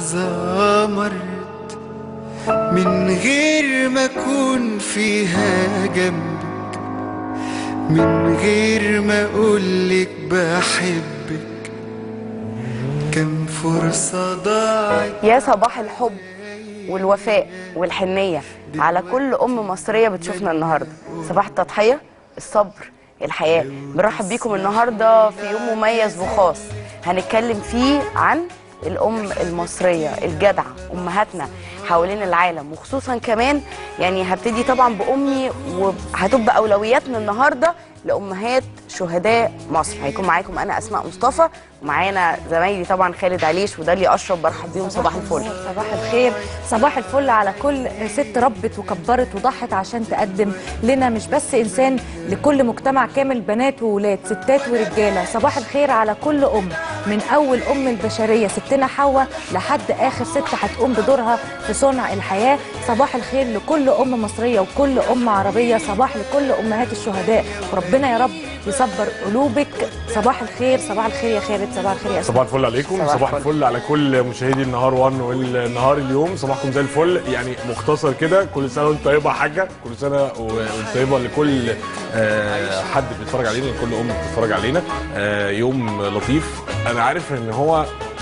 لحظة مرت من غير ما أكون فيها جنبك من غير ما أقولك بحبك كم فرصة ضاعت يا صباح الحب والوفاء والحنية على كل أم مصرية بتشوفنا النهاردة صباح التضحية الصبر الحياة بنرحب بيكم النهاردة في يوم مميز وخاص هنتكلم فيه عن الأم المصرية الجدعة أمهاتنا حوالين العالم وخصوصا كمان يعني هبتدي طبعا بأمي وهتبقى أولوياتنا النهاردة لأمهات شهداء مصر هيكون معاكم أنا أسماء مصطفى ومعانا زمايلي طبعا خالد عليش وداليا أشرف برحب بيهم صباح الفل صباح الخير صباح الفل على كل ست ربت وكبرت وضحت عشان تقدم لنا مش بس انسان لكل مجتمع كامل بنات وولاد ستات ورجاله صباح الخير على كل ام من اول ام البشريه ستنا حواء لحد اخر ست هتقوم بدورها في صنع الحياه صباح الخير لكل ام مصريه وكل ام عربيه صباح لكل امهات الشهداء وربنا يا رب يصبر قلوبك صباح الخير صباح الخير يا خالد صباح الخير يا صباح الفل عليكم صباح صباح, الفل. الفل على كل مشاهدي النهار 1 والنهار اليوم صباحكم زي الفل يعني مختصر كده كل سنه وانت طيبه يا حاجه كل سنه و- وانت طيبه لكل آه، حد بيتفرج علينا لكل ام بتتفرج علينا آه، يوم لطيف انا عارف ان هو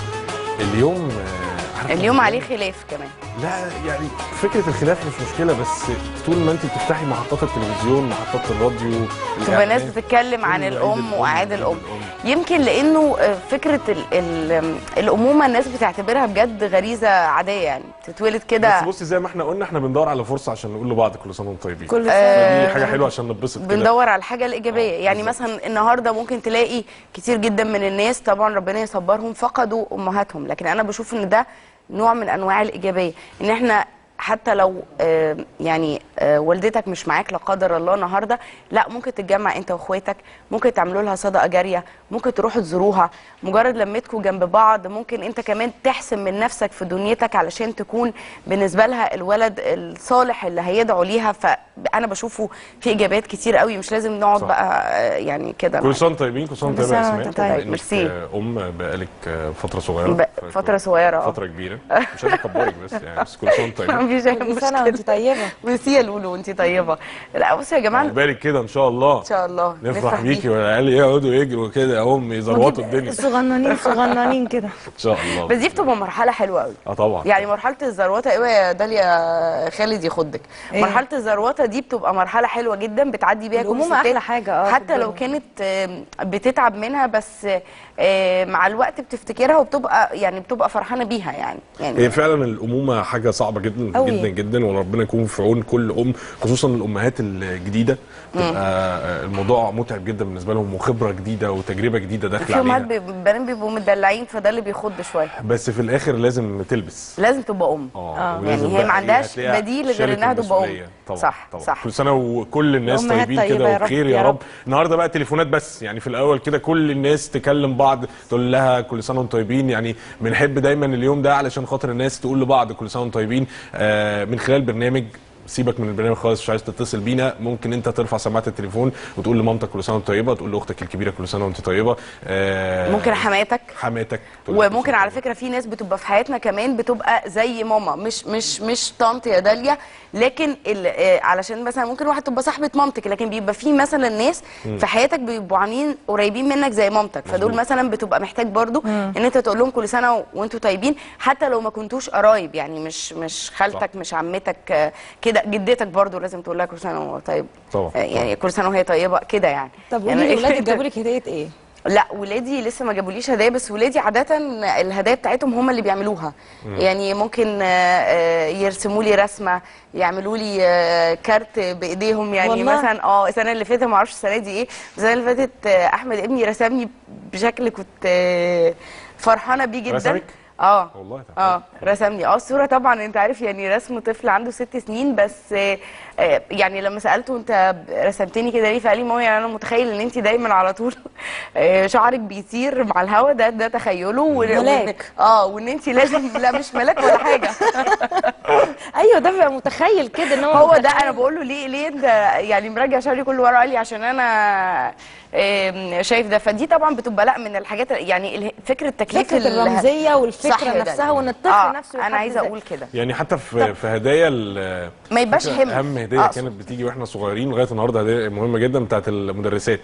اليوم آه، عارف اليوم عليه خلاف كمان لا يعني فكره الخلاف مش مشكله بس طول ما انت بتفتحي محطات التلفزيون محطات الراديو تبقى ناس الإعلام، بتتكلم عن كله عيد الأم وأعياد الأم يمكن لانه آه، فكره ال ال الامومه الناس بتعتبرها بجد غريزه عاديه يعني تتولد كده بس بصي زي ما احنا قلنا احنا بندور على فرصه عشان نقول لبعض كل سنه وانتم طيبين كل آه، دي حاجه حلوه عشان نتبسط كده بندور على الحاجه الايجابيه يعني بالظبط. مثلا النهارده ممكن تلاقي كتير جدا من الناس طبعا ربنا يصبرهم فقدوا امهاتهم لكن انا بشوف ان ده نوع من انواع الايجابيه ان احنا حتى لو آه، يعني آه، والدتك مش معاك لا قدر الله النهارده لا ممكن تتجمع انت واخواتك ممكن تعملوا لها صدقه جاريه ممكن تروحوا تزوروها مجرد لمتكم جنب بعض ممكن انت كمان تحسن من نفسك في دنيتك علشان تكون بالنسبه لها الولد الصالح اللي هيدعو ليها فانا بشوفه في ايجابيات كتير قوي مش لازم نقعد صح. بقى آه، يعني كده كل سنه وانتم طيبين كل سنه وانتم كل طيبه يا سنة اسماء وانت طيب. بما إنك، ميرسي. آه، ام بقالك آه، فتره صغيره ب- ف- فترة صغيرة، اه. فتره كبيره مش عايز اكبرك بس يعني بس كل سنه وانتم طيبين مفيش اي كل سنه مشكله وانت طيبه ميرسي يا لولو وانت طيبه لا بصوا يا جماعه ان عقبالك كده ان شاء الله شاء الله نفرح بيكي والعيال يقعدوا يجروا كده هم يزروطوا الدنيا صغننين صغننين كده ان شاء الله بس دي بتبقى مرحله حلوه قوي اه طبعا يعني مرحله الزروطه ايوه يا داليا خالد ياخدك إيه؟ مرحله الزروطه دي بتبقى مرحله حلوه جدا بتعدي بيها كل الأمومة الستات. أحلى حاجة، اه، في حتى لو الدنيا. كانت آم، بتتعب منها بس آم، مع الوقت بتفتكرها وبتبقى يعني بتبقى فرحانه بيها يعني يعني هي فعلا الامومه حاجه صعبه جدا أوي. جدا جدا وربنا يكون في عون كل ام خصوصا الامهات الجديده تبقى الموضوع متعب جدا بالنسبه لهم وخبره جديده وتجربه جديده داخله في امهات عليها بي- بنات بيبقوا مدلعين فده اللي بيخض شويه بس في الاخر لازم تلبس لازم تبقى ام اه يعني ولازم هي ما بقى عندهاش هتلاقيها بديل غير شالت انها تبقى ام المسؤولية. طبعا صح طبعا. صح كل سنه وكل الناس الأمهات طيبين طيبة كده يا رب، وبخير يا يا رب رب. النهارده بقى تليفونات بس يعني في الاول كده كل الناس تكلم بعض تقول لها كل سنه وانتم طيبين يعني بنحب دايما اليوم ده علشان خاطر الناس تقول لبعض كل سنه وانتم طيبين آه من خلال برنامج سيبك من البرنامج خالص مش عايز تتصل بينا ممكن انت ترفع سماعه التليفون وتقول لمامتك كل سنه وانت طيبه تقول لاختك الكبيره كل سنه وانت طيبه آه ممكن حماتك حماتك تقول لها كل وممكن سنة على وأنت فكره في ناس بتبقى في حياتنا كمان بتبقى زي ماما مش مش مش طنط يا داليا لكن ال- آه، علشان مثلا ممكن واحد تبقى صاحبه مامتك لكن بيبقى في مثلا ناس في حياتك بيبقوا عاملين قريبين منك زي مامتك فدول مثلا بتبقى محتاج برضو ان انت تقول لهم كل سنه وانتم طيبين حتى لو ما كنتوش قرايب يعني مش مش خالتك مش عمتك آه، كده جدتك برضو لازم تقول لها كل سنه وهو طيب طبعا، آه، يعني كل سنه وهي طيبه كده يعني طب يعني قولي لي ولادك جابوا لك هديه ايه؟ لا ولادي لسه ما جابوليش هدايا بس ولادي عاده الهدايا بتاعتهم هم اللي بيعملوها يعني ممكن آه، آه، يرسموا لي رسمه يعملوا لي آه، كارت بايديهم يعني والله؟ مثلا اه السنه اللي فاتت ما اعرفش السنه دي ايه السنه اللي فاتت آه، احمد ابني رسمني بشكل كنت آه، فرحانه بيه جدا رسمك؟ اه والله طب اه رسمني اه الصوره طبعا انت عارف يعني رسم طفل عنده ست سنين بس آه، آه، يعني لما سالته انت رسمتني كده ليه فقال لي ماما يعني انا متخيل ان انت دايما على طول آه، شعرك بيطير مع الهوا ده ده تخيله وإن- ملاك. وإن- اه وان انت لازم لا مش ملاك ولا حاجه اي ايوه ده بيبقى متخيل كده ان هو هو ده متخيل. انا بقول له ليه ليه انت يعني مراجع شهري كل ورا قال لي عشان انا آم، شايف ده فدي طبعا بتبقى لا من الحاجات يعني ال- فكره تكليف فكره ال- الرمزيه صح والفكره ده. نفسها وان الطفل آه نفسه انا يحدد عايزه ذاته. اقول كده يعني حتى في في هدايا ال- ما يبقاش فكرة هم اهم هديه أقصد. كانت بتيجي واحنا صغيرين لغايه النهارده هديه مهمه جدا بتاعت المدرسات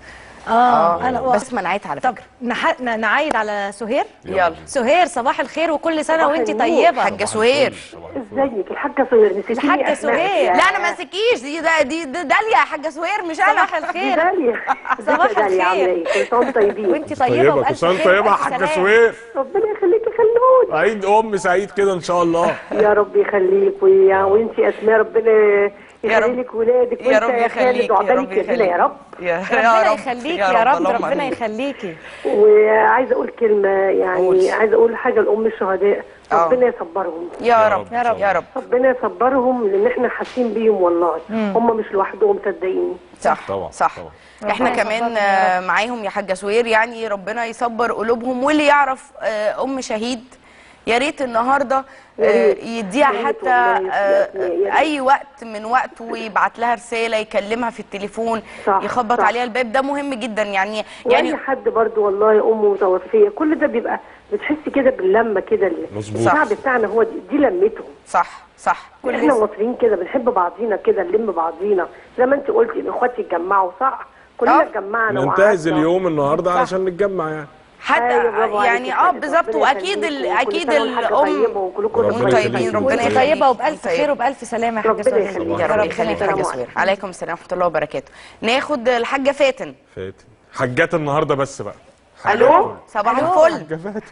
اه انا بس منعت على طب فكره نح... ن- نعايد على سهير يلا سهير صباح الخير وكل سنه صباح وانت النور. طيبه حاجه سهير ازيك الحاجه سهير نسيتيني الحاجة أسماء سهير. يا- لا انا ما سكيش دي ده دي ده داليا يا حاجه سهير مش انا صباح الخير داليا صباح ازيك يا داليا عامله الخير. ايه كل سنه وانتم طيبين وانت طيبه طيبه وبألف كل سنه خير طيبه يا وألف حاجه سلام. سوير ربنا يخليكي خلوني عيد ام سعيد كده ان شاء الله يا رب يخليك ويا وانتي اسماء ربنا يا رب. يخلي لك ولادك يا وانت رب يا خالد يخليك يا وعقبالك رب يا دينا يا رب يا ربنا يخليكي يا رب اللهم ربنا آمين. يخليكي وعايزه اقول كلمه يعني قولي. عايزه اقول حاجه لام الشهداء آه. ربنا يصبرهم يا رب. رب يا رب يا رب ربنا يصبرهم لان احنا حاسين بيهم والله هم مش لوحدهم صدقيني صح طبعا، صح طبعا. احنا ربنا كمان يصبرهم يا آه، معاهم يا حاجه سوير يعني ربنا يصبر قلوبهم واللي يعرف آه، ام شهيد يا ريت النهارده آه، ريت. يديها يا ريت حتى والله يا آه، أسماء، يا ريت. اي وقت من وقته ويبعت لها رساله يكلمها في التليفون صح، يخبط صح. عليها الباب ده مهم جدا يعني واي يعني حد برضو والله امه متوفيه كل ده بيبقى بتحسي كده باللمه كده ال- مظبوط. الشعب بتاعنا هو دي, دي لمتهم صح صح كل احنا مصريين كده بنحب بعضينا كده نلم بعضينا زي ما انت قلتي الاخوات يتجمعوا صح كلنا آه. اتجمعنا ننتهز وقعدنا. اليوم النهارده صح. علشان نتجمع يعني حتى أيوة، برافو عليكي يعني يا اه فندم. بالظبط ربنا واكيد يخليكي ال- وكل اكيد سنة والحاجة الام طيبة وكلكم ربنا وانتم طيبين يخليكي. ربنا وانت يخليك طيبه وبالف طيب. خير وبالف سلامه يا حاجه ربنا سهير يخليك. يا رب ربنا يخليك يخليك. حاجه السلام سوير عليكم السلام ورحمه الله وبركاته ناخد الحاجه فاتن فاتن حاجات النهارده بس بقى الو صباح الفل حاجه فاتن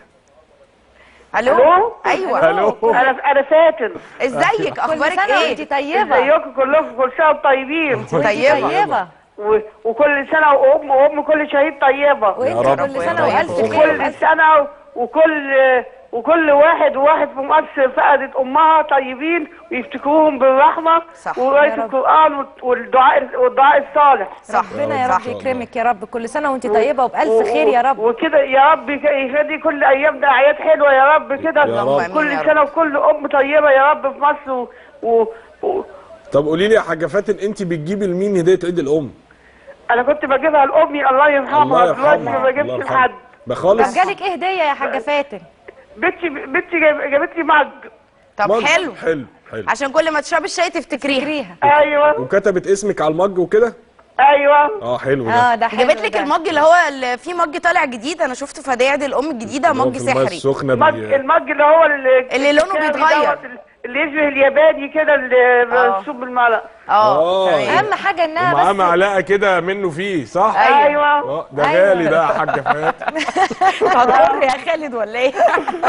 الو ألو؟ ايوه الو انا انا فاتن ازيك كل اخبارك سنه ايه وانت طيبه ازيكم كلكم كل سنه وانتم طيبين وانت طيبة. طيبه و... وكل سنه وام وام كل شهيد طيبه يا وانت رب. كل سنه يا رب. والف خير وكل وبألف سنه وكل وكل واحد وواحد في مصر فقدت امها طيبين ويفتكروهم بالرحمه صح. وقرايه يا رب. القران والدعاء والدعاء الصالح صح ربنا يا رب صح. يكرمك يا رب كل سنه وانت طيبه و- وبالف خير يا رب وكده يا رب يك- يخلي كل ايامنا اعياد حلوه يا رب كده يا رب. آمين كل يا رب. سنه وكل ام طيبه يا رب في مصر و... و... و... طب قولي لي يا حاجه فاتن انت بتجيبي لمين هديه عيد الام انا كنت بجيبها لامي الله يرحمها الله دلوقتي يرحمها ما الله بجيبش يرحمها. لحد ده طب خالص جالك ايه هديه يا حاجه فاتن بنتي بنتي جاب- جابت لي مج طب مج. حلو حلو حلو عشان كل ما تشربي الشاي تفتكريها فكريها ايوه وكتبت اسمك على المج وكده ايوه اه حلو ده اه ده حلو جابت لك ده. المج اللي هو اللي فيه مج طالع جديد انا شفته في هدايا عيد الام الجديده اللي هو مج في المية سحري السخنه مج بي... المج اللي هو اللي, اللي لونه الكاري بيتغير. دوت اللي يشبه الياباني كده اللي آه. مشروب بالمعلقه اه آه. تمام. اهم حاجه انها ومعاه بس معلقه كده منه فيه صح؟ أيوة. ايوه اه ده أيوة. غالي ده يا حاجه فاتن هتقر يا خالد ولا ايه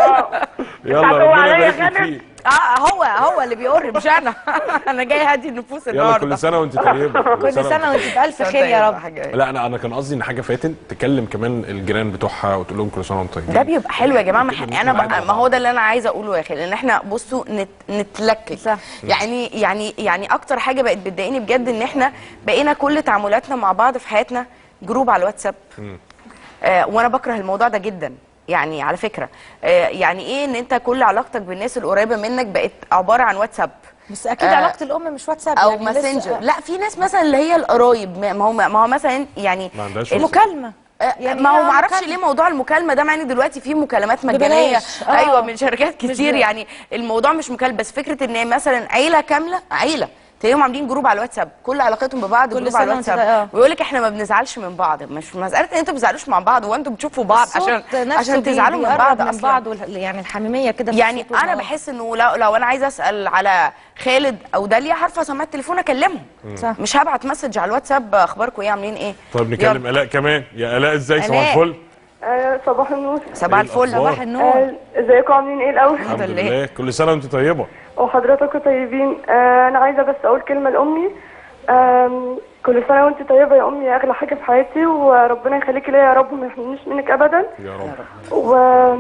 يلا هتقوى ربنا عليا يبارك لك خالد؟ فيه اه هو هو اللي بيقر مش انا انا جاي هدي النفوس يلا النهارده كل سنه وانت طيبه كل سنه وانت بالف خير يا رب لا انا انا كان قصدي ان حاجه فاتن تكلم كمان الجيران بتوعها وتقول لهم كل سنه وانتم طيبين ده بيبقى حلو يا جماعه ما إحنا- انا معانا بقى ما هو ده اللي انا عايزه اقوله يا خالد ان احنا بصوا نت نتلكك صح. يعني يعني يعني اكتر حاجه بقت بتضايقني بجد ان احنا بقينا كل تعاملاتنا مع بعض في حياتنا جروب على الواتساب آه وانا بكره الموضوع ده جدا يعني على فكره آه يعني ايه ان انت كل علاقتك بالناس القريبه منك بقت عباره عن واتساب بس اكيد آه، علاقه الام مش واتساب او يعني لسه- ماسنجر لا في ناس مثلا اللي هي القرايب ما ما هو ما هو مثلا يعني ما عندهاش ال- مكالمه يعني ما هو هي ما اعرفش مكالمة. ليه موضوع المكالمه ده مع ان دلوقتي في مكالمات مجانيه ببلاش. آه. ايوه من شركات كتير ب- يعني الموضوع مش مكالمه بس فكره ان مثلا عيله كامله عيله تلاقيهم عاملين جروب على الواتساب كل علاقتهم ببعض كل جروب سنة على وانت الواتساب طيب. ويقول لك احنا ما بنزعلش من بعض مش مساله ان انتوا ما بتزعلوش مع بعض وانتوا بتشوفوا بعض الصوت عشان نفسه عشان بي- تزعلوا من بيقرب بعض من اصلا بعض وال- يعني الحميميه كده في يعني الصوت انا والنار. بحس انه لو, لو انا عايزه اسال على خالد او داليا هرفع سماعه التليفون اكلمهم صح. مش هبعت مسج على الواتساب اخباركم ايه عاملين ايه طيب نكلم الاء كمان يا الاء ازاي صباح آلاء. الفل آه صباح النور صباح إيه الفل الأخبار؟ صباح النور آه ازيكم عاملين ايه الاول الحمد لله. لله كل سنه وانت طيبه وحضراتكم طيبين آه انا عايزه بس اقول كلمه لامي آم، كل سنه وانت طيبه يا امي اغلى حاجه في حياتي وربنا يخليكي ليا يا رب وما يحرمنيش منك ابدا يا رب و...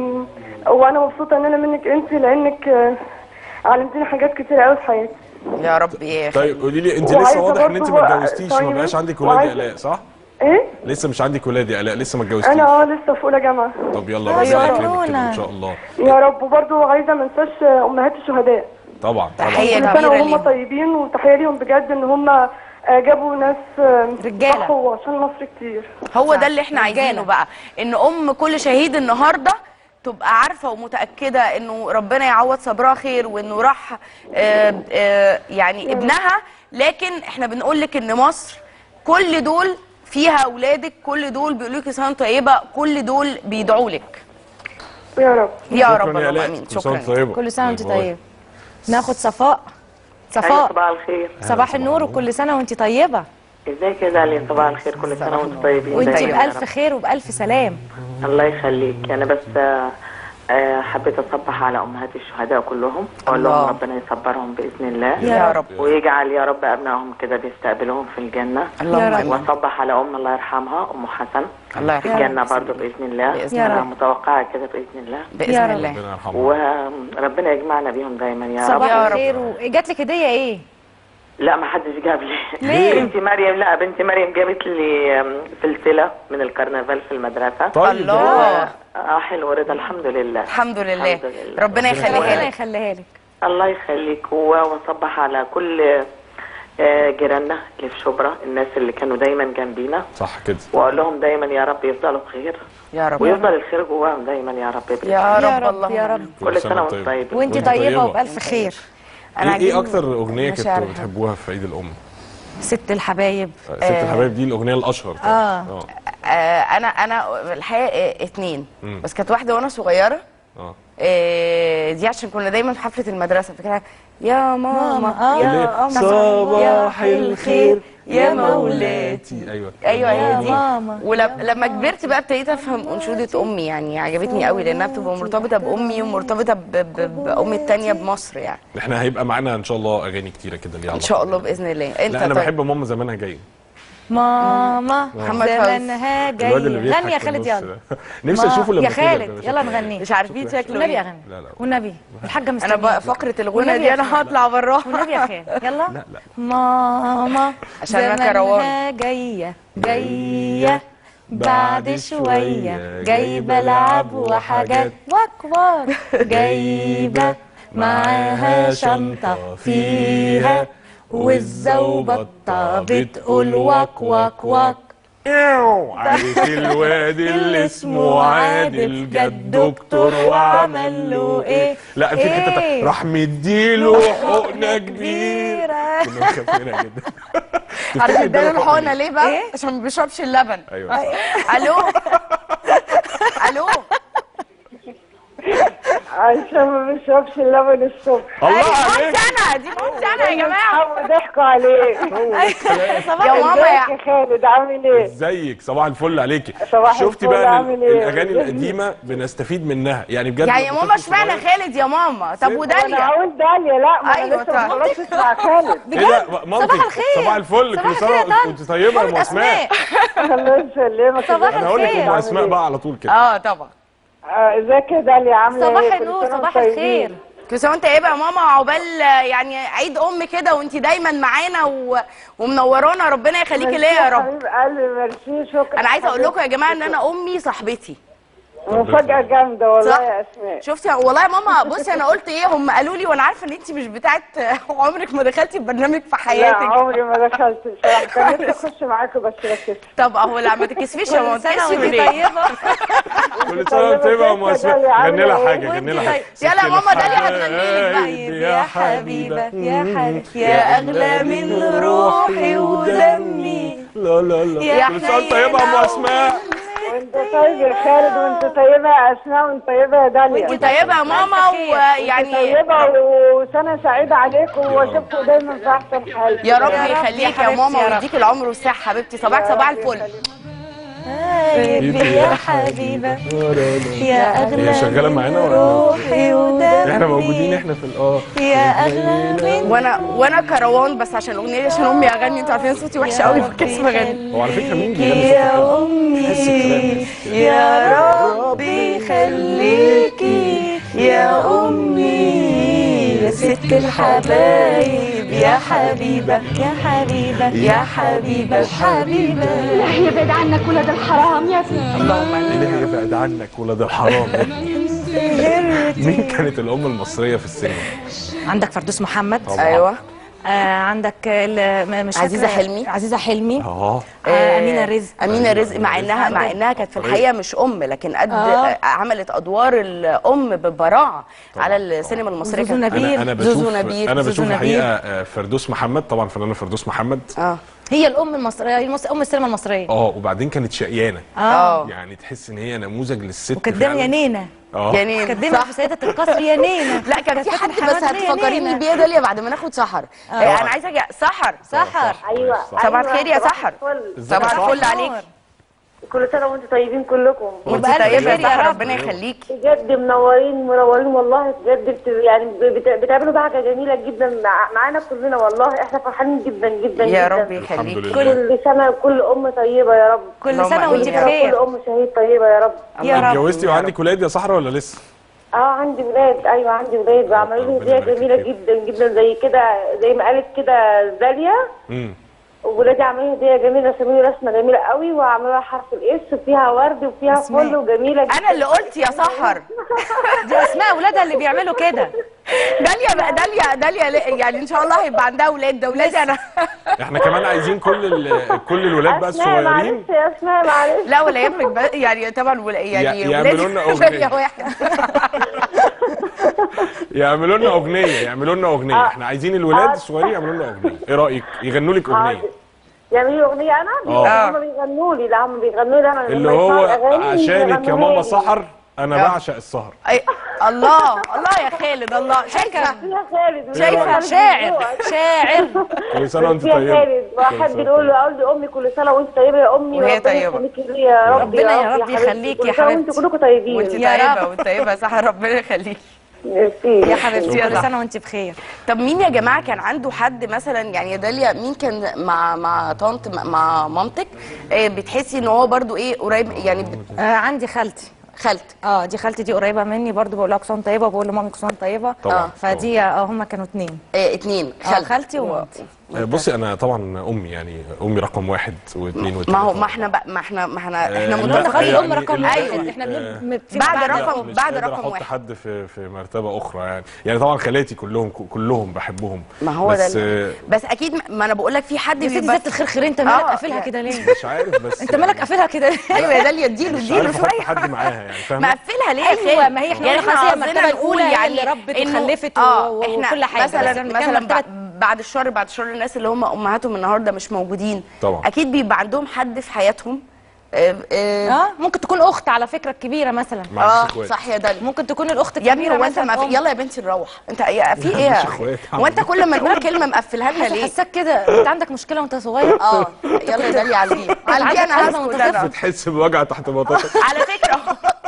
وانا مبسوطه ان انا منك انت لانك آه، علمتيني حاجات كتير قوي في حياتي يا رب يا طيب قولي لي انت وعايزة لسه واضح ان انت برضه ما اتجوزتيش طيب، ما بقاش عندك ولاد يا وعايزة- الاء صح؟ ايه لسه مش عندك ولاد يا الاء لسه ما اتجوزتيش انا اه لسه في اولى جامعه طب يلا أيوة. ربنا يكرمك كده يلا. ان شاء الله يا رب وبرضه عايزه ما انساش آه، امهات الشهداء طبعا طبعا تحية كل سنه كبيرة وهم ليهم طيبين وتحيه ليهم بجد ان هم آه، جابوا ناس آه، رجالة. ضحوا عشان مصر كتير هو صح. ده اللي احنا رجالة. عايزينه بقى ان ام كل شهيد النهارده تبقى عارفه ومتاكده انه ربنا يعوض صبرها خير وانه راح آه، آه، يعني ابنها لكن احنا بنقول لك ان مصر كل دول فيها اولادك كل دول بيقولوا لك سنه طيبه كل دول بيدعوا لك يا رب يا شكراً رب يا اللهم آلاء. امين كل سنة شكرا وأنت طيبة كل سنه وانت باي باي. طيب ناخد صفاء أيوة صفاء صباح الخير صباح النور وكل سنه وانت طيبه ازيك يا داليا صباح الخير كل سنه وانتم طيبين وانت دايما يا بالف رب. خير وبالف سلام الله يخليك انا بس آه، آه، حبيت اصبح على امهات الشهداء كلهم واقول لهم الله. ربنا يصبرهم باذن الله يا رب ويجعل يا رب ابنائهم كده بيستقبلوهم في الجنه اللهم يا رب. امين واصبح على ام الله يرحمها ام حسن الله في يرحمها الجنه برضه باذن الله بإذن يا انا رب. متوقعه كده باذن الله باذن يا رب. الله ربنا يرحمه وربنا يجمعنا بيهم دايما يا رب صباح يا رب. الخير وجات لك هديه ايه لا ما حدش جاب لي ليه؟ بنتي مريم لا بنتي مريم جابت لي آم، سلسله من الكرنفال في المدرسه طيب الله اه حلو رضا الحمد لله الحمد لله الحمد لله. ربنا يخليها ربنا لك يخليها لك الله يخليك و- واصبح على كل آه، جيراننا اللي في شبرا الناس اللي كانوا دايما جنبينا صح كده واقول لهم دايما يا رب يفضلوا بخير يا رب ويفضل الخير جواهم دايما يا رب بإذن يا الله. رب رب، اللهم يا رب. آمين. كل سنه وانتم طيبين وانت وانت طيبه طيبة. وبالف خير انا ايه, عاجبني ايه اكتر اغنيه مشاعرها. كنتوا بتحبوها في عيد الام ست الحبايب ست الحبايب دي الاغنيه الاشهر طبعاً. آه. آه انا انا الحقيقه آه، اتنين بس كانت واحده وانا صغيره اه آه دي عشان كنا دايما في حفله المدرسه فكده يا ماما ماما، آه. يا اللي قمر صباح يا الخير يا مولاتي مولاتي ايوه ايوه هي دي ماما. ولما كبرت بقى ابتديت افهم انشوده امي يعني عجبتني قوي لانها بتبقى مرتبطه بامي ومرتبطه ب- ب- بامي التانيه بمصر يعني احنا هيبقى معانا ان شاء الله اغاني كتيره كده ليها ان علاقة شاء الله بال- باذن الله انت لا انا طيب. بحب ماما زمانها جاي ماما محمد فوزي. زمانها الواد اللي جاي بيضحك غني يا في خالد النص يلا ده. نفسي ما- اشوفه لما يا كبر خالد ده، يلا شكله نغني مش عارفين شكله والنبي ايه اغني لا لا والنبي الحاجه انا بقى مستنيه فقره الغنى والنبي دي يا انا خالد. هطلع براها والنبي يا خالد يلا لا لا ماما عشان أنا كروان. زمانها جاية جاية بعد شوية جايبة لعب وحاجات وكبار جايبة معاها شنطة فيها وزة وبطة بتقول وك وك وك عارف الواد اللي اسمه عادل جاب دكتور وعمل له ايه لا في حته إيه؟ راح مديله حقنه كبيره كبيرة كنا مخافينها جدا عارف تفتكر اداله اداله الحقنه ليه بقى؟ إيه؟ عشان ما بيشربش اللبن ايوه صح. الو الو عشان ما بيشربش اللبن الصبح الله ايوه عليك مامتي انا دي مامتي انا يا جماعه أصحابه ضحكوا عليه يا ماما ازيك يا يا خالد عامل ايه؟ ازيك صباح الفل عليكي صباح شفتي الفل، بقى عامل ال- ايه؟ الاغاني القديمه بنستفيد منها يعني بجد يعني يا لما ماما طفل اشمعنى صغير- خالد يا ماما طب انا وداليا هقول داليا لا ما أيوة انا لسه ما طيب. خلصتش مع خالد ايه ده مامتك صباح الخير. صباح الفل صباح كل الخير سنه يا طنط. كنت طيبه يا ام مامة اسماء الله يسلمك صباح انا هقول لك الخير. ام اسماء بقى على طول كده اه طبعا آه، ازيك يا داليا عامله ايه؟ صباح كل النور سنة صباح وانتم الخير طيبين. كل سنه وانت طيبه يا ماما عقبال آه، يعني عيد ام كده وانت دايما معانا و... ومنورانا ربنا يخليكي ليا يا رب حبيب قلبي ميرسي شكرا انا عايزه اقول لكم يا جماعه ان انا امي صاحبتي مفاجأة جامدة والله صح؟ يا اسماء شفتي والله يا ماما بصي انا قلت ايه هم قالوا لي وانا عارفه ان انت مش بتاعت عمرك ما دخلتي برنامج في لا حياتك عمري ما دخلت بصراحة كان نفسي اخش معاكم بس ركزت طب اهو لا ما تتكسفيش يا ماما كل سنة تكسفي وانت من ايه طيبة كل سنه وانت طيبه يا ام اسماء غني لها حاجه غني لها حاجه يلا يا ماما داليا هتغني لك بقى طيب يا حبيبه يا حبيبة يا اغلى من روحي ودمي لا لا لا يا كل سنه وانت طيبه يا ام اسماء وانت طيب يا خالد وانت طيبة يا اسماء وانت طيبة يا داليا وانت طيبه يا ماما ويعني طيبة وسنة سعيدة عليكم واشوفكم دايما في احسن حال يا رب يا رب يا يخليك يا حبيبتي ماما يا رب. ويديك العمر والصحه حبيبتي صباحك صباح الفل حبيبي يا حبيبة يا أغلى هي شغالة معانا ولا؟ روحي ودمي احنا موجودين احنا في الاه يا أغلى من وانا وانا كروان بس عشان الاغنيه دي عشان امي اغني انتوا عارفين صوتي وحش قوي فكسف اغني هو على فكره مين بيغني صوت حلو؟ أمي يا ربي خليكي يا أمي يا ست الحبايب يا حبيبة يا حبيبة يا حبيبة حبيبة يبعد عنك ولاد الحرام يا سيدي اللهم امين ايه ده يبعد عنك ولاد الحرام ده مين كانت الام المصريه في السينما عندك فردوس محمد طبعا. ايوه آه عندك ال- م- مش عزيزة فاكرة- حلمي. عزيزة حلمي اه آه أمينة رزق امينه رزق مع انها مع انها كانت في الحقيقه مش ام لكن قد آه. عملت ادوار الام ببراعه على السينما المصريه وزوزو كانت- نبيل. انا انا بشوف زوزو نبيل انا زوزو بشوف نبيل. الحقيقه آه، فردوس محمد طبعا فنانه فردوس محمد اه هي الام المصريه المص... ام السينما المصريه اه وبعدين كانت شقيانه اه يعني تحس ان هي نموذج للست وكدام فعلاً. يا نينا اه يعني كدام صح في سيدة القصر يا نينا لا كان في كانت حد فاتن بس حمامة يا هتفكريني نينا. بيها داليا بعد ما ناخد سحر آه. انا عايزه أجي... سحر سحر ايوه صح. صباح أيوة، الخير يا صباح سحر الفل. صباح الفل عليك كل سنه وانتم طيبين كلكم وانت وبألف طيبه خير يا يا سحر رب. ربنا يخليكي بجد منورين منورين والله بجد بت... يعني بت... بتعملوا حاجه جميله جدا مع... معانا كلنا والله احنا فرحانين جدا جدا يا جدا. رب الحمد يخليكي لله كل سنه كل ام طيبه يا رب كل اللهم سنه وانت آمين يا رب. كل بخير ام شهيد طيبه يا رب يا رب اتجوزتي وعندك ولاد يا صحرا ولا لسه؟ اه عندي ولاد ايوه عندي ولاد وعملوا لي ربنا هديه يبارك جميله فيك. جدا جدا زي كده زي ما قالت كده داليا امم وولادي عملوا لي هديه جميله رسموا لي رسمه جميله قوي وعملوا لها حرف الاس وفيها ورد وفيها اسماء. فل وجميله جدا انا اللي قلت يا سحر دي اسماء اولادها اللي بيعملوا كده داليا بقى داليا داليا لا- يعني ان شاء الله هيبقى عندها اولاد ده اولادي انا احنا كمان عايزين كل ال- كل الولاد بقى اسماء الصغيرين معلش يا اسماء معلش لا ولا يهمك بقى- يعني طبعا ولا يعني ي- يعملوا ولادي لنا أغنية. داليا واحد يعملوا لنا اغنيه يعملوا لنا اغنيه آه. احنا عايزين الولاد آه. الصغيرين يعملوا لنا اغنيه ايه رايك يغنوا لك اغنيه حاضر. يعملوا لي اغنيه انا آه. هم بيغنوا لي لا هم بيغنوا لي انا اللي لما هو يسمعوا الأغاني عشانك يا بيغنوها ماما لي. سحر انا آه. بعشق السهر أي الله الله يا خالد الله شايفه فيها خالد شايفة؟ خالد شاعر بيغنوا. شاعر كل سنه وانت فيها طيبه خالد واحد بيقول له اقول لامي كل سنه وانت طيبه يا امي وهي وربنا طيبة. يخليكي لي يا رب ربنا يا رب حبيبتي. يخليكي يا كل سنة وانتوا حبيبتي. كلكم طيبين وانت يا طيبه رب. وانت طيبه يا سحر ربنا يخليكي ميرسي يا حبيبتي يا كل سحر. سنه وانت بخير طب مين يا جماعه كان عنده حد مثلا يعني يا داليا مين كان مع مع طنط مع مامتك آه، بتحسي ان هو برضو ايه قريب يعني بت- آه عندي خالتي خالتك اه دي خالتي دي قريبه مني برضو بقول لها كل سنه وأنت طيبه وبقول لمامي كل سنه وأنت طيبه طبعا فدي اه هم كانوا اتنين آه، اتنين آه خالتك خالتي ومامتي آه، بصي انا طبعا امي يعني امي رقم واحد واثنين وثلاثه ما هو ما احنا بقى ما احنا ما احنا احنا آه، نقول متفقين نخلي يعني الام رقم ال- واحد آه، احنا آه، بن- في بعد بعد رقم- مش بعد قادر رقم احط واحد. حد في في مرتبه اخرى يعني يعني طبعا خالاتي كلهم كلهم بحبهم ما هو ده بس ال- بس اكيد ما- ما انا بقول لك في حد يا سيدي بيبقى ذات الخير خير انت مالك آه، قافلها يعني- كده ليه مش عارف بس انت مالك قافلها كده ليه ايوه يا داليا اديله مش اديله عارف احط شويه حد معاها يعني فاهمه مقفلها ليه يا ايوه خالد؟ ما هي احنا يعني قلنا خلاص هي قصدنا المرتبه نقول الاولى هي اللي ربت إنه- وخلفت و- آه، و- احنا وكل حاجه مثلا بس لما مثلا كان بعد, مرتبة- بعد الشر بعد الشر الناس اللي هم امهاتهم النهارده مش موجودين طبعا. اكيد بيبقى عندهم حد في حياتهم آه، آه، اه ممكن تكون اخت على فكره الكبيره مثلا ما عنديش اه اخوات صح يا داليا ممكن تكون الاخت يا ابني الكبيره هو انت مثلا ما أم. في يلا يا بنتي نروح انت يا- في ايه يا عنديش أخي؟ اخوات. هو انت كل ما نقول كلمه مقفلها لنا بس ليه حاساك كده انت عندك مشكله وانت صغير اه يلا يا داليا على دي على دي عندك انا أزمة وانت هسكت انا بتحس بوجع تحت بطاطا على فكره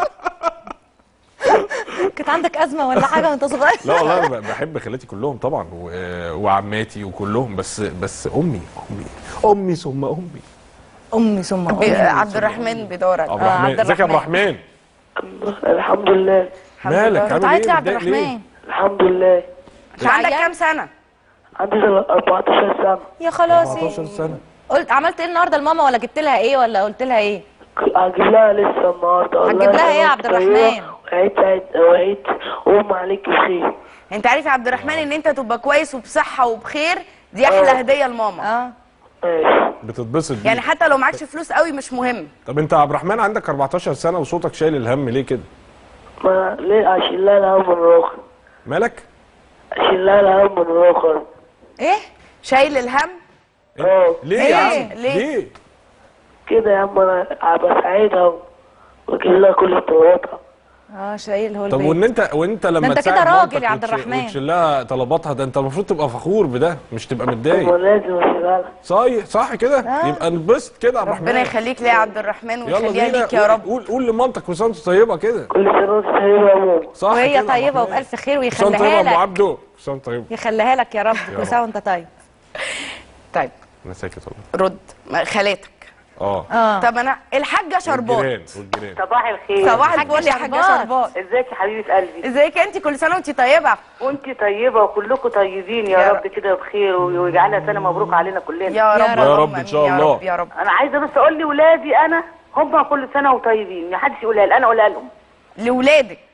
كانت عندك ازمه ولا حاجه وانت صغير لا والله أنا بحب خالاتي كلهم طبعا و- وعماتي وكلهم بس بس امي امي امي ثم امي امي ثم بي- امي عبد الرحمن بيدور عبد على- الرحمن عبد ازيك يا عبد الرحمن. الرحمن الحمد لله الحمد مالك لله. عامل بتعيط ليه ايه يا عبد متضايق ليه؟ الرحمن الحمد لله انت عندك عيان؟ كام سنه عندي 14 سنه يا خلاص 14 سنه قلت عملت ايه النهارده لماما ولا جبت لها ايه ولا قلت لها ايه هجيب لها لسه النهارده أقول هتجيب لها يا إيه يا عبد طيبة الرحمن؟ وعيد سعيد وعيد وام عليك بخير انت عارف يا عبد الرحمن ان انت تبقى كويس وبصحه وبخير دي احلى هديه لماما اه ماشي بتتبسط بيه يعني حتى لو معكش فلوس قوي مش مهم طب انت يا عبد الرحمن عندك 14 سنه وصوتك شايل الهم ليه كده ما ليه اشيل لها الهم من الاخر مالك اشيل لها الهم من الاخر ايه شايل الهم اه ليه يا ليه؟ عم ليه؟ ليه كده يا عم انا بساعدها واجيب لها كل طلباتها اه شايل هو طب البيت وان انت وانت لما انت تساعد كده راجل مامتك يا عبد وتش- الرحمن. وتشيل لها طلباتها ده انت المفروض تبقى فخور بده مش تبقى ما متضايق لازم اشيلها لها صحيح صح كده يبقى نبسط كده يا عبد الرحمن ربنا يخليك ليه يا عبد الرحمن يلا ويخليها بينا ليك يا رب قول قول لمامتك كل سنه وانت طيبه كده كل سنه وانت طيبه يا ماما صح وهي كده يا عبد طيبه الرحمن. وبالف خير كل سنه وانت طيبه يا ويخليها ابو لك عبده كل سنه وانت طيب يخليها لك يا رب يا كل رب. سنه وانت طيب طيب انا ساكت والله رد ما- خالاتك اه اه طب انا الحاجه شربات والجيران والجيران صباح الخير صباح حاجة الفل يا حاجه شربات. شربات ازيك يا حبيبه قلبي ازيك انت كل سنه وانت طيبه وانت طيبه وكلكم طيبين يا, يا رب كده بخير ويجعلها سنه مبروك علينا كلنا يا رب يا رب اللهم إن شاء آمين، الله. يا رب يا رب انا عايزه بس اقول لي ولادي انا هم كل سنه وطيبين ما حدش يقولها لي انا اقولها لهم لاولادك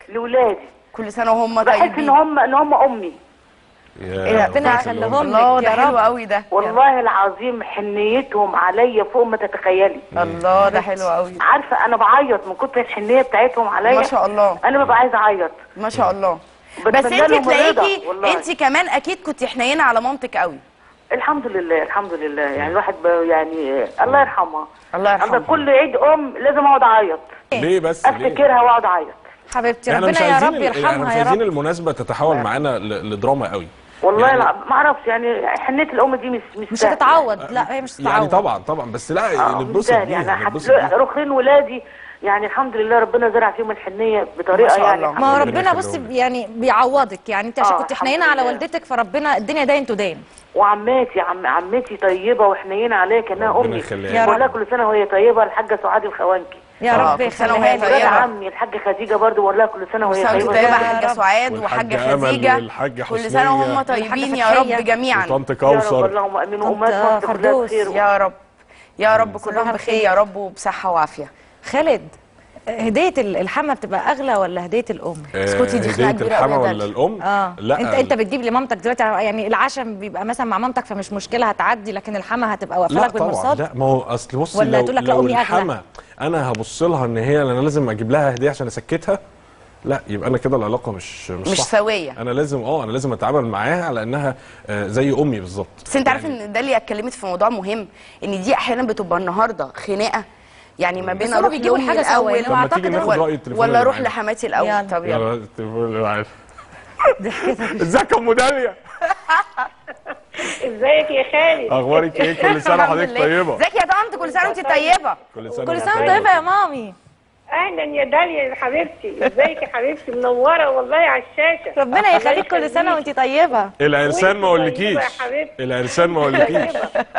لاولادي كل سنه وهم بحس ان طيبين هم ان هم امي يا ربنا رب يخليهم يخليهم. الله لك ده يا حلو رب قوي ده والله العظيم حنيتهم عليا فوق ما تتخيلي الله ده حلو قوي عارفه انا بعيط من كتر الحنيه بتاعتهم عليا ما شاء الله انا ببقى عايزه اعيط ما شاء الله بتمنى بس انت لهم الرضا، تلاقيكي والله. انت كمان اكيد كنت حنينه على مامتك قوي الحمد لله الحمد لله يعني الواحد ب- يعني الله يرحمها الله أنا يرحمها كل عيد ام لازم اقعد اعيط ليه بس ليه؟ افتكرها واقعد اعيط حبيبتي احنا مش ربنا يا عايزين رب ال- احنا مش يرحمها يا عايزين رب المناسبه تتحول معانا ل- لدراما قوي والله يعني- لا ما اعرفش يعني حنيه الام دي مش مش مش سهلة. هتتعوض لا هي مش هتتعوض يعني طبعا طبعا بس لا آه، مش نتبسط سهل بيها يعني نتبسط حتى بيها رخين ولادي يعني الحمد لله ربنا زرع فيهم الحنيه بطريقه ما شاء يعني الله. ما هو ربنا ربنا بص يخليهم لك. يعني بيعوضك يعني انت عشان آه، كنت الحمد حنينه على لله. والدتك فربنا الدنيا داين تدان وعماتي عم عمتي طيبه وحنينه عليا كانها ربنا امي يخليها يا لك. بقول لها رب. كل سنه وهي طيبه الحاجه سعاد الخوانكي يا آه، رب كل سنة يخليها وهي لك. ولاد طيبة. عمي الحاجه خديجه برضو بقول لها كل سنه وهي كل سنه وانت طيبه طيبه يا حاجه رب. سعاد والحاجة وحاجه أمل خديجه والحاجة كل حسنية. سنه وهم طيبين يا رب فتحية. جميعا وطنط يا رب كوثر اللهم امين طنط وامهات مصر كلها فردوس. بخير يا رب يا رب كلهم صباح بخير الخير. يا رب وبصحه وعافيه خالد هديه ال- الحما بتبقى اغلى ولا هديه الام اسكتي، دي خناقة هديه كبيرة الحما أوي يا ولا داليا. الام اه لا انت انت بتجيب لمامتك دلوقتي يعني العشم بيبقى مثلا مع مامتك فمش مشكله هتعدي لكن الحما هتبقى واقفه لا لك طبعا بالمرصاد لا ما هو اصل بصي ولا لو, تقول لك لا لو أمي أغلى؟ الحما انا هبص لها ان هي انا لازم اجيب لها هديه عشان اسكتها لا يبقى انا كده العلاقه مش مش, مش صح. سوية. انا لازم اه انا لازم اتعامل معاها على انها آه، زي امي بالظبط بس انت عارف ان داليا اتكلمت في موضوع مهم ان دي احيانا بتبقى النهارده خناقه يعني ما بين بس هما اروح بيجيبوا لامي الحاجة سوا، الاول يعني طب ما تيجي أعتقد ناخد ولا- راي التليفون ولا اللي اروح معانا. لحماتي الاول يلا. طب يلا يلا التليفون اللي معانا. ضحكتك ازيك يا ام داليا ازيك يا خالد اخبارك ايه كل سنه الحمد وحضرتك لله. طيبه ازيك يا طنط كل سنه وانت طيبه كل سنه كل وأنت سنه وانت طيبه يا مامي اهلا يا داليا يا حبيبتي ازيك يا حبيبتي منوره والله على الشاشه ربنا الله يخليك كل سنه وانت طيبه العرسان ما وأنت اقولكيش طيبة يا حبيبتي. العرسان ما اقولكيش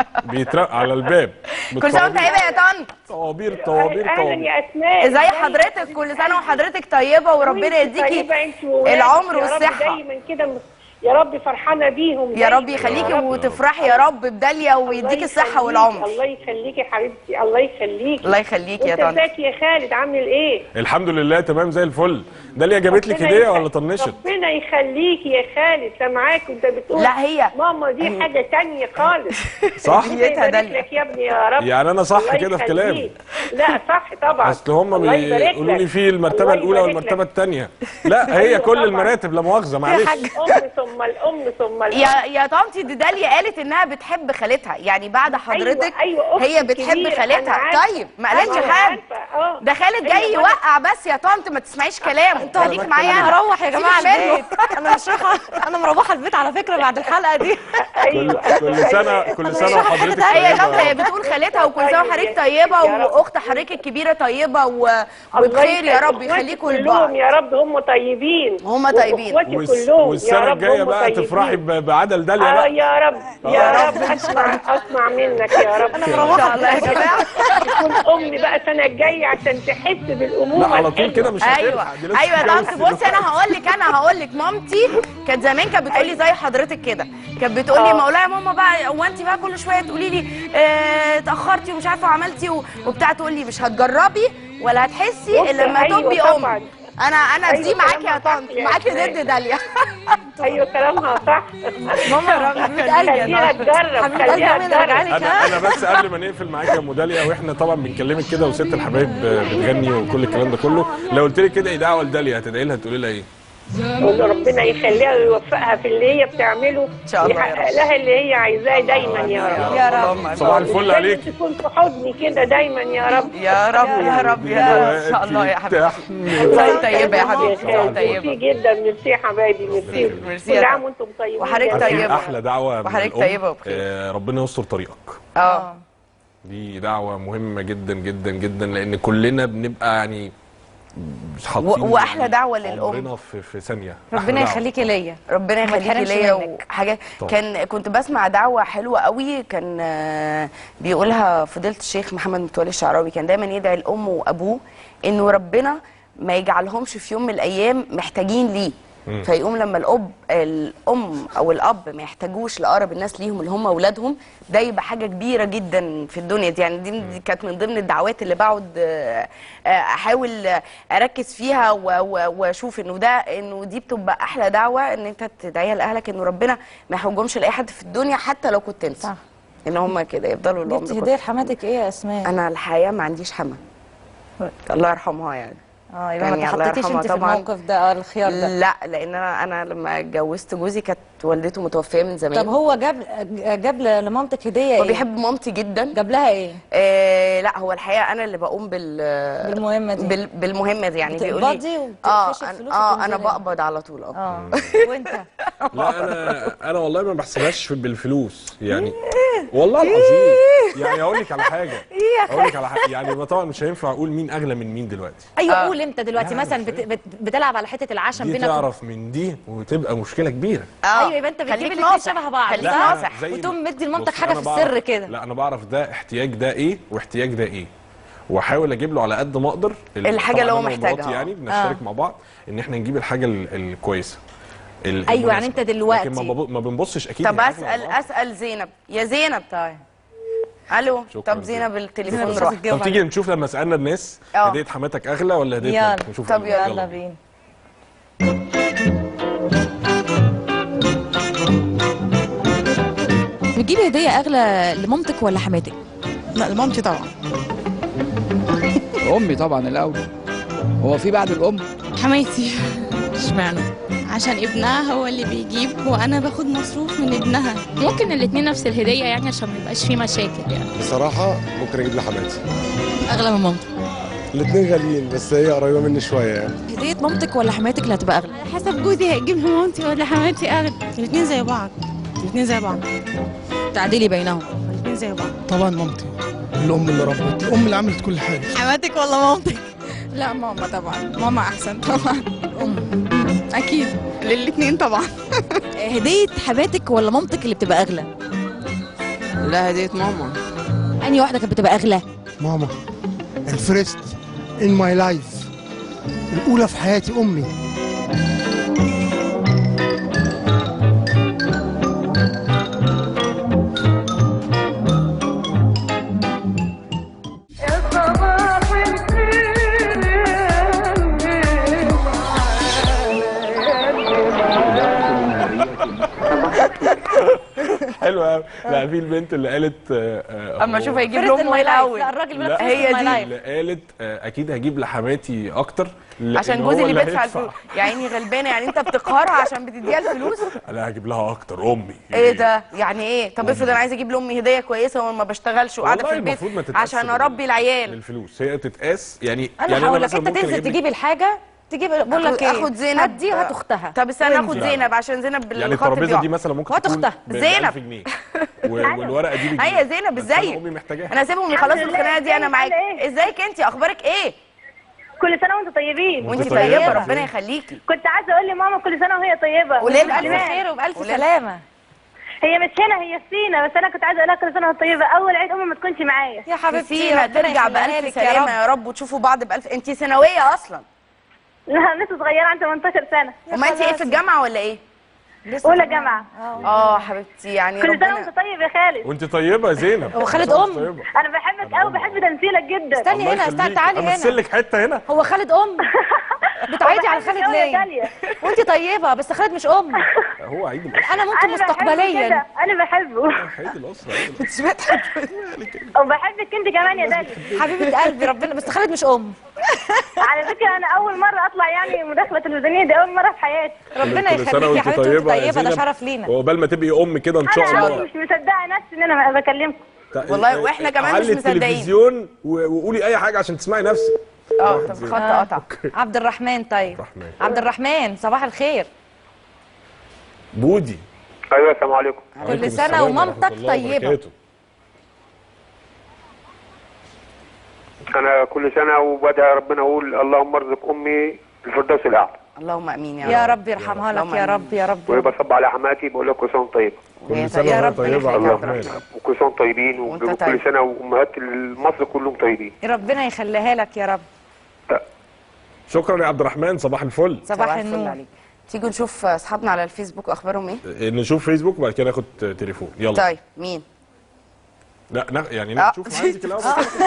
بيترق على الباب كل سنه وانت طيبه يا طنط طوابير طوابير اهلا طوابير يا اسماء ازي حضرتك كل سنه وحضرتك طيبه وربنا يديكي طيبة انت وولادك العمر يا رب والصحه دايما كده يا رب فرحانه بيهم يا رب دايما. يخليكي يا رب. وتفرحي يا رب بداليا الله ويديكي الصحه يخليكي، والعمر الله يخليكي يا حبيبتي الله يخليكي الله يخليكي يا وانت طنط ازيك يا خالد عامل ايه الحمد لله تمام زي الفل داليا جابت لك ربنا هديه يخ- ولا طنشت ربنا يخليكي يا خالد سامعاك وانت بتقول لا، هي- ماما دي حاجه تانية خالص صح ربنا نيتها يبارك داليا. لك يا ابني يا رب يعني أنا صح الله كده في يخليك. كلامي. لا صح طبعا اصل هم الله يبارك بيقولوا لي لك. في المرتبه الله الاولى يبارك والمرتبه لك. الثانيه لا هي أيوة كل طبعاً. المراتب لا مؤاخذه معلش ام ثم الام ثم الام يا يا طنطي دي داليا قالت انها بتحب خالتها يعني بعد حضرتك أيوة، أختي هي بتحب الكبيرة، أنا خالتها عارفة. طيب ما قالتش أنا حاجه عارفة، آه. ده خالد أيوة، جاي أنا- يوقع بس يا طنط ما تسمعيش كلامه خليكي معايا انا انا هروح يا جماعه سيبك منه. البيت انا مش رايحه انا مروحه البيت على فكره بعد الحلقه دي كل ايوه كل سنه كل سنه رايحة وحضرتك حتة هي يا طنط طيبه هي بتقول خالتها وكل سنه طيب وحضرتك يا- طيبه يا رب. واخت حضرتك الكبيره طيبه و... الله وبخير يا رب يخليك. يخليكم إخواتي لبعض كلهم يا رب هم طيبين هم طيبين. واخواتي والس- كلهم يا والسنه رب الجايه هم بقى طيبين. تفرحي ب- بعدل داليا اه بقى يا رب يا رب اسمع اسمع منك يا رب ان شاء الله يا جماعه تكون امي بقى السنه الجايه عشان تحس بالامومه لا على طول الحلوة. كده مش ايوه هتلحق دي لسه ايوه يا طنط بتتجوز بصي انا هقول لك انا هقول لك مامتي كانت زمان كانت بتقول لي زي حضرتك كده كانت بتقول لي آه. ما اقول لها يا ماما بقى هو انت بقى كل شويه تقولي لي اه اتاخرتي ومش عارفه وعملتي و- وبتاع تقول لي مش هتجربي ولا هتحسي بصي، الا لما أيوة تبقي طبعاً. ام انا انا أيوة دي معاكي يا كلامها طنط صح يا معاكي أسماء. ضد داليا ايوه كلامها صح ماما حبيبه قلبي يا خليها طنط. تجرب حبيبه قلبي خليها يا ماما ارجع تجرب لك انا ها انا بس قبل ما نقفل معاك يا ام داليا واحنا طبعا بنكلمك كده وست الحبايب بتغني وكل الكلام ده كله لو قلت لك كده دعوه لداليا هتدعي لها تقولي لها ايه؟ قول ربنا يخليها ويوفقها في اللي هي بتعمله إن شاء الله يا يحقق رب. لها اللي هي عايزاه دايما يا رب يا رب صباح الفل عليك تكون في حضني كده دايما يا رب يا رب يا رب يا رب ان شاء الله يا حبيبي الله طيبه يا حبيبي الله ميرسي طيبه جدا ميرسي يا حبايبي ميرسي ميرسي يا كل رب. عام وانتم طيبين وحضرتك يا طيبة. رب. احلى دعوه من وحضرتك الأم. طيبة وبخير. آه، ربنا يستر طريقك اه دي دعوه مهمه جدا جدا جدا لان كلنا بنبقى يعني حاطين و- وأحلى دعوة للأم. عمرنا في في ثانيه أحلى ربنا دعوة. يخليكي ليا ربنا وما يخليكي تحرمش ليا منك. وحاجه طبعا. كان كنت بسمع دعوه حلوه قوي كان آه، بيقولها فضيله الشيخ محمد متولي الشعراوي كان دايما يدعي الام وابوه انه ربنا ما يجعلهمش في يوم من الايام محتاجين ليه مم. فيقوم لما الاب الام او الاب ما يحتاجوش لاقرب الناس ليهم اللي هم اولادهم ده يبقى حاجه كبيره جدا في الدنيا دي يعني دي, دي كانت من ضمن الدعوات اللي بقعد آه، آه، احاول آه، اركز فيها و- و- واشوف انه ده انه دي بتبقى احلى دعوه ان انت تدعيها لاهلك انه ربنا ما يحوجهمش لاي حد في الدنيا حتى لو كنت انت صح. ان هم كده يفضلوا العمر جبت كله. هديه لحماتك ايه يا اسماء؟ انا الحقيقه ما عنديش حما الله يرحمها يعني اه يبقى ما يعني الله تحطيتيش يرحمها انت في طبعاً. الموقف ده اه الخيار ده لا لان انا انا لما اتجوزت جوزي كانت والدته متوفيه من زمان طب هو جاب جاب لمامتك هديه هو ايه؟ بيحب مامتي جدا جاب لها ايه؟ آه لا هو الحقيقه انا اللي بقوم بال بالمهمه دي بال بالمهمه دي يعني بيقول لي بتقبضي اه وبتقفشي أنا- الفلوس اه انا وتنزلي؟ بقبض على طول اه اه وانت لا انا انا والله ما بحسبهاش في- بالفلوس يعني والله العظيم يعني اقول لك على حاجه اقول لك على حاجه يعني ما طبعا مش هينفع اقول مين اغلى من مين دلوقتي ايوه آه. قول انت دلوقتي لا، مثلا مش بت... بت... بتلعب على حته العشم دي بينك تعرف من دي وتبقى مشكله كبيره اه ايوه يبقى انت بتجيب خليك الاثنين ناصح. شبه بعض خليك لا، صح؟ أنا ناصح زي- وتقوم مدي لمامتك بص، حاجه أنا في بعرف- السر كده لا انا بعرف ده احتياج ده ايه واحتياج ده ايه واحاول اجيب له على قد ما اقدر ال- الحاجة طبعاً اللي هو أنا محتاجها. ومراتي يعني بنشترك مع بعض ان احنا نجيب الحاجه ال- الكويسه ال- أيوة، يعني المناسبة. أنت دلوقتي- لكن ما, بب- ما بنبصش اكيد طب هي أغلى اسال ولا أرخص. اسال زينب يا زينب طيب الو شكراً طب زينب زينب. التليفون زينب مش راح هتتجاوب طب تيجي نشوف لما سالنا الناس آه. هديه حماتك اغلى ولا هديه يلا. مامتك؟ نشوف طب الأول. يلا بينا بتجيبي هدية أغلى لمامتك ولا حماتك؟ لا لمامتي طبعا امي طبعا الاول هو في بعد الام حماتي اشمعنى؟ عشان ابنها هو اللي بيجيب وانا باخد مصروف من ابنها ممكن الاتنين نفس الهديه يعني عشان ما يبقاش في مشاكل يعني بصراحة ممكن أجيب لحماتي أغلى من مامتك الاتنين غاليين بس هي قريبة مني شوية يعني هدية مامتك ولا حماتك اللي هتبقى أغلى؟ حسب جوزي هيجيب مامتي ولا حماتي اغلى الاتنين زي بعض الاتنين زي بعض تعديلي بينهم الاتنين زي بعض طبعا مامتي الام اللي ربت الام اللي عملت كل حاجه حماتك ولا مامتك لا ماما طبعا ماما احسن طبعا أم اكيد للاتنين طبعا هدية حماتك ولا مامتك اللي بتبقى أغلى؟ لا هديه ماما أنهي واحدة كانت بتبقى أغلى؟ ماما الفيرست ان ماي لايف الاولى في حياتي امي حلو قوي لا في البنت اللي قالت آه، آه، اما هو- اشوف هيجيب فرقة لامه ايه الماي لايف. الاول لا الراجل بيقول لا لك هي هي دي. دي اللي قالت آه، اكيد هجيب لحماتي اكتر لأن عشان هو جوزي اللي بيدفع هيدفع. الفلوس يا عيني غلبانه يعني انت بتقهرها عشان بتديها الفلوس لا هجيب لها اكتر امي ايه ده يعني ايه طب افرض انا عايزه اجيب لامي هديه كويسه وما بشتغلش وقاعده في والله البيت المفروض ما تتقاس عشان بال- اربي العيال بالفلوس هي تتقاس يعني انا يعني هقول لك مثلاً انت ممكن تنزل أجيب لك- تجيب الحاجه تجيب بقول لك ايه اخد زينب هدي وهات اختها طب استنى اخد وانزل. زينب عشان زينب يعني بالخط الترابيزه بيقع. دي مثلا ممكن وهات تكون أختها. ب- ب زينب. 1000 جنيه و- والورقه دي بجنيه ايوه زينب بس أنا ازيك امي محتاجاها انا هسيبهم يخلصوا الحمد الخناقه دي انا لله. معاك عاملة إيه؟ ازيك انت اخبارك ايه كل سنه وانتم طيبين وأنت وانت طيبة. طيبه ربنا يخليكي كنت عايزه اقول لماما كل سنه وهي طيبه قولي لها. بألف وبالإيمان. خير وبألف قولي لها. سلامة هي مش هنا هي في سينا بس انا كنت عايزه اقول لها كل سنه وانت طيبه اول عيد امي ما تكونش معايا يا حبيبتي سينا ربنا ترجع يخليها بألف لك يا سلامة رب يا رب وتشوفوا بعض بألف انت ثانوية أصلا لا لسه صغيره عندي 18 سنه وما انت ايه في الجامعة ولا ايه؟ لسه اولى كمان. جامعه اه حبيبتي يعني كل سنه ربنا وانت طيب يا خالد وانت طيبه يا زينب هو خالد كل سنة أم؟ وأنت طيبة. انا بحبك قوي بحب تمثيلك جدا استني الله هنا استني يخليك. تعالي امثل هنا لك حته هنا هو خالد ام بتعيدي على وبحبك خالد أوي يا ليه داليا. وانت طيبه بس خالد مش ام هو عيد الاسره انا ممكن انا بحبه مستقبليا كده انا بحبه عيد الاسره عيد الأسرة. وبحبك انت كمان يا داليا حبيبه قلبي ربنا بس خالد مش ام على فكره انا اول مره اطلع يعني مداخله تلفزيونيه دي اول مره في حياتي ربنا كل سنة يخليك يا وأنت حبيبتي وانت طيبة يا طيبه ده زينب. شرف لينا وقبل ما تبقي ام كده ان شاء انا الله قوي مش مصدقه نفسي ان انا بكلمكم والله وإحنا كمان مش علي مصدقين. التلفزيون و- وقولي اي حاجه عشان تسمعي نفسك اه طب الخط آه. قطع عبد الرحمن طيب الرحمن. عبد الرحمن صباح الخير بودي ايوه السلام عليكم عليكم سنة السلام ومامتك ورحمة الله طيبة. وبركاته. انا كل سنه وبدعي ربنا اقول اللهم ارزق امي الفردوس الاعلى اللهم امين يا رب يا رب يرحمها لك يا رب يا رب ويبقى صب على حماتي بقول لك كل سنه وأنت طيبه كل سنه يا وهي رب طيبه يخليك عبد يا الرحمن وكل سنه وأنتم طيبين وأنت وكل طيب. سنه وامهات مصر كلهم طيبين ربنا يخليها لك يا رب شكرا يا عبد الرحمن صباح الفل صباح الفل النور عليك. تيجوا نشوف اصحابنا على الفيسبوك اخبارهم ايه نشوف فيسبوك وبعد كده ناخد تليفون يلا طيب مين لا نا يعني آه. نشوف عايزك الاول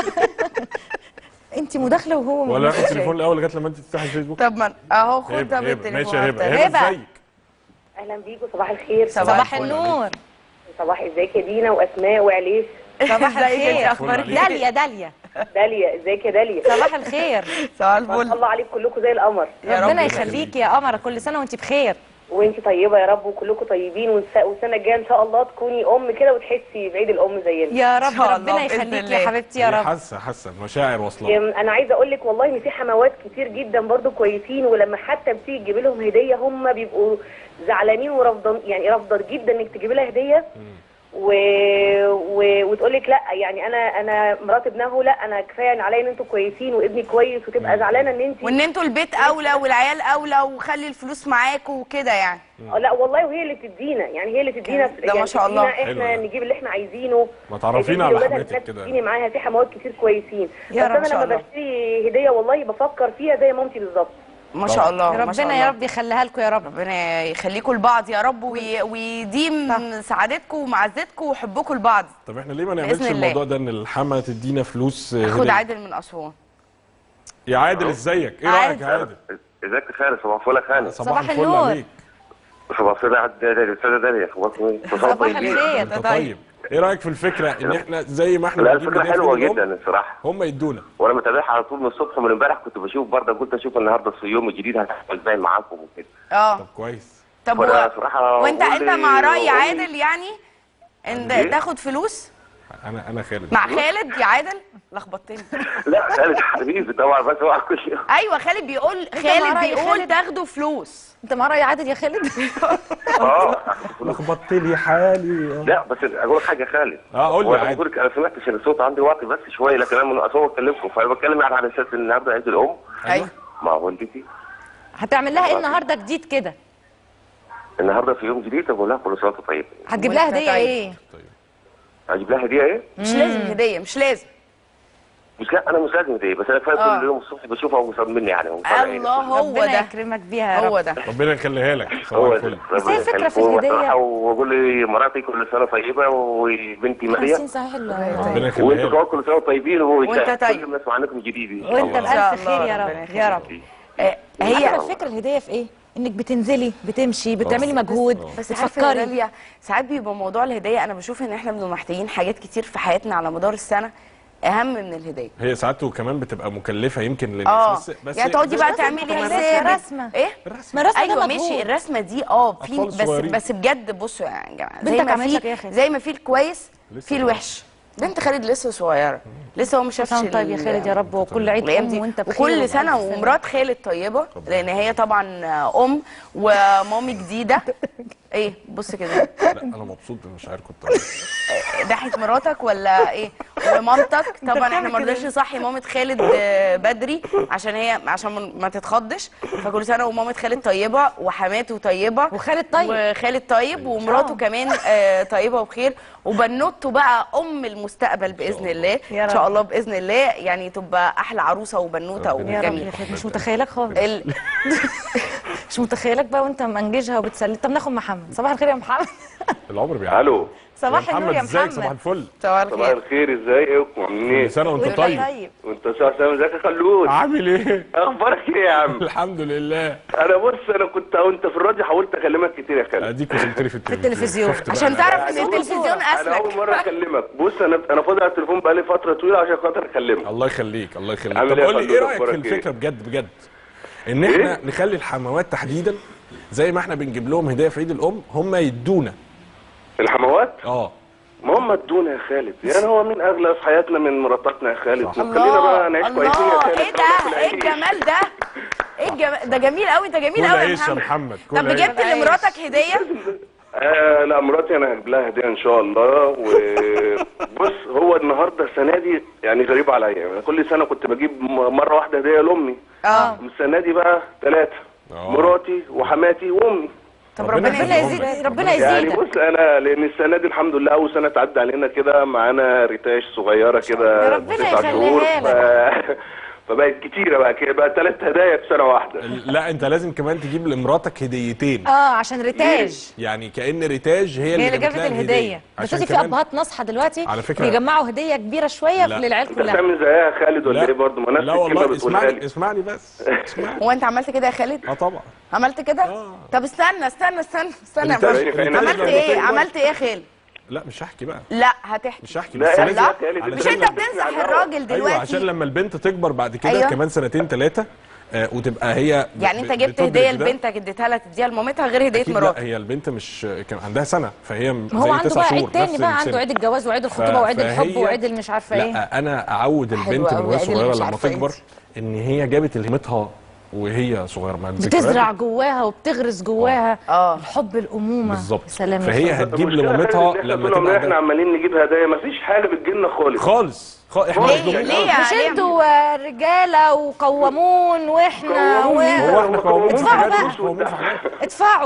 انت مداخله وهو ولا ناخد مداخلة. تليفون الاول لغايه لما انت تفتحي الفيسبوك طب ما اهو خد هبة، طب هبة. التليفون ماشي يا هبه على هبه التليفون. ازيك اهلا بيكم صباح الخير صباح النور صباح ازيك يا دينا واسماء وعليش صباح ازيك انت الخير اخبارك ايه داليا داليا داليا ازيك يا داليا صباح الخير صباح ما الفل شاء الله عليكم كلكم زي القمر ربنا يخليكي يا قمر كل سنه وانت بخير وانت طيبه يا رب وكلكم طيبين والس- والسنه الجايه ان شاء الله تكوني ام كده وتحسي بعيد الام زينا يا رب إن شاء الله ربنا بإذن يخليكي الله. يا حبيبتي يا هي رب حاسه حاسه المشاعر واصله أم، انا عايزه اقول لك والله ان في حموات كتير جدا برضو كويسين ولما حتى بتيجي تجيبي لهم هديه هم بيبقوا زعلانين ورافضين يعني رافضه جدا انك تجيبي لها هديه و... و... وتقول لك لا يعني انا انا مرات ابنه لا انا كفايه عليا ان انتوا كويسين وابني كويس وتبقى زعلانه ان انت وان انتوا البيت اولى والعيال اولى وخلي الفلوس معاكوا وكده يعني آه، لا والله وهي اللي بتدينا يعني هي اللي تدينا ده يعني ما شاء الله. تدينا حلو احنا ده. نجيب اللي احنا عايزينه ما تعرفينا تدي على لولادها حماتك الناس كده. تديني معاها في حموات كتير كويسين يا بس رب إن انا شاء لما الله. بشتري هديه والله بفكر فيها زي مامتي بالظبط ما شاء الله ما شاء ربنا الله يا رب يخليها لكم يا رب ربنا يخليكم لبعض يا رب وي- ويديم سعادتكم ومعزتكم وحبكم لبعض طب احنا ليه ما بإذن نعملش الله. الموضوع ده ان الحما تدينا فلوس آه، خد هدية؟ عادل من اسوان يا عادل ازيك ايه رايك يا عادل ازيك يا خالد صباح الفل يا خالد صباح الفل النور. عليك صباح الفل يا عبد الاستاذه داليا اخباركم ايه؟ كل سنة صباح طيبين. الخير انت طيب ايه رايك في الفكره ان احنا زي ما احنا لا بنجيب الفكره هدية حلوه في اليوم، جدا الصراحه هم يدونا وانا متابعها على طول من الصبح ومن امبارح كنت بشوف برضه قلت اشوف النهارده في يوم جديد هتحصل ازاي معاكم وكده اه طب كويس طب وأنا و... صراحة وانت بقول انت لي- مع راي بقول لي- عادل يعني ان إيه؟ تاخد فلوس انا انا خالد مع خالد يا عادل لخبطتني لا خالد حبيبي طبعا بس هو كل شيء ايوه خالد بيقول مع خالد رأي بيقول خالد؟ تاخدوا فلوس انت مع راي عادل يا خالد اه لخبطت لي حالي لا بس اقول لك حاجه يا خالد اه قول لي هو انا عادي بقول لك انا سمعتش ان الصوت عندي واطي بس شويه لكن انا من اصلا بكلمكم فانا بتكلم يعني على اساس ان النهارده عيد الام ايوه مع والدتي هتعمل لها ايه النهارده جديد كده النهارده في يوم جديد بقول لها كل سنه وأنت طيب هتجيب لها وانت هديه طيب. ايه هجيب لها هديه ايه؟ مش لازم هديه مش لازم مش لا انا مش لازم هديه بس انا كفايه آه. كل يوم الصبح بشوفها ومصاب مني يعني ومطلع عيني. الله هو ربنا ده يكرمك بيها يا رب هو ده ربنا يخليها لك صباح هو الفل بس هي الفكرة في هو الهدية. صراحة واقول لي مراتي كل سنه طيبه وبنتي حاسين ماريا صحيح ال- ربنا يخليها وانتوا لك كمان كل سنه طيبين وانت كل طيب. الناس عنكم جديد إن شاء وانت الله. شاء بألف خير الله، يا ربنا رب يا رب آه، هي هي الفكره الهديه في ايه انك بتنزلي بتمشي بتعملي مجهود بس عارفه يا بتفكري داليا ساعات بيبقى موضوع الهديه انا بشوف ان احنا بنبقى محتاجين حاجات كتير في حياتنا على مدار السنه اهم من الهديه هي ساعات وكمان بتبقى مكلفه يمكن للناس اه بس بس يعني تقعدي بقى بس تعملي كمان حساب رسمة. ايه ما الرسمة ده ايوه مجهود. ماشي الرسمه دي اه في أطفال بس صغيرين. بس بجد بصوا يا جماعه زي بنتك ما عملت لك في إيه يا خالد؟ زي ما في الكويس لسه في الوحش بنت خالد لسه صغيره لسه هو ما شافش سنة طيب يا ال- خالد يا رب وكل عيد الايام ام دي وانت بخير وكل وبألف سنه ومرات خالد طيبه لان هي طبعا ام ومامي جديده ايه بص كده لا انا مبسوط بمشاعركم طبعا ضحك مراتك ولا ايه ومامتك طبعا احنا بتعمل ما كده رضيناش نصحي مامه خالد آه، بدري عشان هي عشان ما- ما تتخضش فكل سنه ومامه خالد طيبه وحماته طيبه وخالد طيب. وخالد طيب ومراته آه. كمان آه، طيبه وبخير وبنوته بقى ام المستقبل باذن الله يا ان شاء رب. الله باذن الله يعني تبقى احلى عروسه وبنوته ربنا يا رب يا وجميله خالد مش متخيلك خالص ال... مش متخيلك بقى وانت منجزها وبتسلي طب ناخد محمد صباح الخير يا محمد العمر بيعدي الو صباح النور يا ازيك صباح محمد الفل صباح صباح الخير الخير ازيكم عاملين ايه؟ كل سنه وانت وانت طيب طيب وانت صح سامي ازيك يا خلود عامل ايه اخبارك ايه يا عم؟ الحمد لله انا بص انا كنت وانت في الراديو حاولت اكلمك كتير يا خالد اديك وصلت لي في التلفزيون التلفزيون. شفت بقى. عشان تعرف ان أنا أول التلفزيون انا اول اسلك مره اكلمك بص انا انا فاضي على التليفون بقالي فتره طويله عشان خاطر اكلمك الله يخليك الله يخليك عامل طب ايه يا قول لي فندم؟ ايه رايك في أخبارك إيه؟ الفكره بجد بجد ان احنا إيه؟ نخلي الحموات تحديدا زي ما احنا بنجيب لهم هديه في عيد الام هم يدونا الحموات اه ما هم ادونا يا خالد يعني هو مين اغلى في حياتنا من مراتاتنا يا خالد صح. خلينا بقى نعيش كويسين يا الله خالد ايه ده ايه الجمال ده ايه الجمال ده جميل قوي انت جميل كل قوي يا عيش يا محمد محمد كل طب عيش. جبت لمراتك هديه آه لا مراتي انا هجيب لها هديه ان شاء الله وبص هو النهارده السنه دي يعني غريب عليا أنا كل سنه كنت بجيب م- مره واحده هديه لامي اه السنه دي بقى ثلاثه آه. مراتي وحماتي وامي طب ربنا ربنا ربنا يخليهم يزيد لك. ربنا يعني يزيدك بص انا لان السنه دي الحمد لله اول سنه تعدي علينا كده معانا ريتاش صغيره كده يا ربنا تسع يخليها شهور ف... فبقت كتيره بقى كده بقى ثلاث هدايا في سنه واحده لا انت لازم كمان تجيب لمراتك هديتين اه عشان ريتاج يعني كان ريتاج هي هي اللي, اللي جابت لها الهديه عشان بس في كمان- ابهات ناصحه دلوقتي على فكرة- بيجمعوا هديه كبيره شويه لا. للعيال انت كلها بتعمل زيها خالد ولا لا. ايه برضه ما نفس لا الكلمه والله بتقولها اسمعني لي اسمعني بس اسمعني هو انت عملت كده يا خالد اه طبعا عملت كده طب استنى استنى استنى استنى يا الريتاج- باشا. الريتاج عملت لما ايه تكبر- عملت ايه يا خالد لا مش هحكي بقى لا هتحكي مش هحكي لا بس لا لازم مش علشان انت لما- بتنصح الراجل دلوقتي ايوه عشان لما البنت تكبر بعد كده أيوة. كمان سنتين ثلاثه آه وتبقى هي ب- يعني انت ب- جبت بتدرك هديه ده. لبنتك اديتها لها تديها لمامتها غير هديه أكيد مراتك لا هي البنت مش كان عندها سنه فهي ما هو زي عنده تسع بقى شهور عيد تاني نفس بقى السن. عنده عيد الجواز وعيد ف- الخطوبه وعيد الحب فهي- وعيد اللي مش عارفه ايه لا انا اعود حلو البنت أوي، من وهي عيد اللي صغيره مش لما عارفة إيه. تكبر ان هي جابت لهمتها وهي صغيره ما الذكريات- بتزرع جواها وبتغرس جواها الحب الامومه بالظبط. يا سلام يا فهي خالد. هتجيب المشكلة لمامتها خالد إن احنا لما طول عمرنا تبقى احنا عمالين نجيب هدايا مفيش حاجه بتجيلنا خالص خالص خ... احنا خالص. مصدومين ليه؟ أوي. مش انتوا آه، رجاله وقوامون واحنا و... هو احنا قوامون في ادفعوا حاجات بقى مش قوامون في حاجات ادفعوا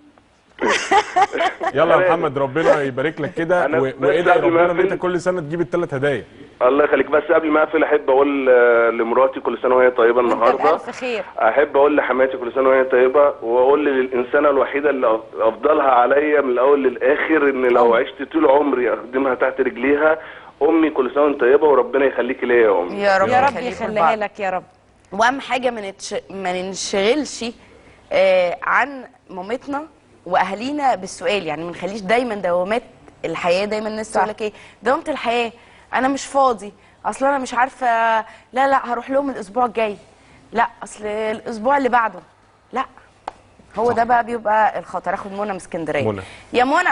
يلا يا محمد ربنا يبارك لك كده أنا و- بس وادعي قبل ما ربنا ان انت أقفل- كل سنه تجيب الثلاث هدايا الله يخليك بس قبل ما اقفل احب اقول آه، لمراتي كل سنه وهي طيبه النهارده الف خير احب اقول لحماتي كل سنه وهي طيبه واقول للانسانه الوحيده اللي أف- افضلها عليا من الاول للاخر ان لو عشت طول عمري اخدمها تحت رجليها امي كل سنه وانت طيبه وربنا يخليكي ليا يا امي يا رب يا رب يخليكم يخليها لبعض. لك يا رب واهم حاجه ما نتش... ما ننشغلش آه عن مامتنا واهالينا بالسؤال يعني ما نخليش دايما دوامات الحياه دايما الناس تقول لك ايه دوامه الحياه انا مش فاضي اصل انا مش عارفه لا لا هروح لهم الاسبوع الجاي لا اصل الاسبوع اللي بعده لا هو ده بقى بيبقى الخطر اخد منى من اسكندريه منى. يا منى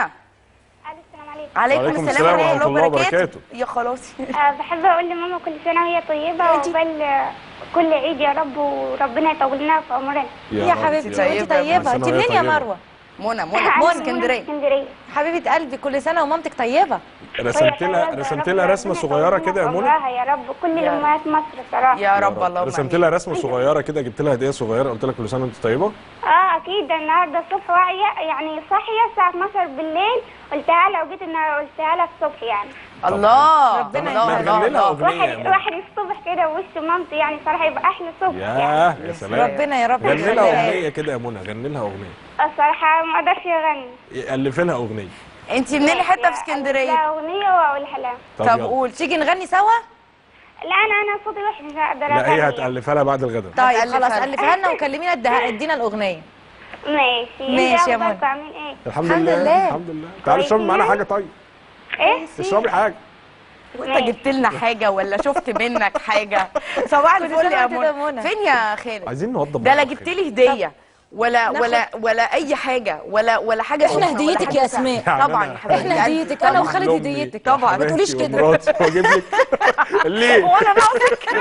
عليكم وعليكم السلام السلام ورحمه الله وبركاته وبركاته. يا خلاص آه، بحب اقول لماما كل سنه وهي طيبه وعقبال آه، كل عيد يا رب وربنا يطول لنا في عمرنا يا حبيبتي وانت طيبه انت منين يا مروه منى منى من اسكندريه اسكندريه حبيبه قلبي كل سنه ومامتك طيبه رسمت لها رسمت لها رسمه صغيره كده يا منى عمرها يا رب كل امهات مصر صراحه يا رب اللهم رسمت لها رسمه صغيره كده جبت لها هديه صغيره قلت لها كل سنه وانت طيبه اه اكيد النهارده الصبح واعيه يعني صاحيه الساعه 12 بالليل قلتها لها وجيت ان أنا قلتها لها الصبح يعني الله ربنا الله ما الله تغني لها الله اغنيه يا واحد منى واحد الصبح كده ووش مامتي يعني صراحه يبقى احلى صبح يعني ياه يا سلام ربنا يا رب غني لها يخليها اغنيه كده يا منى غني لها اغنيه الصراحه ما اقدرش اغني الف لها اغنيه انت منين حته في لا اسكندريه اغنيه واقولها لها طب طب يلا. قول تيجي نغني سوا لا انا انا صوتي وحش مش هقدر لا هي أغني. هتالفها لها بعد الغداء طيب هتألفها خلاص لها. الفها لنا وكلمينا اديها- ادينا الاغنيه ماشي ماشي يا انت منى. أخباركم عاملين ايه الحمد الحمد لله لله. الحمد لله تعالي اشربي معانا حاجه طيب ايه اشربي حاجه وانت جبت لنا حاجه ولا شفت منك حاجه صباح الفل سنة يا وانت منى منى. فين يا خالد عايزين نوضب ده لا بعض جبت لي هديه ولا ناخد- ولا ولا اي حاجه ولا ولا حاجه احنا سخنة ولا هديتك حاجة يا ساقعة. اسماء يعني طبعا أنا- يا حبيبتي احنا هديتك انا طبعاً. وخالد لأمي هديتك طبعاً. ما تقوليش وحماتي كده ومراتي واجيب لك ليه وانا ناقصك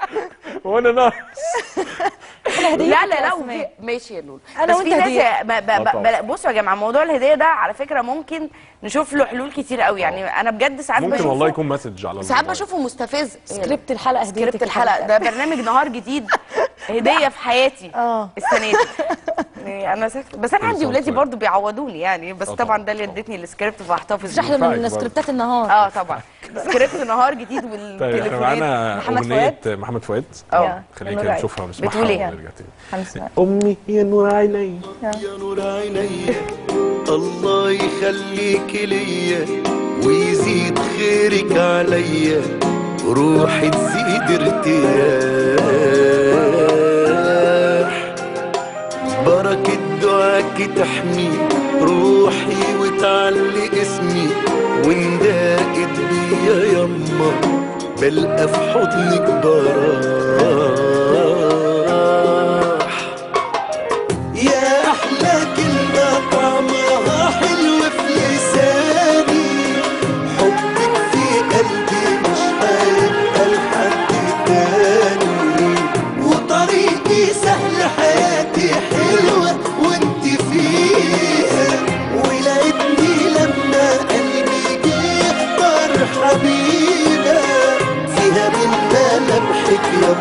وانا ناقص احنا هديتك لا لا يا لا أسماء. وفي- ماشي يا لولو أنا بس وأنت في ناس هدية. يا- ب- ب- آه ب- طبعاً. بصوا يا جماعه موضوع الهديه ده على فكره ممكن نشوف له حلول كتير قوي يعني انا بجد ساعات ممكن بشوفه والله يكون مسج على ساعات الموبايل. بشوفه مستفز سكريبت الحلقه هديتك سكريبت الحلقه ده برنامج نهار جديد هديه في حياتي اه السنه دي يعني انا سكت. بس انا عندي سنة ولادي طيب. برضو بيعوضوني يعني بس آه طبعا طبعاً، ده اللي طبعاً. ادتني السكريبت فهحتفظ اشرح بيه لنا ينفعك من برضه. سكريبتات النهار اه طبعا سكريبت نهار جديد طيب احنا والتليفونات معانا محمد اغنيه فؤاد؟ محمد فؤاد اه خلينا نور كده عين. نشوفها ونسمعها بتقول إيه؟ ونرجع تاني هنسمع امي يا نور عيني يا نور عيني الله يخليك ليا ويزيد خيرك عليا روحي تزيد ارتياح بركة دعاك تحمي روحي وتعلي اسمي ونداقت بيا يما بلقى في حضنك براح يا احلى كلمه طعمها حلو في لساني حبك في قلبي مش هيبقى لحد تاني وطريقي سهل حياتي حلوه وانت فيها ولقيتني لما قلبي جه يختار حبيبه فيها من ملامحك يا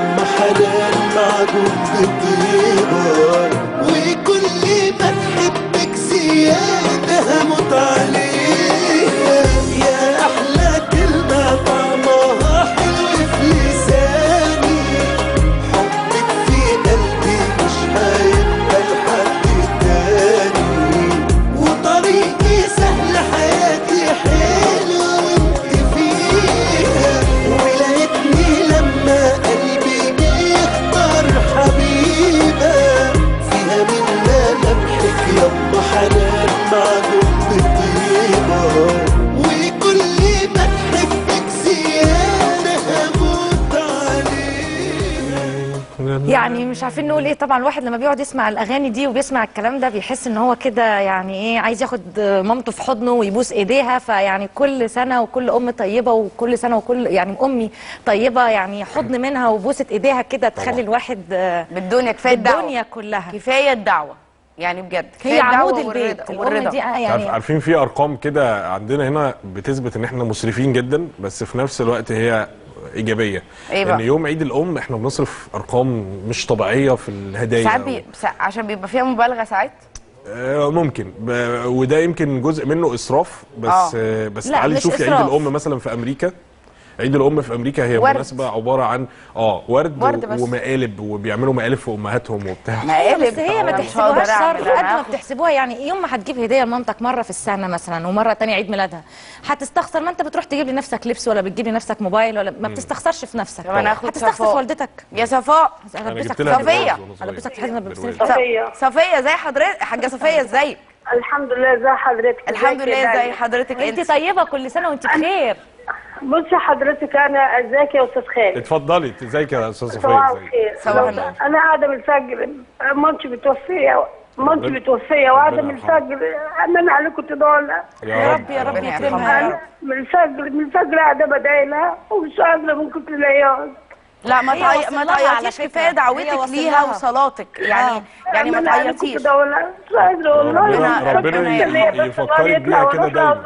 يعني مش عارفين نقول ايه طبعا الواحد لما بيقعد يسمع الاغاني دي وبيسمع الكلام ده بيحس ان هو كده يعني ايه عايز ياخد مامته في حضنه ويبوس ايديها فيعني كل سنه وكل ام طيبه وكل سنه وكل يعني امي طيبه يعني حضن منها وبوسه ايديها كده تخلي الواحد آه، بالدنيا كفايه الدعوه بالدنيا كلها كفايه الدعوه يعني بجد هي كفاية الدعوة عمود والرضا- البيت الام والرضا. دي آه، عارف يعني عارفين في ارقام كده عندنا هنا بتثبت ان احنا مسرفين جدا بس في نفس الوقت هي ايجابيه إيه بقى؟ ان يوم عيد الام احنا بنصرف ارقام مش طبيعيه في الهدايا ساعات بي... سا- عشان بيبقى فيها مبالغه ساعات آه، ممكن ب- وده يمكن جزء منه اسراف بس آه. آه. بس لا، تعالي مش شوفي عيد إسراف. الام مثلا في امريكا عيد الام في امريكا هي ورد. مناسبه عباره عن اه ورد, ورد بس. ومقالب وبيعملوا مقالب في امهاتهم وبتاع بس هي ما أنا مش تحسبوهاش هقدر أعمل، صرف أنا قد ما هاخد- بتحسبوها يعني يوم ما هتجيب هديه لمامتك مره في السنه مثلا ومره تانية عيد ميلادها هتستخسر ما انت بتروح تجيب لنفسك لبس ولا بتجيب لنفسك موبايل ولا ما مم. بتستخسرش في نفسك طب أنا هاخد هتستخسر صفاء. في والدتك يا صفاء أنا هلبسك جبت لها صفية. بالجواز وأنا صغير. هلبسك في حزمه بالجواز. صفية صفية زي حضرتك حاجة صفية ازيك الحمد لله ازي حضرتك الحمد ازيك يا لله داليا؟ ازي حضرتك انت طيبه كل سنه وانت بخير بصي حضرتك انا ازيك يا استاذ خالد اتفضلي ازيك يا استاذ صباح صفيه ازيك الخير صباح لو- النور. انا قاعده من الفجر مامتي متوفيه مامتي ربنا- متوفيه وقاعده من ربنا يرحمها. الفجر امن عليكم تدعوا لها يا رب يا رب ربنا يكرمها يا رب أنا من الفجر من الفجر قاعده بدعي لها ومش قادره من كتر العياط لا ما هي تعي... وصل ما لها على تعيطيش فكرة. كفايه هي دعوتك وصل ليها لها. وصلاتك يعني يعني ما أمن عليكم تعيطيش تدعوا لها مش قادره والله ربنا- ربنا ربنا ي- يفكرك بيها كده دايما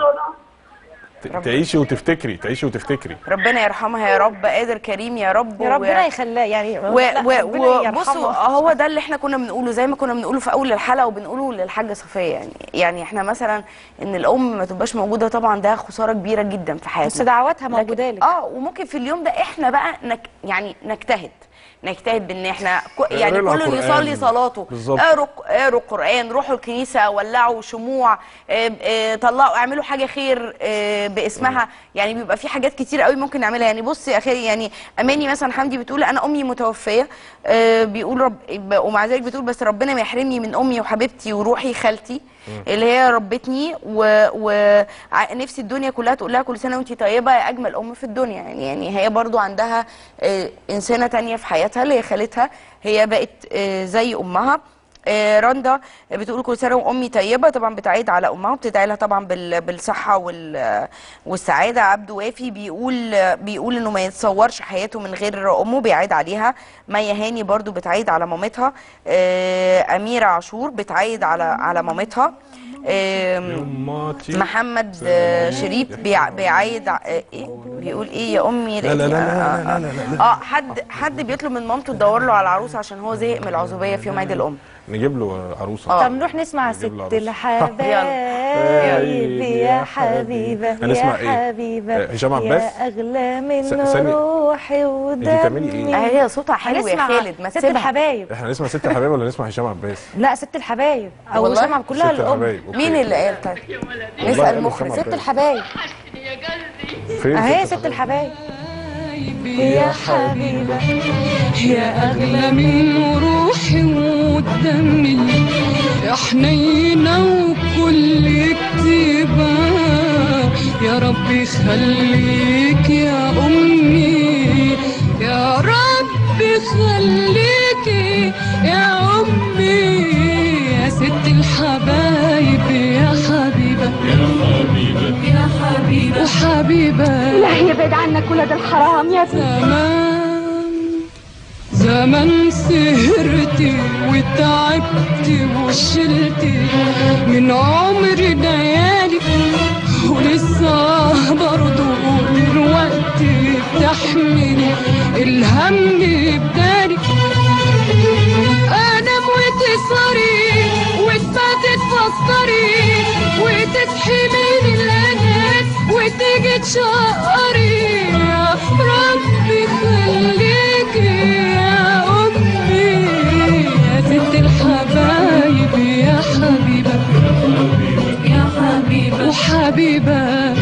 ت- تعيشي وتفتكري تعيشي وتفتكري ربنا يرحمها يا رب قادر كريم يا رب يا ربنا يخليها يعني و... لا، و... ربنا وبصوا يرحمها. هو ده اللي احنا كنا بنقوله زي ما كنا بنقوله في اول الحلقه وبنقوله للحاجه صفيه يعني يعني احنا مثلا ان الام ما تبقاش موجوده طبعا ده خساره كبيره جدا في حياتنا بس دعواتها لكن- موجوده لك اه وممكن في اليوم ده احنا بقى نك يعني نجتهد نجتهد بان احنا كو- يعني اقرا كله قرآن. يصلي صلاته بالظبط. اقروا اقروا القران روحوا الكنيسه ولعوا شموع آه، آه، طلعوا اعملوا حاجه خير آه، باسمها يعني بيبقى في حاجات كتير قوي ممكن نعملها يعني بصي يا اخي يعني اماني مثلا حمدي بتقول انا امي متوفيه آه، بيقول رب ومع ذلك بتقول بس ربنا ما يحرمني من امي وحبيبتي وروحي خالتي اللي هي ربتني ونفسي الدنيا كلها تقول لها كل سنه وانت طيبه يا اجمل ام في الدنيا يعني يعني هي برضو عندها آه، انسانه تانية في حياتها اللي هي خالتها هي بقت آه، زي امها آه، رندا بتقول كل سنه وامي طيبه طبعا بتعيد على امها وبتدعي لها طبعا بال- بالصحه وال- والسعاده عبد وافي بيقول بيقول انه ما يتصورش حياته من غير امه بيعيد عليها ميا هاني برضو بتعيد على مامتها آه، اميره عاشور بتعيد على على مامتها آم، محمد آه، شريف بيع- بيعيد ع- آه، ايه بيقول ايه يا امي لا لا لا لقيتني- لا آه، لا لا لا لا. اه حد حد بيطلب من مامته تدور له على عروسه عشان هو زهق من العزوبيه في يوم عيد الام نجيب له عروسه آه. طب نروح نسمع ست نجيب له عروسة. الحبايب يلا. يا حبيبة هنسمع يا إيه؟ حبيبة آه، هشام عباس؟ يا أغلى من س- ثانية. روحي ودمي بتعملي إيه؟ آه، هي صوتها حلو يا هنسمع خالد ما ست تسيبها الحبايب احنا نسمع ست الحبايب ولا نسمع هشام عباس لا ست الحبايب او والله؟ شمع كلها ست الام الحبايب أوكي. مين اللي قال طيب والله نسال قالوا مخرج هشام ست عباس. الحبايب فين اهي ست الحبايب يا حبيبة يا أغلى من روحي ودمي يا حنينة وكل كتيبة يا رب يخليك يا أمي يا رب يخليكي يا أمي يا ست الحبايب يا حبيبة يا حبيبة يا حبيبة وحبيبة لا يبعد عنك ولاد الحرام يا زمان زمان سهرتي وتعبتي وشلتي من عمري ليالي ولسه برضو دلوقتي بتحملي الهم بدالي انام وتسهري وتباتي تفكري وتصحي من الانام وتيجي تشقري يا ربي خليكي يا امي يا ست الحبايب يا حبيبه يا حبيبه وحبيبه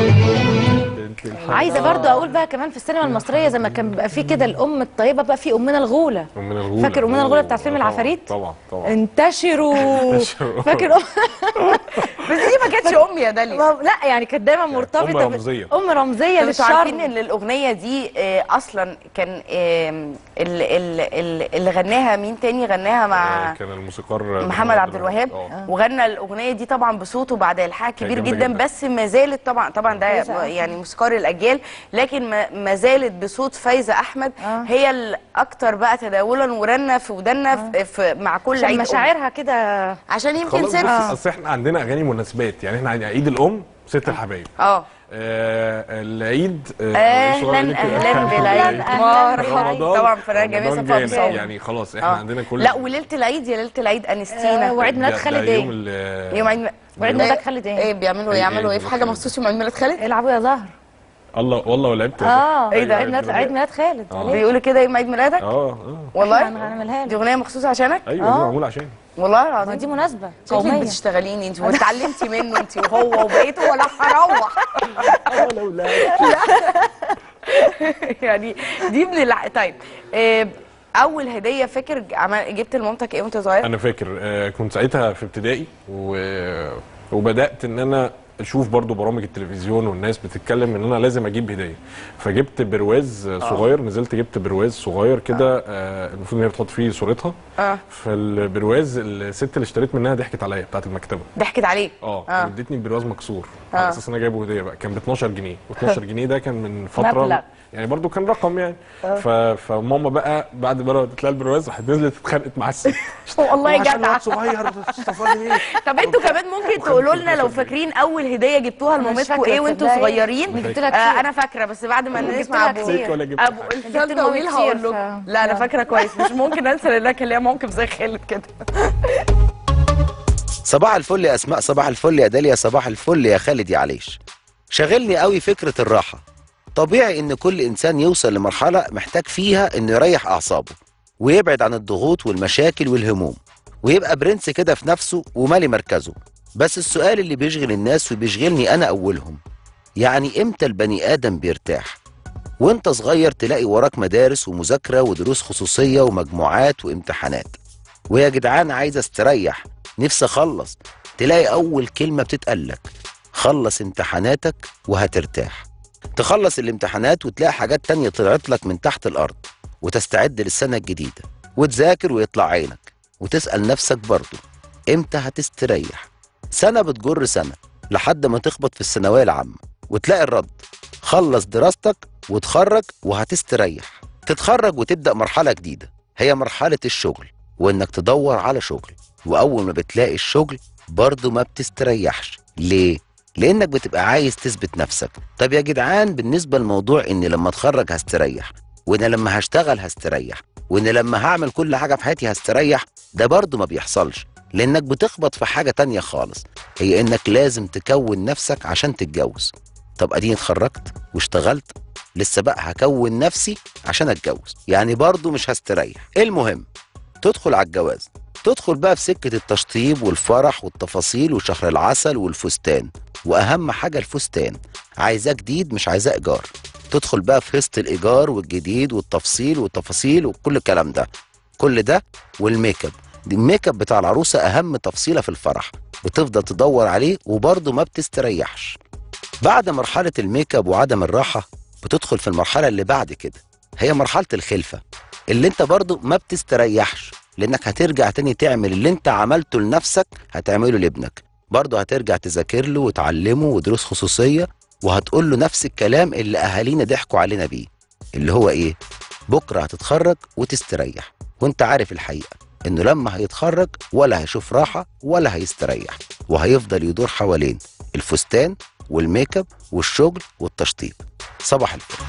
عايزه برضو اقول بقى كمان في السينما المصريه زي ما كان بيبقى في كده الام الطيبه بقى في امنا الغوله أمنا الغولة فاكر أمنا الغولة بتاعت فيلم طبعاً، العفاريت؟ طبعا طبعا انتشروا انتشروا. فاكر أم... بس دي ما كانتش ام يا داليا ما- لا يعني كانت دايما مرتبطه أم ب- رمزية. ام رمزيه انتوا عارفين للشر ان الاغنيه دي آه، اصلا كان آم، ال- ال- ال- اللي غناها مين تاني غناها مع كان الموسيقار محمد عبد الوهاب آه. وغنى الاغنيه دي طبعا بصوته بعد الحاق كبير جامدة جدا, جدا. بس ما زالت طبعا طبعا ده كويسة أوي. يعني موسيقار الاجيال لكن ما- ما زالت بصوت فايزه احمد هي الاكثر بقى تداولا ورنه في ودنا في- في مع كل عشان عيد أم. مشاعرها كده عشان يمكن خلاص سر بص اصل احنا عندنا اغاني مناسبات يعني احنا عيد الام ست الحبايب اه آه العيد آه، اهلا إيش هو اهلا العيد؟ بالعيد مرحبا رمضان طبعا فنان جميل رمضان صفاء جاي. بصوت يعني خلاص احنا آه. عندنا كل لا وليله العيد يا ليله العيد انستينا آه، وعيد ميلاد ده- خالد ده إيه؟ يوم ال- يوم عيد وعيد ميلاد خالد ايه؟ ايه بيعملوا إيه، ايه يعملوا إيه، ايه في حاجه خالد. مخصوص يوم عيد ميلاد خالد العبوا يا زهر الله والله ولعبت اه إيه ده؟ عيد ميلاد عيد ميلاد خالد آه. عليه. بيقولوا كده يوم عيد ميلادك اه اه والله هنعملها دي له اغنيه مخصوص عشانك ايوه دي آه. معموله عشان والله ما العظيم دي مناسبه شكلك قوميه بتشتغليني انت واتعلمتي منه انت وهو وبقيت ولا هروح يعني دي من الع... طيب آه، اول هديه فاكر عمل... جبت لمامتك ايه وانت صغير؟ انا فاكر آه كنت ساعتها في ابتدائي و... وبدات ان انا اشوف برضو برامج التلفزيون والناس بتتكلم ان انا لازم اجيب هديه فجبت برواز صغير نزلت جبت برواز صغير كده آه المفروض ان هي بتحط فيه صورتها اه فالبرواز الست اللي اشتريت منها ضحكت عليا بتاعت المكتبه ضحكت عليك اه آه. وادتني برواز مكسور آه. على اساس ان انا جايبه هديه بقى كان ب 12 جنيه و12 جنيه ده كان من فتره مبلغ. يعني برضو كان رقم يعني آه. ف... فماما بقى بعد ما اديت لها البرواز راحت نزلت اتخانقت مع الست والله عشان جدع الواد صغير استفاد ايه طب انتوا كمان ممكن تقولوا لنا لو فاكرين اول هديه جبتوها مش لمامتكم فاكرة ايه وانتوا تصدقي. صغيرين جبت لها آه كتير. انا فاكره بس بعد ما جبت نسمع لها ابو كتير. ولا جبت ابو حاجة. الفيلم جبت طويل لمامي هقول كتير، لكم ف- لا انا لا. فاكره كويس مش ممكن انسى لان كان ليا موقف زي خالد كده صباح الفل يا اسماء صباح الفل يا داليا صباح الفل يا خالد يا عليش شاغلني قوي فكره الراحه طبيعي ان كل انسان يوصل لمرحله محتاج فيها انه يريح اعصابه ويبعد عن الضغوط والمشاكل والهموم ويبقى برنس كده في نفسه ومالي مركزه بس السؤال اللي بيشغل الناس وبيشغلني انا اولهم يعني امتى البني ادم بيرتاح وانت صغير تلاقي وراك مدارس ومذاكره ودروس خصوصيه ومجموعات وامتحانات ويا جدعان عايز استريح نفسي اخلص تلاقي اول كلمه بتتقالك خلص امتحاناتك وهترتاح تخلص الامتحانات وتلاقي حاجات تانية طلعت لك من تحت الارض وتستعد للسنه الجديده وتذاكر ويطلع عينك وتسال نفسك برضه امتى هتستريح سنه بتجر سنه لحد ما تخبط في الثانويه العامه وتلاقي الرد خلص دراستك وتخرج وهتستريح تتخرج وتبدا مرحله جديده هي مرحله الشغل وانك تدور على شغل واول ما بتلاقي الشغل برضه ما بتستريحش ليه لانك بتبقى عايز تثبت نفسك طب يا جدعان بالنسبه لموضوع ان لما اتخرج هستريح وان لما هشتغل هستريح وان لما هعمل كل حاجه في حياتي هستريح ده برضه ما بيحصلش لانك بتخبط في حاجه تانية خالص هي انك لازم تكون نفسك عشان تتجوز طب اديني اتخرجت واشتغلت لسه بقى هكون نفسي عشان اتجوز يعني برضه مش هستريح المهم تدخل على الجواز تدخل بقى في سكة التشطيب والفرح والتفاصيل وشهر العسل والفستان وأهم حاجة الفستان عايزاه جديد مش عايزاه إيجار تدخل بقى في هست الإيجار والجديد والتفصيل والتفاصيل وكل الكلام ده كل ده والميك اب دي الميك اب بتاع العروسة أهم تفصيلة في الفرح بتفضل تدور عليه وبرضه ما بتستريحش بعد مرحلة الميك اب وعدم الراحة بتدخل في المرحلة اللي بعد كده هي مرحلة الخلفة اللي انت برضه ما بتستريحش لانك هترجع تاني تعمل اللي انت عملته لنفسك هتعمله لابنك برضه هترجع تذاكر له وتعلمه ودروس خصوصيه وهتقول له نفس الكلام اللي اهالينا ضحكوا علينا بيه اللي هو ايه بكره هتتخرج وتستريح وانت عارف الحقيقه انه لما هيتخرج ولا هيشوف راحه ولا هيستريح وهيفضل يدور حوالين الفستان والميك اب والشغل والتشطيب صباح الفل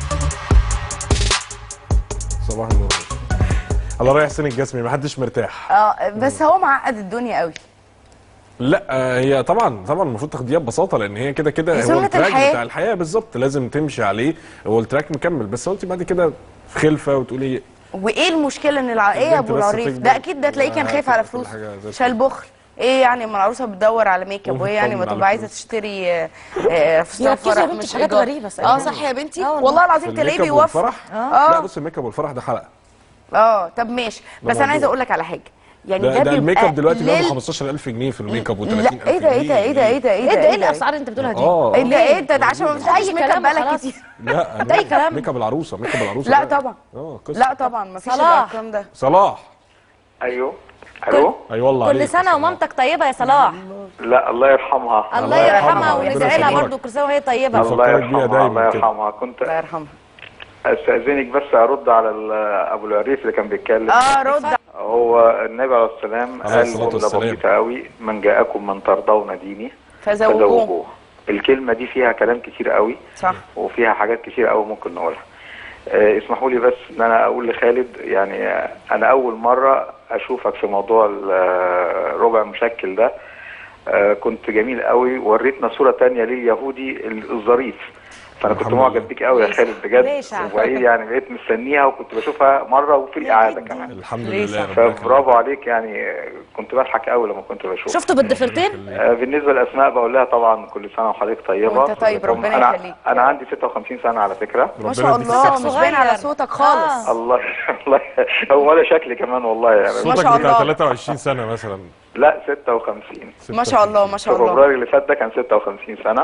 صباح النور الله رايح حسين الجسمي ما حدش مرتاح اه بس هو معقد الدنيا قوي لا آه، هي طبعا طبعا المفروض تاخديها ببساطه لان هي كده كده دي هو سنة التراك الحياة. بتاع الحياه بالظبط لازم تمشي عليه هو التراك مكمل بس انت بعد كده في خلفه وتقولي وايه المشكله ان الع... ايه يا ابو البنت بس العريف تكبر. ده اكيد ده تلاقيه كان آه، خايف على كل فلوس حاجة زي شال بخل ايه يعني ما العروسه بتدور على ميك اب وايه يعني ما وبتطمن على تبقى عايزه فلوس. تشتري آه، آه، فستان يركزوا يا فرح بنتي مش في حاجات إيجار. غريبة صحيح. اه صح يا بنتي آه والله. والله العظيم في تلاقيه الميك اب بيوفر والفرح لا اه بص الميك اب والفرح ده حلقه اه طب ماشي ده بس انا عايزه موضوع. اقول لك على حاجه يعني ده, ده, ده الميك اب بيبقى دلوقتي بيعمل ليل- 15000 جنيه في الميك اب و30000 لا ايه ده ايه ده ايه ده ايه ده ايه ده ايه الاسعار اللي انت بتقولها دي؟ آه. ايه ده ايه ده ده عشان ما ده بتحطش أي ميك اب كلام بقالك وخلاص. كتير لا ده أي كلام. ميك اب العروسه ميك اب العروسه لا ده. طبعا اه قصة. لا طبعا ما فيش صلاح. الكلام ده صلاح ايوه الو اي والله كل عليك سنه ومامتك طيبه يا صلاح لا الله يرحمها الله يرحمها يرحمها وربنا وندعي لها يصبرك. برضه كل سنه وهي طيبه الله نفكرك بيها يرحمها دايما الله كده. يرحمها كنت الله يرحمها استاذنك بس ارد على ال- ابو العريف اللي كان بيتكلم اه رد هو النبي عليه السلام عليه قال الصلاة جمله والسلام. بسيطه قوي من جاءكم من ترضون ديني فزوجوه الكلمه دي فيها كلام كتير قوي صح وفيها حاجات كتير قوي ممكن نقولها آه، اسمحوا لي بس ان انا اقول لخالد يعني آه، انا اول مره اشوفك في موضوع الربع مشكل ده آه، كنت جميل قوي وريتنا صوره تانية لليهودي الظريف فانا كنت الحمد معجب لله. بيك قوي يا خالد ليه بجد شعر؟ وبقيت يعني بقيت مستنيها وكنت بشوفها مره وفي الاعاده كمان الحمد ليه لله صح؟ ربنا يكرمك. فبرافو عليك يعني آه، كنت بضحك قوي لما كنت بشوفها شفتوا بالضفيرتين؟ آه، بالنسبه لاسماء بقول لها طبعا كل سنه وحضرتك طيبه وأنت طيب، ربنا انا يخليك. انا عندي 56 سنه على فكره ما شاء يديك الله الصحة. مش باين على صوتك خالص الله الله هو ولا شكلي كمان والله يعني ما صوتك شاء بتاع الله. 23 سنه مثلا لا 56 ما شاء الله ما شاء في الله فبراير اللي فات ده كان 56 سنه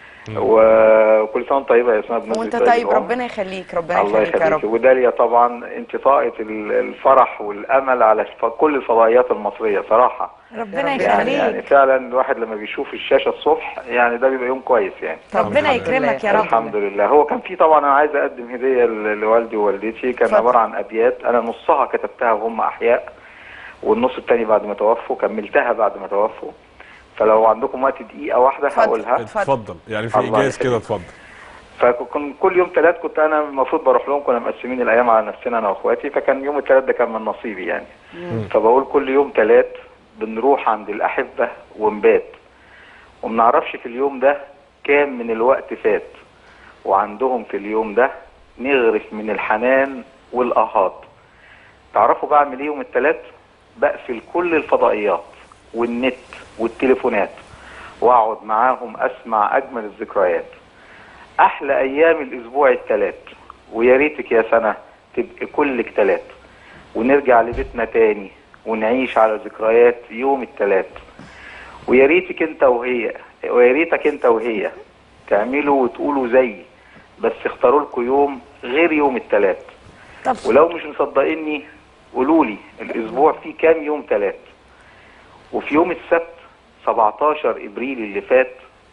وكل سنه وانت طيبه يا اسماء بمناسبه وانت عيد طيب الأم. ربنا يخليك ربنا الله يخليك يا يخليك رب وداليا طبعا انت طاقه ال- الفرح والامل على ف- كل الفضائيات المصريه صراحه ربنا يعني, يخليك يعني فعلا الواحد لما بيشوف الشاشه الصبح يعني ده بيبقى يوم كويس يعني ربنا يكرمك يا رب الحمد لله هو كان في طبعا انا عايز اقدم هديه ل- لوالدي ووالدتي كان اتفضل. عباره عن ابيات انا نصها كتبتها وهم احياء والنص التاني بعد ما توفوا كملتها بعد ما توفوا فلو عندكم وقت دقيقه واحده اتفضل. هقولها اتفضل يعني في الله ايجاز كده يخليك. اتفضل فكن كل يوم ثلاث كنت انا المفروض بروح لهم كنا مقسمين الايام على نفسنا انا واخواتي فكان يوم الثلاث ده كان من نصيبي يعني فبقول كل يوم ثلاث بنروح عند الاحبه ونبات وما نعرفش في اليوم ده كام من الوقت فات وعندهم في اليوم ده نغرف من الحنان والاهات تعرفوا بعمل ايه يوم الثلاث بقفل كل الفضائيات والنت والتليفونات واقعد معاهم اسمع اجمل الذكريات احلى ايام الاسبوع الثلاث ويا ريتك يا سنه تبقى كلك ثلاث ونرجع لبيتنا تاني ونعيش على ذكريات يوم الثلاث ويا ريتك انت وهي ويا ريتك انت وهي تعملوا وتقولوا زي بس اختاروا لكم يوم غير يوم الثلاث طب ولو مش مصدقيني قولوا لي الاسبوع فيه كام يوم ثلاث وفي يوم السبت 17 ابريل اللي فات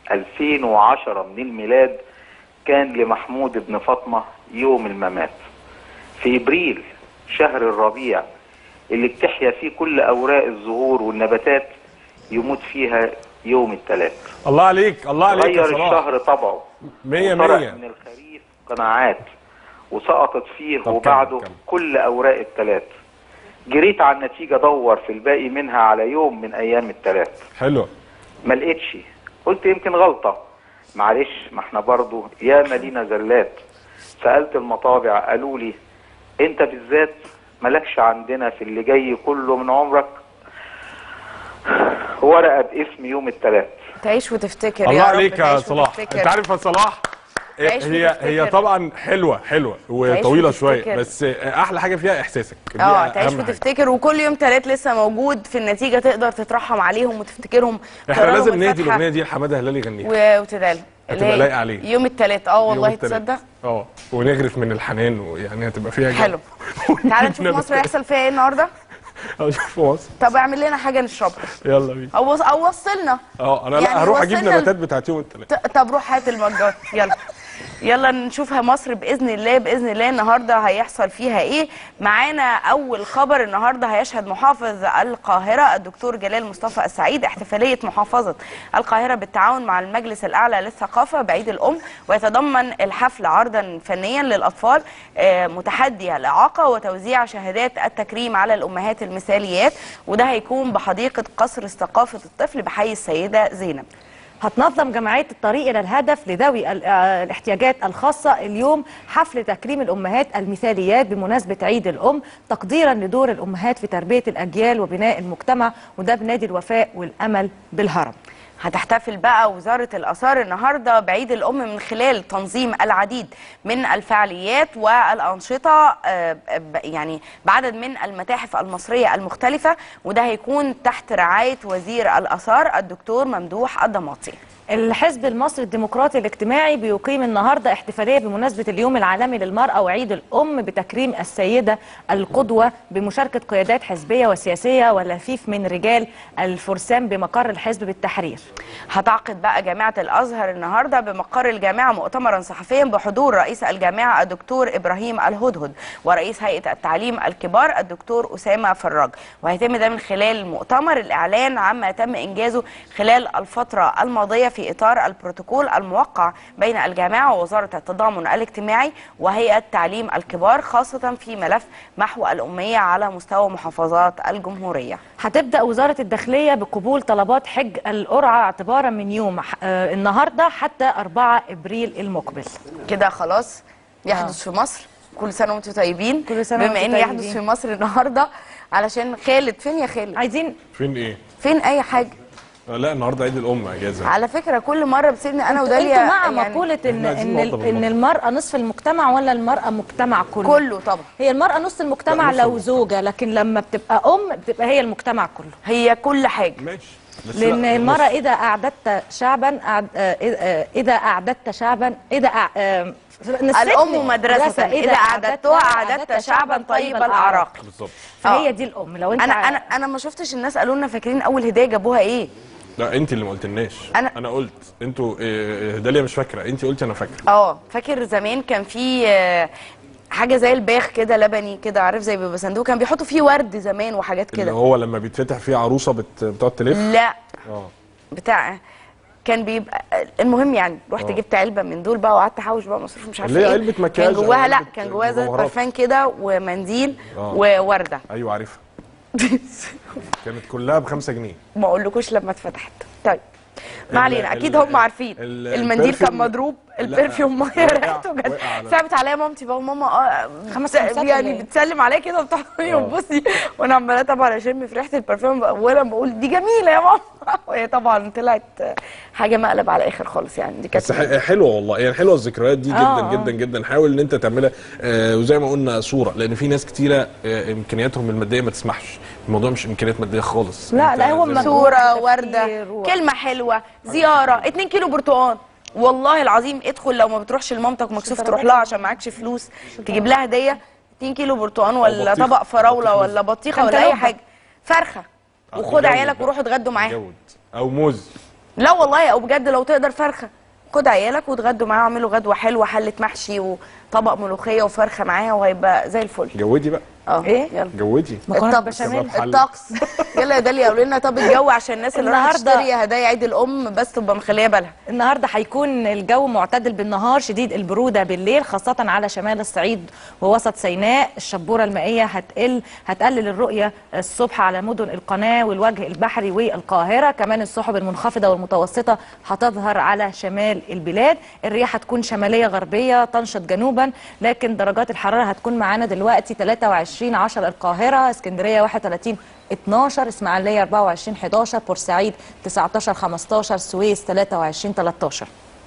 2010 من الميلاد كان لمحمود بن فاطمه يوم الممات في ابريل شهر الربيع اللي بتحيا فيه كل اوراق الزهور والنباتات يموت فيها يوم الثلاث الله عليك الله عليك يا غير صلاح الشهر طبعه مية وطرح مية من الخريف قناعات وسقطت فيه طب وبعده كمل، كمل. كل اوراق الثلاث جريت على النتيجه دور في الباقي منها على يوم من ايام الثلاث حلوه ما لقيتش قلت يمكن غلطه معلش ما احنا برضو يا مالينا زلات سالت المطابع قالوا لي انت بالذات مالكش عندنا في اللي جاي كله من عمرك ورقه باسم يوم الثلاث تعيش وتفتكر الله يا رب عليك يا تعيش صلاح وتفتكر. انت عارف يا صلاح إيه، تعيش هي وتفتكر. هي طبعا حلوه حلوه وطويله وتفتكر. شويه بس احلى حاجه فيها احساسك دي اه أهم تعيش حاجة. وتفتكر وكل يوم تلات لسه موجود في النتيجه تقدر تترحم عليهم وتفتكرهم احنا تقرا لهم لازم نهدي الفاتحة الاغنيه دي لحماده هلال يغنيها و- وتدعي هتبقى لايقة عليه. يوم التلات اه والله يوم التلات. تصدق اه ونغرف من الحنان ويعني هتبقى فيها جو. حلو تعال نشوف مصر هيحصل فيها ايه النهارده اه شوف مصر طب اعمل لنا حاجه نشربها يلا بينا او وص- او وصلنا اه انا يعني لا هروح اجيب وصلنا ل- نباتات بتاعت يوم الثلاث ت- طب روح هات المجات يلا يلا نشوفها مصر باذن الله باذن الله النهارده هيحصل فيها ايه معانا اول خبر النهارده هيشهد محافظ القاهره الدكتور جلال مصطفى السعيد احتفاليه محافظه القاهره بالتعاون مع المجلس الاعلى للثقافه بعيد الام ويتضمن الحفل عرضا فنيا للاطفال آه، متحدي الاعاقه وتوزيع شهادات التكريم على الامهات المثاليات وده هيكون بحديقه قصر ثقافه الطفل بحي السيده زينب هتنظم جمعية الطريق إلى الهدف لذوي ال- آه، الاحتياجات الخاصة اليوم حفل تكريم الأمهات المثاليات بمناسبة عيد الأم تقديرا لدور الأمهات في تربية الأجيال وبناء المجتمع وده بنادي الوفاء والأمل بالهرم هتحتفل بقى وزارة الآثار النهاردة بعيد الأم من خلال تنظيم العديد من الفعاليات والأنشطة آه، ب- يعني بعدد من المتاحف المصرية المختلفة وده هيكون تحت رعاية وزير الآثار الدكتور ممدوح الضماطي الحزب المصري الديمقراطي الاجتماعي بيقيم النهارده احتفاليه بمناسبه اليوم العالمي للمراه وعيد الام بتكريم السيده القدوه بمشاركه قيادات حزبيه وسياسيه ولفيف من رجال الفرسان بمقر الحزب بالتحرير. هتعقد بقى جامعة الأزهر النهاردة بمقر الجامعة مؤتمرا صحفيا بحضور رئيس الجامعة الدكتور إبراهيم الهدهد ورئيس هيئة التعليم الكبار الدكتور أسامة فراج وهيتم ده من خلال المؤتمر الإعلان عما تم إنجازه خلال الفترة الماضية في إطار البروتوكول الموقع بين الجامعة ووزارة التضامن الاجتماعي وهيئة تعليم الكبار خاصة في ملف محو الأمية على مستوى محافظات الجمهورية هتبدا وزاره الداخليه بقبول طلبات حج القرعه اعتبارا من يوم آه، النهارده حتى 4 ابريل المقبل. كده خلاص يحدث في مصر كل سنه وانتم طيبين كل سنة بما وانتم ان يحدث طيبين. في مصر النهارده علشان خالد فين يا خالد عايزين فين ايه؟ فين اي حاجه آه، لا النهارده عيد الام اجازه على فكره كل مره بتسيبني انا انتوا- وداليا انتوا مع يعني مقوله ان عايزين ان نوضب ان المراه نصف المجتمع ولا المراه مجتمع كله؟ كله طبعا هي المراه نص المجتمع لا، نص لو المجتمع. زوجه لكن لما بتبقى ام بتبقى هي المجتمع كله. هي كل حاجه ماشي بس لان لا، المراه نص. اذا اعددت شعبا أعد- آه، آه، اذا اعددت شعبا اذا أع- آه، نسيتني. الام مدرسه اذا اعددتها اعددت شعبا طيب الاعراق بالظبط فهي دي الام لو انت انا انا انا ما شفتش الناس قالوا لنا فاكرين اول هديه جابوها ايه لا انت اللي ما قلتلناش أنا- انا قلت انتوا آه، داليا مش فاكره انت قلتي انا فاكره اه فاكر زمان كان في آه، حاجه زي الباخ كده لبني كده عارف زي بيبقى صندوق كان بيحطوا فيه ورد زمان وحاجات اللي كده هو لما بيتفتح فيه عروسه بت... بتقعد تلف لا اه بتاع كان بيبقى المهم يعني رحت آه. جبت علبه من دول بقى وقعدت احوش بقى مصروف مش عارفه اللي هي ايه علبة مكياج كان أو جواها لا علبة كان جواها زي مجوهرات. برفان كده ومنديل آه. وورده ايوه عارفها كانت كلها بخمسة جنيه ما اقولكوش لما اتفتحت طيب ما ال- علينا اكيد ال- هم عارفين ال- المنديل كان البرفيوم- مضروب لا، البرفيوم ميه وقع- ريحته جت وقع على- صعبت عليا مامتي بقى وماما اه خمس بت- خمسات ولا يعني إيه؟ بتسلم عليا كده وبتحضني آه. وتبصي وانا عماله طبعا اشم في ريحه البرفيوم بقى وانا بقول دي جميله يا ماما وهي طبعا طلعت حاجه مقلب على الاخر خالص يعني دي بس كانت ح- حلوه والله يعني حلوه الذكريات دي جدا آه، آه. جدا جدا حاول ان انت تعملها آه وزي ما قلنا صوره لان في ناس كتيره آه امكانياتهم الماديه ما تسمحش الموضوع مش امكانيات ماديه خالص لا، أنت لا، هو زي ما- صوره تفكير ورده و- كلمه حلوه زياره 2 كيلو برتقال والله العظيم ادخل لو ما بتروحش لمامتك مكسوف تروح لها عشان معكش فلوس تجيب لها هديه 2 كيلو برتقال ولا بطيخة. طبق فراوله ولا بطيخه ولا اي كانتالوبة. حاجه فرخه آه، وخد يجود عيالك بقى. وروحوا اتغدوا معاها يجود. او موز لا والله او بجد لو تقدر فرخه خد عيالك واتغدوا معاها واعملوا غدوه حلوه حله محشي وطبق ملوخيه وفرخه معاها وهيبقى زي الفل جودي بقى اه إيه؟ يلا جودي مكرونه الطقس بشاميل كباب حل. الطقس يلا يا داليا قولوا لنا طب الجو عشان الناس اللي راحت النهاردة- تشتري هدايا عيد الام بس تبقى مخليه بالها النهارده هيكون الجو معتدل بالنهار شديد البروده بالليل خاصه على شمال الصعيد ووسط سيناء الشبوره المائيه هتقل هتقلل الرؤيه الصبح على مدن القناه والوجه البحري والقاهره كمان السحب المنخفضه والمتوسطه هتظهر على شمال البلاد الرياح هتكون شماليه غربيه تنشط جنوبا لكن درجات الحراره هتكون معانا دلوقتي 23 10 القاهره اسكندريه 31 12 اسماعيليه 24 11 بورسعيد 19 15 السويس 23 13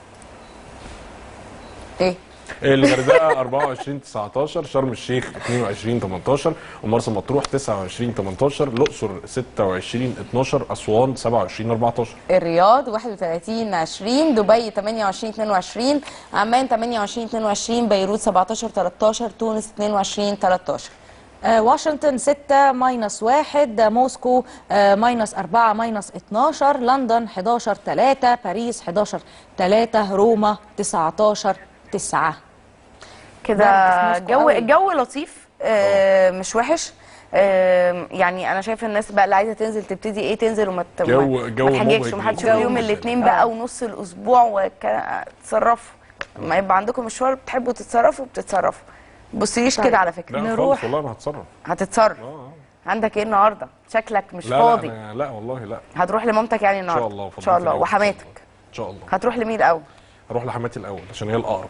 ايه الغردقه 24 19 شرم الشيخ 22 18 ومرسى مطروح 29 18 الاقصر 26 12 اسوان 27 14 الرياض 31 20 دبي 28 22 عمان 28 22 بيروت 17 13 تونس 22 13 آه، واشنطن 6 ماينس 1 موسكو آه، ماينس 4 ماينس 12 لندن 11 3 باريس 11 3 روما 19 9 كده برد في موسكو الجو قوي. الجو لطيف آه مش وحش آه يعني انا شايفه الناس بقى اللي عايزه تنزل تبتدي ايه تنزل وما ت- جو- ما- جو ما تحججش مبهج وما حدش جدا. يوم الاثنين بقى ونص الاسبوع وتصرفوا ما يبقى عندكم مشوار بتحبوا تتصرفوا بتتصرفوا بصيش طيب. كده على فكره لا نروح. خالص والله انا هتصرف هتصرف اه عندك ايه النهارده شكلك مش لا فاضي لا, أنا- لا والله لا هتروح لمامتك يعني ان النهارده شاء الله ان شاء الله فضلت وحماتك ان شاء الله هتروح لمين الاول هروح لحماتي الاول عشان هي الاقرب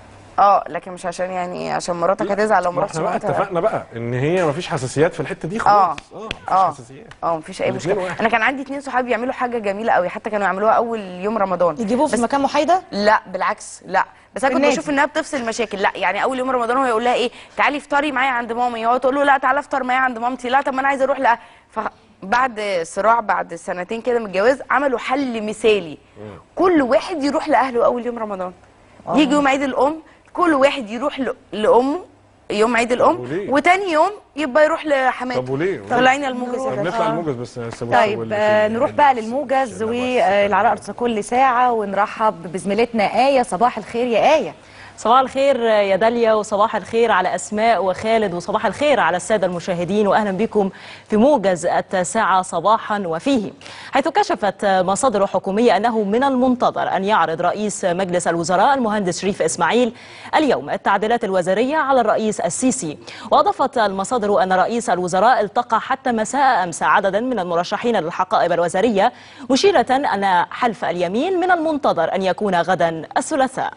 اه لكن مش عشان يعني عشان مراتك هتزعل لو ما مرات احنا بقى سمعتها اتفقنا بقى ان هي مفيش حساسيات في الحته دي اه خلاص اه اه مفيش حساسيات اه مفيش اي الاتنين مشكله واحد. انا كان عندي اتنين صحابي بيعملوا حاجه جميله قوي حتى كانوا يعملوها اول يوم رمضان يجيبوه في مكان محايده لا بالعكس لا بس انا في كنت النادي. بشوف انها بتفصل مشاكل لا يعني اول يوم رمضان هو يقول لها ايه تعالي افطري معايا عند مامي هو تقول له لا تعالى افطر معايا عند مامتي لا طب ما انا عايزه اروح لا فبعد صراع بعد سنتين كده من الجواز عملوا حل مثالي كل واحد يروح لاهله اول يوم رمضان آه. يجي يوم عيد الام كل واحد يروح ل- لامه يوم عيد الام وليه؟ وتاني يوم يبقى يروح لحماته طب وليه؟ طلعينا الموجز طب يا نطلع باشا. الموجز بس سيبوا طيب اللي آه، فيه. نروح بقى للموجز والعراء كل ساعة ونرحب بزميلتنا آية صباح الخير يا آية صباح الخير يا داليا وصباح الخير على أسماء وخالد وصباح الخير على السادة المشاهدين وأهلا بكم في موجز التاسعة صباحا وفيه حيث كشفت مصادر حكومية أنه من المنتظر أن يعرض رئيس مجلس الوزراء المهندس شريف إسماعيل اليوم التعديلات الوزارية على الرئيس السيسي وأضافت المصادر أن رئيس الوزراء التقى حتى مساء أمس عددا من المرشحين للحقائب الوزارية مشيرة أن حلف اليمين من المنتظر أن يكون غدا الثلاثاء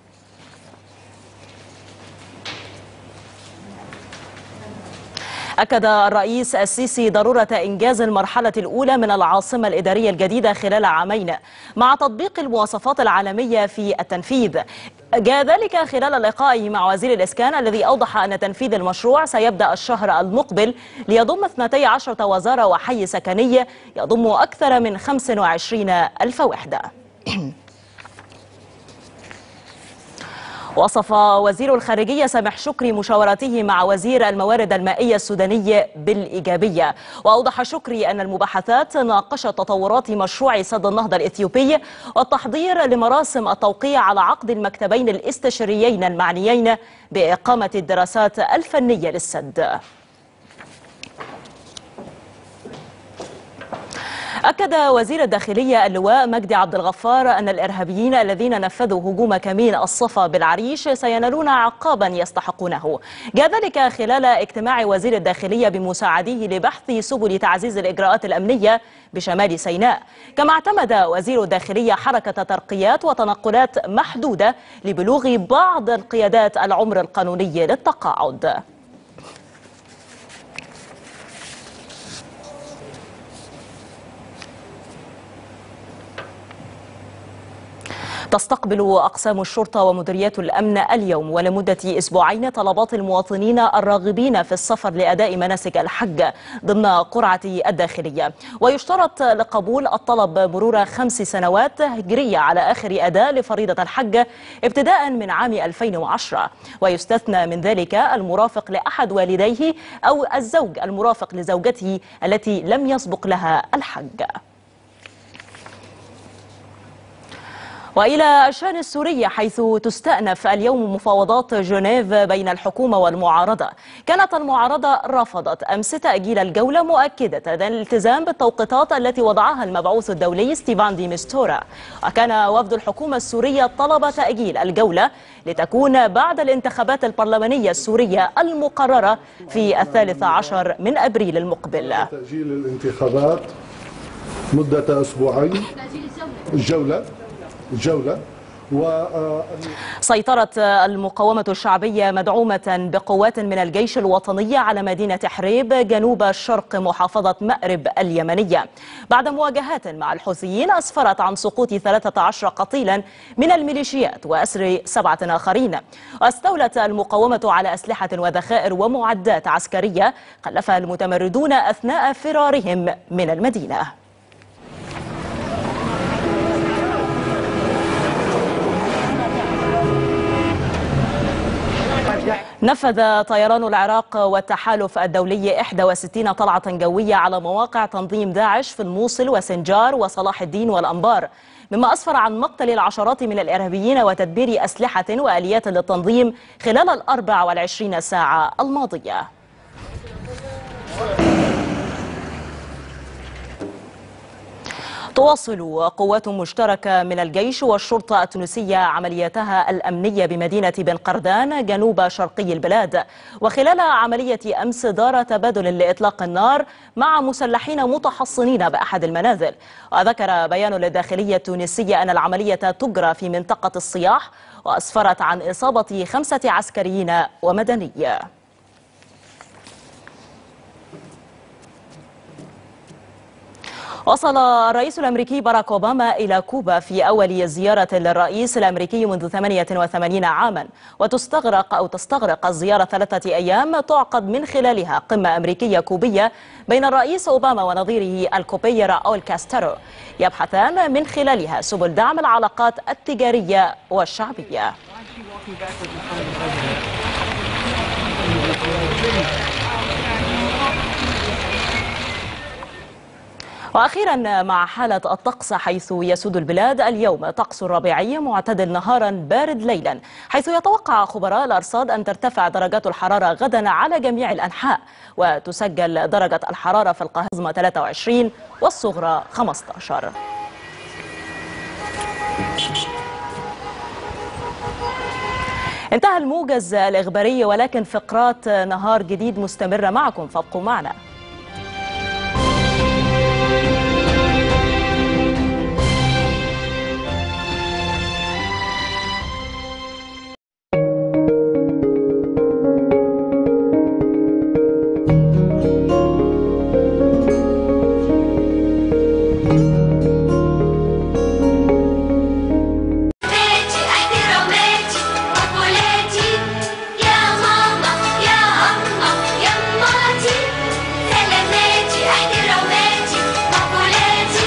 أكد الرئيس السيسي ضرورة إنجاز المرحلة الأولى من العاصمة الإدارية الجديدة خلال عامين مع تطبيق المواصفات العالمية في التنفيذ جاء ذلك خلال لقائه مع وزير الإسكان الذي أوضح أن تنفيذ المشروع سيبدأ الشهر المقبل ليضم 12 وزارة وحي سكني يضم أكثر من 25 ألف وحدة وصف وزير الخارجية سامح شكري مشاورته مع وزير الموارد المائية السوداني بالإيجابية وأوضح شكري أن المباحثات ناقشت تطورات مشروع سد النهضة الإثيوبي والتحضير لمراسم التوقيع على عقد المكتبين الاستشاريين المعنيين بإقامة الدراسات الفنية للسد أكد وزير الداخلية اللواء مجدي عبد الغفار أن الإرهابيين الذين نفذوا هجوم كمين الصفا بالعريش سينالون عقابا يستحقونه جاء ذلك خلال اجتماع وزير الداخلية بمساعديه لبحث سبل تعزيز الإجراءات الأمنية بشمال سيناء كما اعتمد وزير الداخلية حركة ترقيات وتنقلات محدودة لبلوغ بعض القيادات العمر القانوني للتقاعد تستقبل أقسام الشرطة ومديريات الأمن اليوم ولمدة أسبوعين طلبات المواطنين الراغبين في السفر لأداء مناسك الحج ضمن قرعة الداخلية ويشترط لقبول الطلب مرور خمس سنوات هجرية على آخر أداء لفريضة الحج ابتداء من عام 2010 ويستثنى من ذلك المرافق لأحد والديه أو الزوج المرافق لزوجته التي لم يسبق لها الحج وإلى الشأن السوري حيث تستأنف اليوم مفاوضات جنيف بين الحكومة والمعارضة كانت المعارضة رفضت أمس تأجيل الجولة مؤكدة الالتزام بالتوقيتات التي وضعها المبعوث الدولي ستيفان دي مستورا وكان وفد الحكومة السورية طلب تأجيل الجولة لتكون بعد الانتخابات البرلمانية السورية المقررة في الثالث عشر من أبريل المقبل تأجيل الانتخابات مدة أسبوعين الجولة الجولة و سيطرت المقاومة الشعبية مدعومة بقوات من الجيش الوطني على مدينة حريب جنوب شرق محافظة مأرب اليمنية بعد مواجهات مع الحوثيين أسفرت عن سقوط 13 قتيلا من الميليشيات وأسر سبعة آخرين واستولت المقاومة على أسلحة وذخائر ومعدات عسكرية خلفها المتمردون أثناء فرارهم من المدينة نفذ طيران العراق والتحالف الدولي 61 طلعة جوية على مواقع تنظيم داعش في الموصل وسنجار وصلاح الدين والأنبار مما أسفر عن مقتل العشرات من الإرهابيين وتدبير أسلحة وآليات للتنظيم خلال الأربع والعشرين ساعة الماضية تواصل قوات مشتركة من الجيش والشرطة التونسية عملياتها الأمنية بمدينة بن قردان جنوب شرقي البلاد وخلال عملية أمس دار تبادل لإطلاق النار مع مسلحين متحصنين بأحد المنازل وذكر بيان للداخلية التونسية أن العملية تجرى في منطقة الصياح وأسفرت عن إصابة خمسة عسكريين ومدني وصل الرئيس الأمريكي باراك أوباما إلى كوبا في أول زيارة للرئيس الأمريكي منذ 88 عاما وتستغرق أو تستغرق الزيارة ثلاثة أيام تعقد من خلالها قمة أمريكية كوبية بين الرئيس أوباما ونظيره الكوبي راؤول كاسترو يبحثان من خلالها سبل دعم العلاقات التجارية والشعبية واخيرا مع حاله الطقس حيث يسود البلاد اليوم طقس ربيعي معتدل نهارا بارد ليلا حيث يتوقع خبراء الارصاد ان ترتفع درجات الحراره غدا على جميع الانحاء وتسجل درجه الحراره في القاهره 23 والصغرى 15 انتهى الموجز الاخباري ولكن فقرات نهار جديد مستمره معكم فابقوا معنا بيتي احتراماتي مقولاتي يا ماما يا أما يا أماتي سلاماتي احتراماتي مقولاتي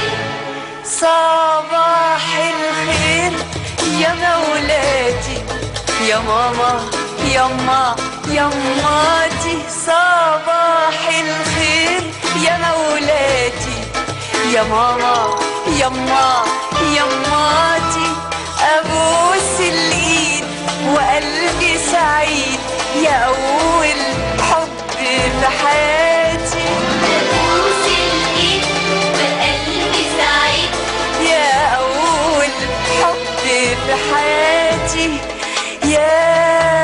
صباح الخير يا مولاتي يا ماما يما يماتي صباح الخير يا مولاتي يا ماما يما يماتي ابوس الايد وقلبي سعيد يا اول حب في حياتي بوس الايد وقلبي سعيد يا أول حب في حياتي يا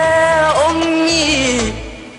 أمي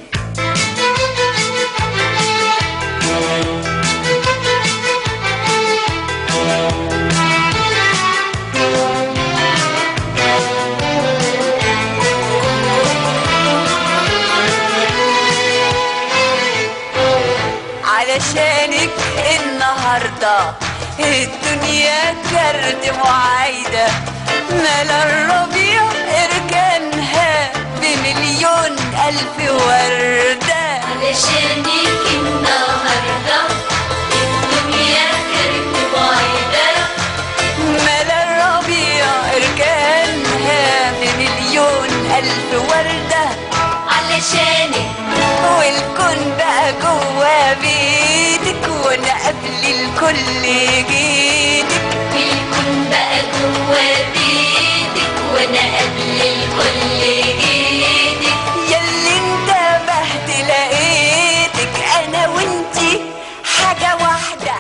علشانك النهارده الدنيا كرد معايدة ملا الربيع اركانها بمليون ألف وردة علشانك النهارده الدنيا كانت بعيدة ملا الربيع اركانها بمليون ألف وردة علشانك والكون بقى جوا بيتك وانا قبل الكل جيتك الكون بقى جوا بيتك وانا قبل الكل جيتك ياللي انتبهت لقيتك انا وانتي حاجة واحدة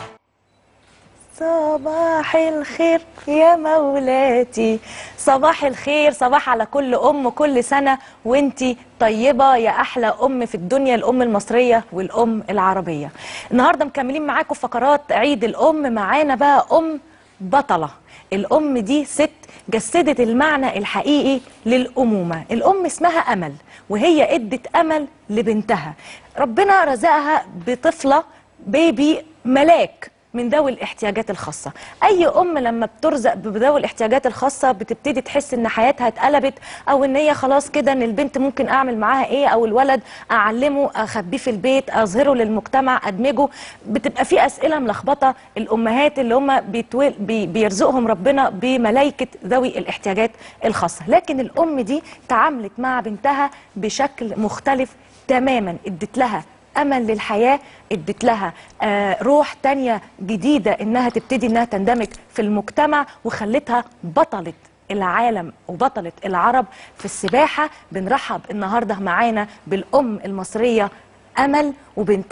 صباح الخير يا مولاتي صباح الخير صباح على كل ام كل سنه وانتي طيبه يا احلى ام في الدنيا الام المصريه والام العربيه النهارده مكملين معاكم فقرات عيد الام معانا بقى ام بطله الام دي ست جسدت المعنى الحقيقي للامومه الام اسمها امل وهي ادت امل لبنتها ربنا رزقها بطفله بيبي ملاك من ذوي الاحتياجات الخاصة أي أم لما بترزق بذوي الاحتياجات الخاصة بتبتدي تحس إن حياتها اتقلبت أو إن هي خلاص كده إن البنت ممكن أعمل معاها إيه أو الولد أعلمه أخبيه في البيت أظهره للمجتمع أدمجه بتبقى في أسئلة ملخبطة الأمهات اللي هم بيتول بي بيرزقهم ربنا بملايكة ذوي الاحتياجات الخاصة لكن الأم دي تعاملت مع بنتها بشكل مختلف تماما ادت لها امل للحياه ادت لها آه روح تانية جديده انها تبتدي انها تندمج في المجتمع وخلتها بطله العالم وبطله العرب في السباحه بنرحب النهارده معانا بالام المصريه امل وبنتها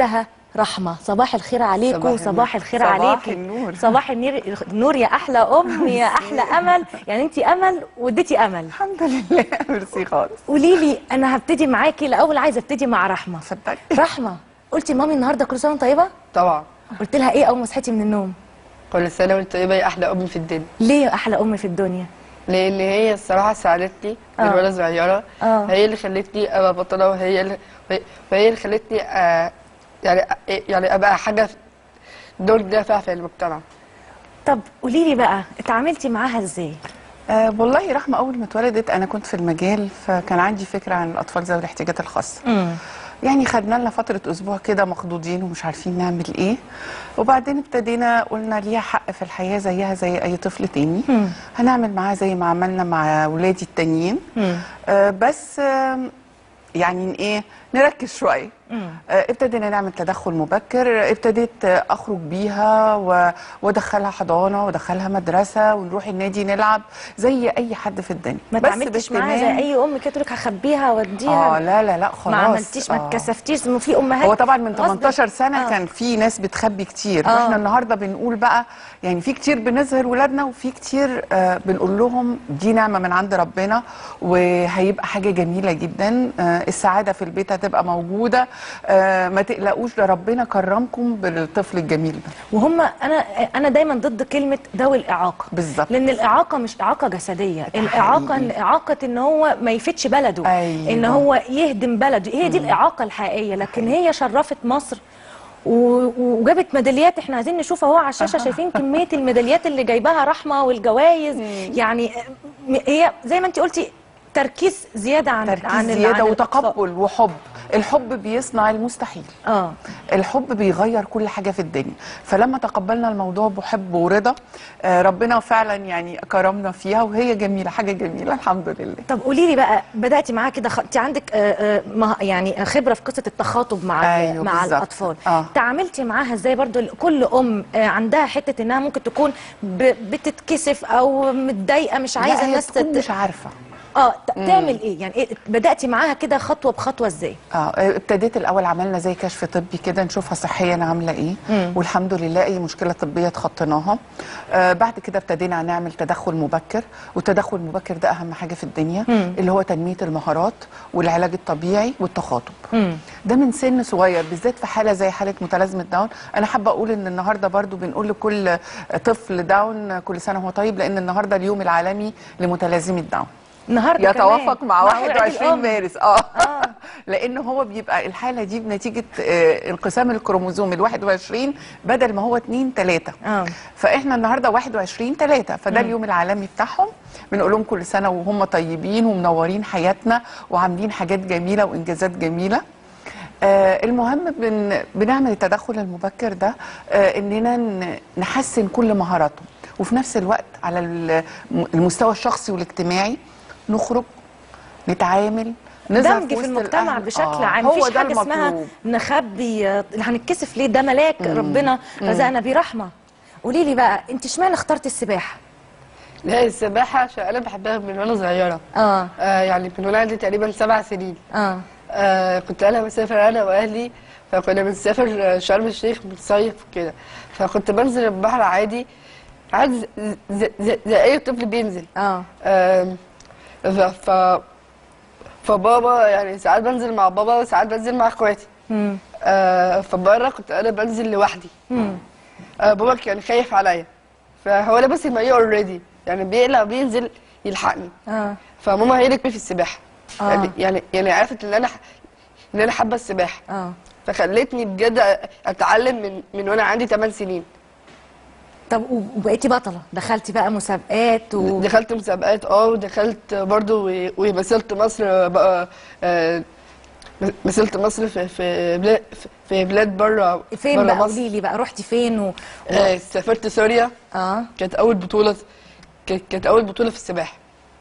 رحمه صباح الخير عليكم صباح صباح النور. الخير صباح عليكي النور. صباح النور النور يا احلى ام يا احلى امل يعني انت امل واديتي امل الحمد لله ميرسي خالص قولي لي انا هبتدي معاكي الاول عايزه ابتدي مع رحمه اتفضلي رحمه قلتي مامي النهارده كل سنه وأنت طيبه طبعا قلت لها ايه اول ما صحيتي من النوم كل سنه وانت طيبه يا احلى ام في الدنيا ليه يا احلى ام في الدنيا لان هي الصراحه ساعدتني من آه. وانا صغيره آه. هي اللي خلتني ابقى بطله وهي اللي وهي اللي خلتني آه يعني يعني ابقى حاجه دور نافع في المجتمع طب قولي لي بقى اتعاملتي معاها ازاي آه والله رحمه اول ما اتولدت انا كنت في المجال فكان عندي فكره عن الاطفال ذوي الاحتياجات الخاصه يعني خدنا لنا فترة أسبوع كده مخضوضين ومش عارفين نعمل إيه وبعدين ابتدينا قلنا ليها حق في الحياة زيها زي أي طفل تاني هنعمل معاها زي ما عملنا مع ولادي التانيين آه بس آه يعني إيه نركز شوية آه، ابتدينا نعمل تدخل مبكر ابتديت آه، اخرج بيها و- وادخلها حضانه وادخلها مدرسه ونروح النادي نلعب زي اي حد في الدنيا ما بس تعاملتش معاها باهتمام. زي اي ام كده تقول لك هخبيها واديها اه لا لا لا خلاص ما عملتيش ما آه. اتكسفتيش ما في امهات هو طبعا من غصب- 18 سنه آه. كان في ناس بتخبي كتير آه. واحنا النهارده بنقول بقى يعني في كتير بنظهر ولادنا وفي كتير آه بنقول لهم دي نعمه من عند ربنا وهيبقى حاجه جميله جدا آه السعاده في البيت هتبقى موجوده آه ما تقلقوش ده ربنا كرمكم بالطفل الجميل ده وهم انا انا دايما ضد كلمه ذوي الاعاقه بالظبط لان الاعاقه مش اعاقه جسديه الاعاقه إن اعاقه ان هو ما يفيدش بلده أيوة. ان هو يهدم بلده هي دي الاعاقه الحقيقيه لكن هي شرفت مصر و- وجابت ميداليات احنا عايزين نشوف اهو على الشاشه شايفين كميه الميداليات اللي جايباها رحمه والجوائز يعني م- هي زي ما انت قلتي تركيز زياده عن تركيز عن ال- زياده عن وتقبل وحب الحب بيصنع المستحيل اه الحب بيغير كل حاجه في الدنيا فلما تقبلنا الموضوع بحب ورضا آه، ربنا فعلا يعني كرمنا فيها وهي جميله حاجه جميله الحمد لله طب قولي لي بقى بداتي معاها كده خ... انت عندك آه، آه، مه- يعني خبره في قصه التخاطب مع أيوة مع بالظبط. الاطفال آه. تعاملتي معاها ازاي برضو كل ام آه، عندها حته انها ممكن تكون ب... بتتكسف او متضايقه مش عايزه لا، هي الناس تكون تت- مش عارفه اه ت- مم. تعمل ايه يعني إيه بداتي معاها كده خطوه بخطوه ازاي اه ابتديت الاول عملنا زي كشف طبي كده نشوفها صحيا عامله ايه مم. والحمد لله اي مشكله طبيه تخطيناها آه بعد كده ابتدينا نعمل تدخل مبكر والتدخل المبكر ده اهم حاجه في الدنيا مم. اللي هو تنميه المهارات والعلاج الطبيعي والتخاطب ده من سن صغير بالذات في حاله زي حاله متلازمه داون انا حابه اقول ان النهارده برضو بنقول لكل طفل داون كل سنه وهو طيب لان النهارده اليوم العالمي لمتلازمه داون النهارده يتوافق كمان. مع مع وعد 21 الأم. مارس اه, لان هو بيبقى الحاله دي بنتيجه آه، انقسام الكروموزوم ال 21 بدل ما هو 2 3 اه فاحنا النهارده 21 3 فده مم. اليوم العالمي بتاعهم بنقول لهم كل سنه وهم طيبين ومنورين حياتنا وعاملين حاجات جميله وانجازات جميله آه المهم بن بنعمل التدخل المبكر ده آه اننا ن- نحسن كل مهاراتهم وفي نفس الوقت على ال- المستوى الشخصي والاجتماعي نخرج نتعامل نظهر دمج في وسط المجتمع الأهل. بشكل آه، عام هو مفيش ده حاجه اسمها المطلوب. نخبي آه، هنتكسف ليه ده ملاك مم. ربنا مم. رزقنا بيه رحمه قولي لي بقى انت اشمعنى اخترتي السباحه لا السباحة عشان أنا بحبها من وأنا صغيرة اه آه يعني من وأنا عندي تقريبا سبع سنين اه آه كنت أنا بسافر أنا وأهلي فكنا بنسافر آه، شرم الشيخ بنصيف وكده فكنت بنزل البحر عادي عادي زي, زي, زي, زي أي طفل بينزل اه آم، ف, ف فبابا يعني ساعات بنزل مع بابا وساعات بنزل مع اخواتي مم. آه فبره كنت انا بنزل لوحدي مم. آه بابا كان خايف عليا فهو لابس المايوه اوريدي يعني بيقلع بينزل يلحقني اه فماما هي اللي كبيرة في السباحه آه. يعني يعني يعني عرفت ان انا ان انا حابه السباحه اه فخلتني بجد اتعلم من من وانا عندي 8 سنين طب و- وبقيتي بطله دخلتي بقى مسابقات و... دخلت مسابقات اه ودخلت برضو و- ومثلت مصر بقى آه، مثلت مصر في في بلاد في بلاد بره فين بره بقى مصر قولي لي بقى رحتي فين و... آه، سافرت سوريا اه كانت اول بطوله كانت كانت اول بطوله في السباحه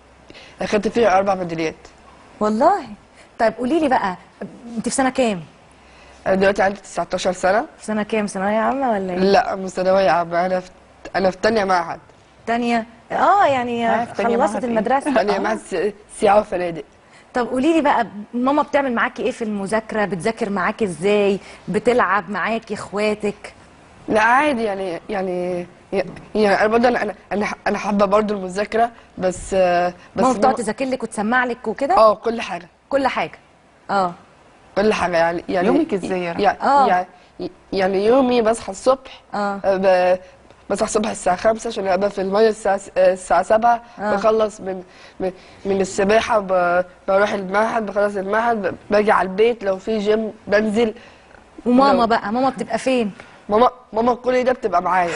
اخدت فيها اربع ميداليات والله طيب قولي لي بقى انت في سنه كام انا دلوقتي عندي 19 سنه في سنه كام ثانويه عامه ولا ايه لا مش ثانويه عامه انا في انا في تانية معهد تانية اه يعني في تانية خلصت معهد إيه؟ المدرسه تانية آه. معهد سي- سياحه وفنادق طب قولي لي بقى ماما بتعمل معاكي ايه في المذاكره بتذاكر معاكي ازاي بتلعب معاكي اخواتك لا عادي يعني يعني يعني انا برضه انا انا انا حابه برضه المذاكره بس آه، بس ماما بتقعد تذاكر لك وتسمع لك وكده اه كل حاجه كل حاجه اه كل حاجه يعني يعني يومك ازاي يا رحمة؟ يعني, آه. يعني يعني يومي بصحى الصبح اه ب- بصحى الصبح الساعة 5 عشان ابقى في المية الساعة الساعة 7 آه. بخلص من من, من السباحة ب- بروح المعهد بخلص المعهد ب- باجي على البيت لو في جيم بنزل وماما لو- بقى ماما بتبقى فين ماما ماما كل ده بتبقى معايا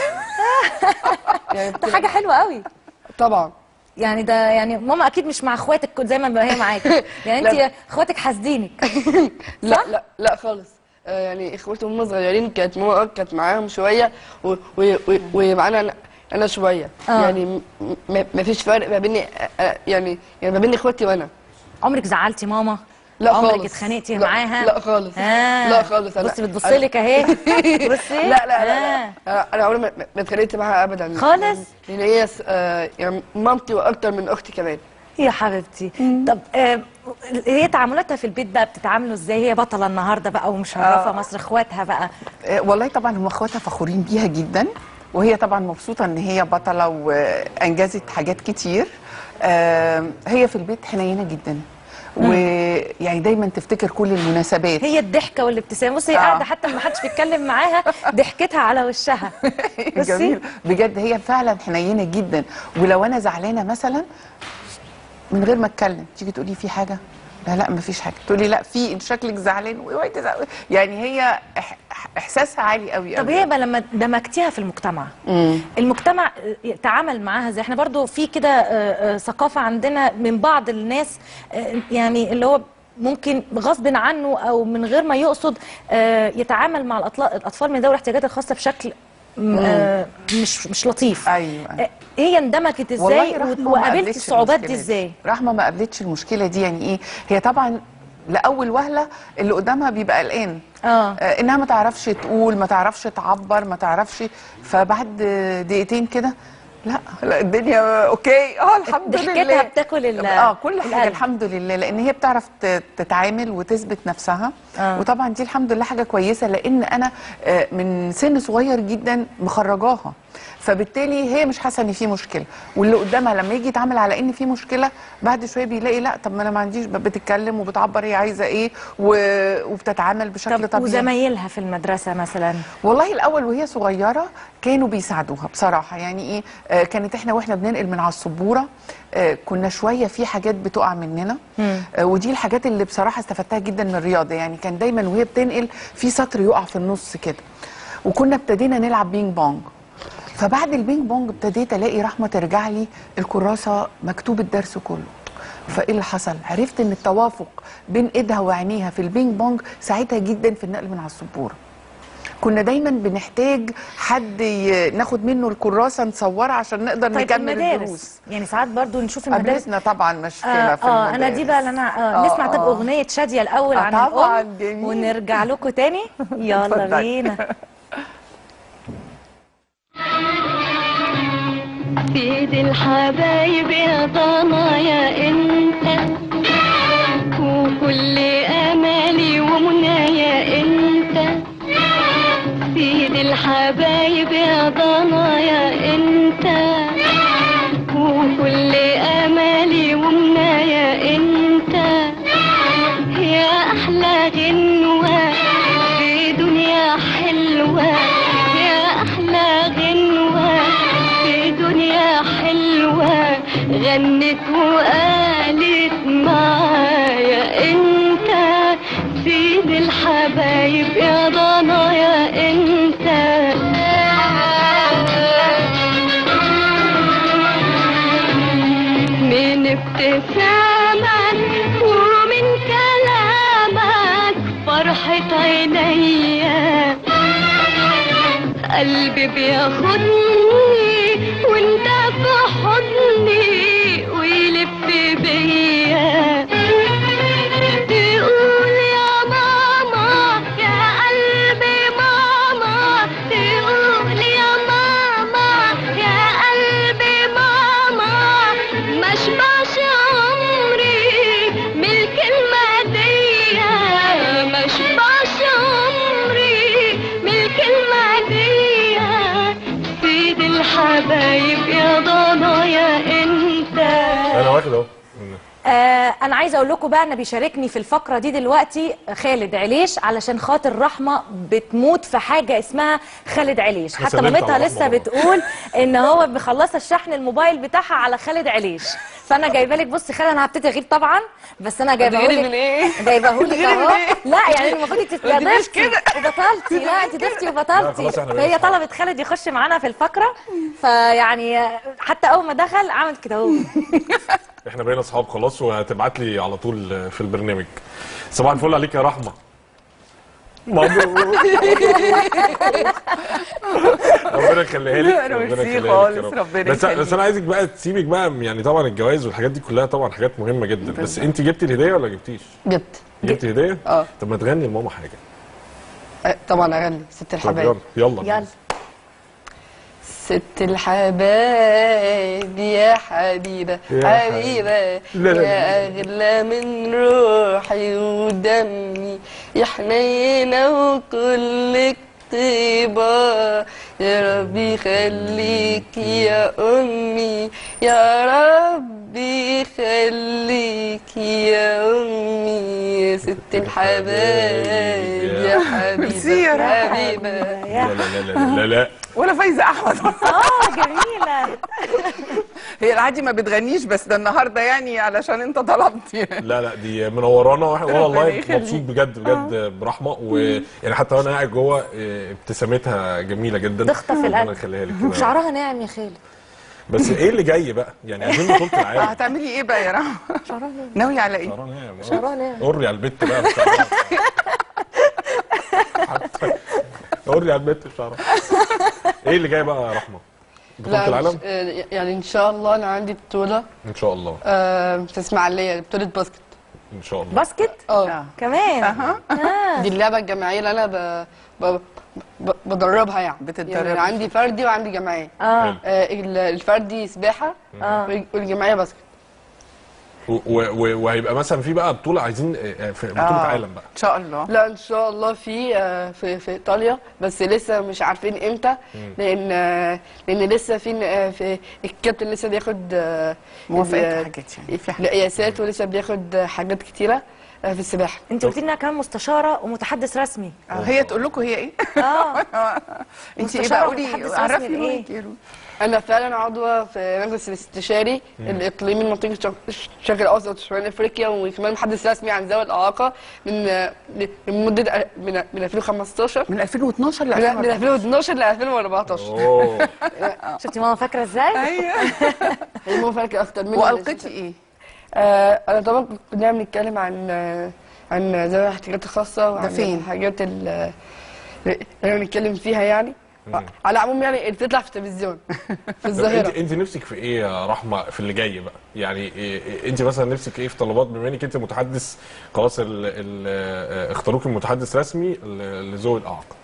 يعني ده حاجه حلوه قوي طبعا يعني ده يعني ماما اكيد مش مع اخواتك زي ما هي معاكي يعني لا. انت اخواتك حاسدينك لا لا لا خالص آه، يعني اخواتي هم صغيرين كانت ماما آه كانت معاهم شويه و- و- و- ومعانا انا انا شويه آه. يعني م- م- ما فيش فرق ما بيني آه، آه، يعني يعني ما بين اخواتي وانا عمرك زعلتي ماما لا عمرك خالص. اتخانقتي لا- معاها لا خالص. آه. لا خالص. أنا- بصي بتبص أنا- لك اهي بصي لا لا لا, آه. لا. انا عمري ما ما اتخانقت معاها ابدا خالص؟ لان هي س- آه، يعني مامتي واكتر من اختي كمان يا حبيبتي طب آه هي تعاملاتها في البيت بقى بتتعاملوا ازاي هي بطله النهارده بقى ومشرفه آه. مصر اخواتها بقى آه، والله طبعا هم اخواتها فخورين بيها جدا وهي طبعا مبسوطه ان هي بطله وانجزت حاجات كتير آه، هي في البيت حنينه جدا ويعني دايما تفتكر كل المناسبات هي الضحكه والابتسامه بصي هي آه. قاعده حتى ما حدش بيتكلم معاها ضحكتها على وشها بصي جميل بجد هي فعلا حنينه جدا ولو انا زعلانه مثلا من غير ما اتكلم تيجي تقولي في حاجه لا لا مفيش حاجه تقولي لا في انت شكلك زعلان واوعي تزعلي. يعني هي إح- احساسها عالي قوي طب قوي. هي بقى لما دمجتيها في المجتمع مم. المجتمع آه، تعامل معاها زي احنا برضو في كده آه، آه، ثقافة عندنا من بعض الناس آه، يعني اللي هو ممكن غصب عنه او من غير ما يقصد آه، يتعامل مع الأطلا- الاطفال من ذوي الاحتياجات الخاصة بشكل م- آه، مش مش لطيف ايوه هي اندمجت ازاي والله رحمة ما وقابلتي قابلتش الصعوبات دي المشكلة ازاي رحمه ما قابلتش المشكله دي يعني ايه هي طبعا لاول وهله اللي قدامها بيبقى قلقان اه انها ما تعرفش تقول ما تعرفش تعبر ما تعرفش فبعد دقيقتين كده لا لا الدنيا اوكي اه الحمد ضحكتها لله بتاكل ال- اه كل حاجه القلب. الحمد لله لان هي بتعرف ت- تتعامل وتثبت نفسها آه. وطبعا دي الحمد لله حاجه كويسه لان انا آه، من سن صغير جدا مخرجاها فبالتالي هي مش حاسه ان في مشكله واللي قدامها لما يجي يتعامل على ان في مشكله بعد شويه بيلاقي لا طب ما انا ما عنديش بتتكلم وبتعبر هي عايزه ايه و- وبتتعامل بشكل طبيعي وزمايلها في المدرسة مثلا والله الاول وهي صغيره كانوا بيساعدوها بصراحه يعني ايه آه كانت احنا واحنا بننقل من على السبوره آه كنا شويه في حاجات بتقع مننا آه ودي الحاجات اللي بصراحه استفدتها جدا من الرياضه يعني كان دايما وهي بتنقل في سطر يقع في النص كده وكنا ابتدينا نلعب بينج بونج فبعد البينج بونج ابتديت الاقي رحمه ترجع لي الكراسه مكتوب الدرس كله فايه اللي حصل عرفت ان التوافق بين ايدها وعينيها في البينج بونج ساعدها جدا في النقل من على السبوره كنا دايما بنحتاج حد ي- ناخد منه الكراسه نصورها عشان نقدر طيب نكمل المدارس الدروس يعني ساعات برضو نشوف المدارس قابلتنا طبعا مشكله آه, في اه المدارس انا دي بقى اللي انا آه آه، نسمع طب آه. اغنيه شاديه الاول آه، عن طبعاً، الام جميل. ونرجع لكم تاني يلا اتفضل. بينا سيد الحبايب يا ضنايا انت وكل امالي ومنايا انت سيد الحبايب يا ضنايا انت وكل امالي ومنايا انت يا احلى غنوه في دنيا حلوه يا احلى غنوه في دنيا حلوة غنت وقالت معايا انت سيد الحبايب يا ضنايا انت من ابتسامك ومن كلامك فرحة عينيا قلبي بياخدني وانت في حضني ويلف بيا تقول يا ماما يا قلبي ماما تقول يا ماما يا قلبي ماما ما اشبعش عمري ملك حبايب يا ضنايا انت انا واخد اهو آه انا عايزه اقول لكم بقى انا بيشاركني في الفقره دي دلوقتي خالد عليش علشان خاطر رحمه بتموت في حاجه اسمها خالد عليش أنا حتى سلمت مامتها على لسه رحمة بتقول ان هو مخلصه الشحن الموبايل بتاعها على خالد عليش فانا جايبه لك بصي خالد انا هبتدي اغير طبعا بس انا جايبه هتغيري لك من إيه؟ جايبه لك هتغيري من اهو إيه؟ لا يعني المفروض انت ما تجيبيش ضفتي وبطلتي لا انت ضفتي لا، وبطلتي خلاص إحنا فهي بقينا أصحاب. طلبت خالد يخش معانا في الفقره فيعني حتى اول ما دخل عمل كده اهو احنا بقينا اصحاب خلاص وهتبعت لي على طول في البرنامج صباح الفل عليك يا رحمه مبروك ربنا يخليها لك لا، ربنا ميرسي يخليها لك خالص، يا رب. ربنا بس يخليك. بس انا عايزك بقى تسيبك بقى يعني طبعا الجواز والحاجات دي كلها طبعا حاجات مهمه جدا بس انت جبتي الهديه ولا جبتيش؟ جبت جبتي هديه؟ اه طب ما تغني لماما حاجه آه، طبعا اغني ست طب الحبايب يلا يلا يلا ست الحبايب يا حبيبة يا حبيبة لا، لا، يا أغلى من روحي ودمي يا حنينة وكلك طيبة يا ربي خليك يا أمي يا ربي خليك يا أمي يا ست الحبايب يا ميرسي يا حبيبة رحمة. حبيبة لا لا لا لا لا لا ولا فايزه احمد اه جميله هي العادي ما بتغنيش بس ده النهارده يعني علشان انت طلبت لا لا دي منورانا واحنا وانا والله ربنا يخليك. مبسوط بجد بجد برحمه ويعني حتى وانا قاعد جوه إيه، ابتسامتها جميله جدا تخطف ربنا القلب يخليها لك كده شعرها ناعم يا خالد بس ايه اللي جاي بقى يعني عايزين بطوله العالم هتعملي ايه بقى يا رحمه شعرها ناعم ناوي على ايه شعرها ناعم آه. شعرها ناعم قري على البت بقى بشعرها. حتى قري على البت بشعرها ايه اللي جاي بقى يا رحمه بطوله لا العالم مش- آه، يعني ان شاء الله انا عندي بطوله ان شاء الله آه، في اسماعيليه بطوله باسكت ان شاء الله باسكت اه كمان آه. دي اللعبه الجماعيه اللي انا ب... ب... ب... بدربها يعني بتتدربي. يعني عندي فردي وعندي جماعيه اه آه، ال- الفردي سباحه اه والجماعيه باسكت و- و- وهيبقى مثلا في بقى بطوله عايزين آه، في بطوله آه. عالم بقى ان شاء الله لا ان شاء الله في آه، في في ايطاليا بس لسه مش عارفين امتى لان آه، لان لسه في آه، في الكابتن لسه بياخد آه، موافقات ال- وحاجات يعني في القياسات ولسه بياخد آه، حاجات كتيره آه، في السباحه انت قلت انها كمان مستشاره ومتحدث رسمي آه، هي تقول لكم هي ايه اه انت ايه مستشارة بقى قولي ومتحدث عرفني رسمي هو لإيه؟ انت إيه؟ انا فعلا عضوه في مجلس الاستشاري الاقليمي المنطقي الشرق- الشرق الاوسط شمال افريقيا وكمان محدث رسمي عن ذوي الاعاقه من لمده من من 2015 من 2012 ل من من 2014 2012 ل 2014 اوه شفتي ماما فاكره ازاي ايوه هي مو فاكره اكتر مني والقيتي ايه؟ آه انا طبعا كنا بنتكلم عن آه، عن ذوي الاحتياجات الخاصه وعن فين؟ الحاجات ال- اللي احنا بنتكلم فيها يعني على العموم يعني اللي بتطلع في التلفزيون في طب الظاهره انت انت نفسك في ايه يا رحمه في اللي جاي بقى يعني إيه إيه انت مثلا نفسك ايه في طلبات بما انك انت متحدث خلاص ال ال آه، اختاروك متحدث رسمي ل- لذوي الاعاقه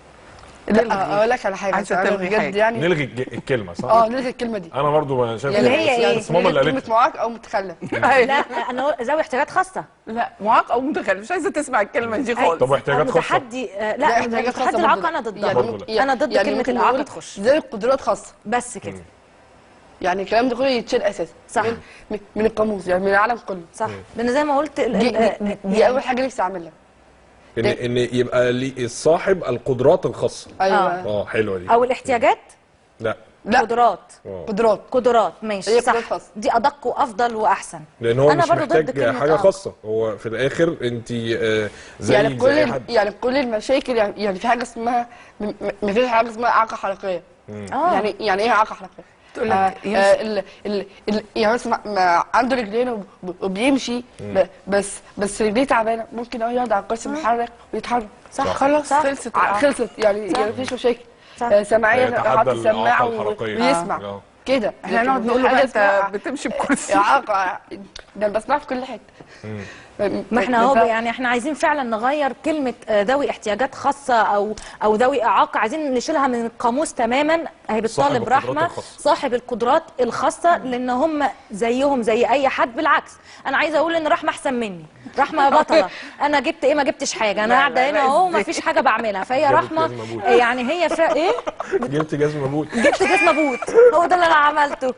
لا اقول لك على حاجه عايزة عشان أنا تلغي بجد حاجة. يعني نلغي الج- الكلمه صح اه نلغي الكلمه دي انا برضو ما شايف يعني اللي هي يعني إيه؟ بس ماما اللي نلغي قالت كلمه معاق او متخلف لا انا ذوي احتياجات خاصه لا معاق او متخلف مش عايزه تسمع الكلمه دي خالص طب واحتياجات خاصه متحدي آه، لا، لا احتياجات خاصة تحدي برضه الاعاقه انا ضدها برضه لا. يعني- انا ضد يعني كلمه ممكن الاعاقه نقول تخش ذوي قدرات خاصه بس كده يعني الكلام ده كله يتشال اساسا صح. من, من- من القاموس يعني من العالم كله صح لان زي ما قلت ال- دي, ال- دي, آه، دي اول حاجه نفسي اعملها ان ان يبقى لي صاحب القدرات الخاصه ايوه اه حلوه دي او الاحتياجات لا لا قدرات آه. قدرات قدرات ماشي هي صح قدرات خاصة. دي ادق وافضل واحسن لان هو أنا مش برضو ضد محتاج كلمة حاجه إعاقة. خاصه هو في الاخر انت آه، زي يعني زي كل اي ال- حد يعني كل المشاكل يعني, يعني في حاجه اسمها م- م- ما فيش حاجه اسمها اعاقه حلقيه اه يعني يعني ايه اعاقه حلقيه تقول آه لك آه يمشي ال ال ال يعني مثلا ما عنده رجلين وب- وبيمشي ب- بس بس رجليه تعبانه ممكن هو يقعد على الكرسي محرك ويتحرك صح خلاص صح. خلصت ع- الإعاقة. خلصت يعني يعني مفيش مشاكل صح. آه، سمعيه يتحدى يحط الإعاقة السماعه و- الحلقية. ويسمع آه. كده احنا لكن نقعد مفيش نقول له حاجة بقى انت اسمها بتمشي بكرسي اعاقه ده أنا بسمعها في كل حته ما احنا اهو يعني احنا عايزين فعلا نغير كلمه آه، ذوي احتياجات خاصه او او ذوي اعاقه عايزين نشيلها من القاموس تماما هي صاحب بتطالب القدرات رحمه الخاصة. صاحب القدرات الخاصه لان هم زيهم زي اي حد بالعكس انا عايزه اقول ان رحمه احسن مني رحمه بطله انا جبت ايه ما جبتش حاجه انا لا، قاعده لا، هنا لا، اهو إزاي؟ ما فيش حاجه بعملها فهي جابت رحمه جزمة بوت. يعني هي فا ايه جبت جزمه بوت جبت جزمه بوت هو ده اللي انا عملته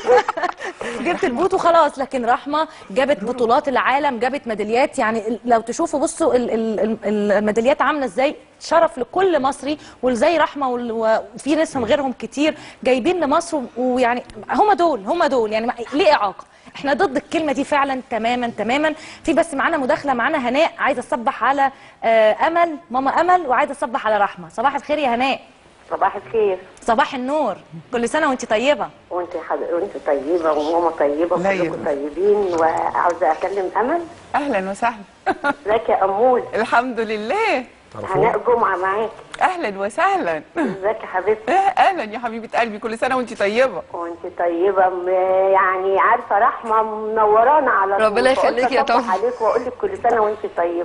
جبت البوت وخلاص لكن رحمه جابت بطولات العالم جابت ميداليات يعني لو تشوفوا بصوا ال- ال- ال- الميداليات عامله ازاي شرف لكل مصري وزي رحمه وال- وفي ناس من غيرهم كتير جايبين لمصر ويعني هم دول هم دول يعني ليه اعاقه احنا ضد الكلمه دي فعلا تماما تماما في بس معانا مداخله معانا هناء عايزه اصبح على آه، امل ماما امل وعايزه اصبح على رحمه صباح الخير يا هناء صباح الخير صباح النور كل سنه وانت طيبه وانت حد... وانت طيبه وماما طيبه لا وكلكم طيبين وعاوزه اكلم امل اهلا وسهلا ازيك يا امول الحمد لله هناء جمعه معاك اهلا وسهلا ازيك يا حبيبتي اهلا يا حبيبه قلبي كل سنه وانت طيبه وانت طيبه م... يعني عارفه رحمه منورانا على طول ربنا فقلت يخليكي يا أصبح طنط. عليك واقول لك كل سنه وانت طيبه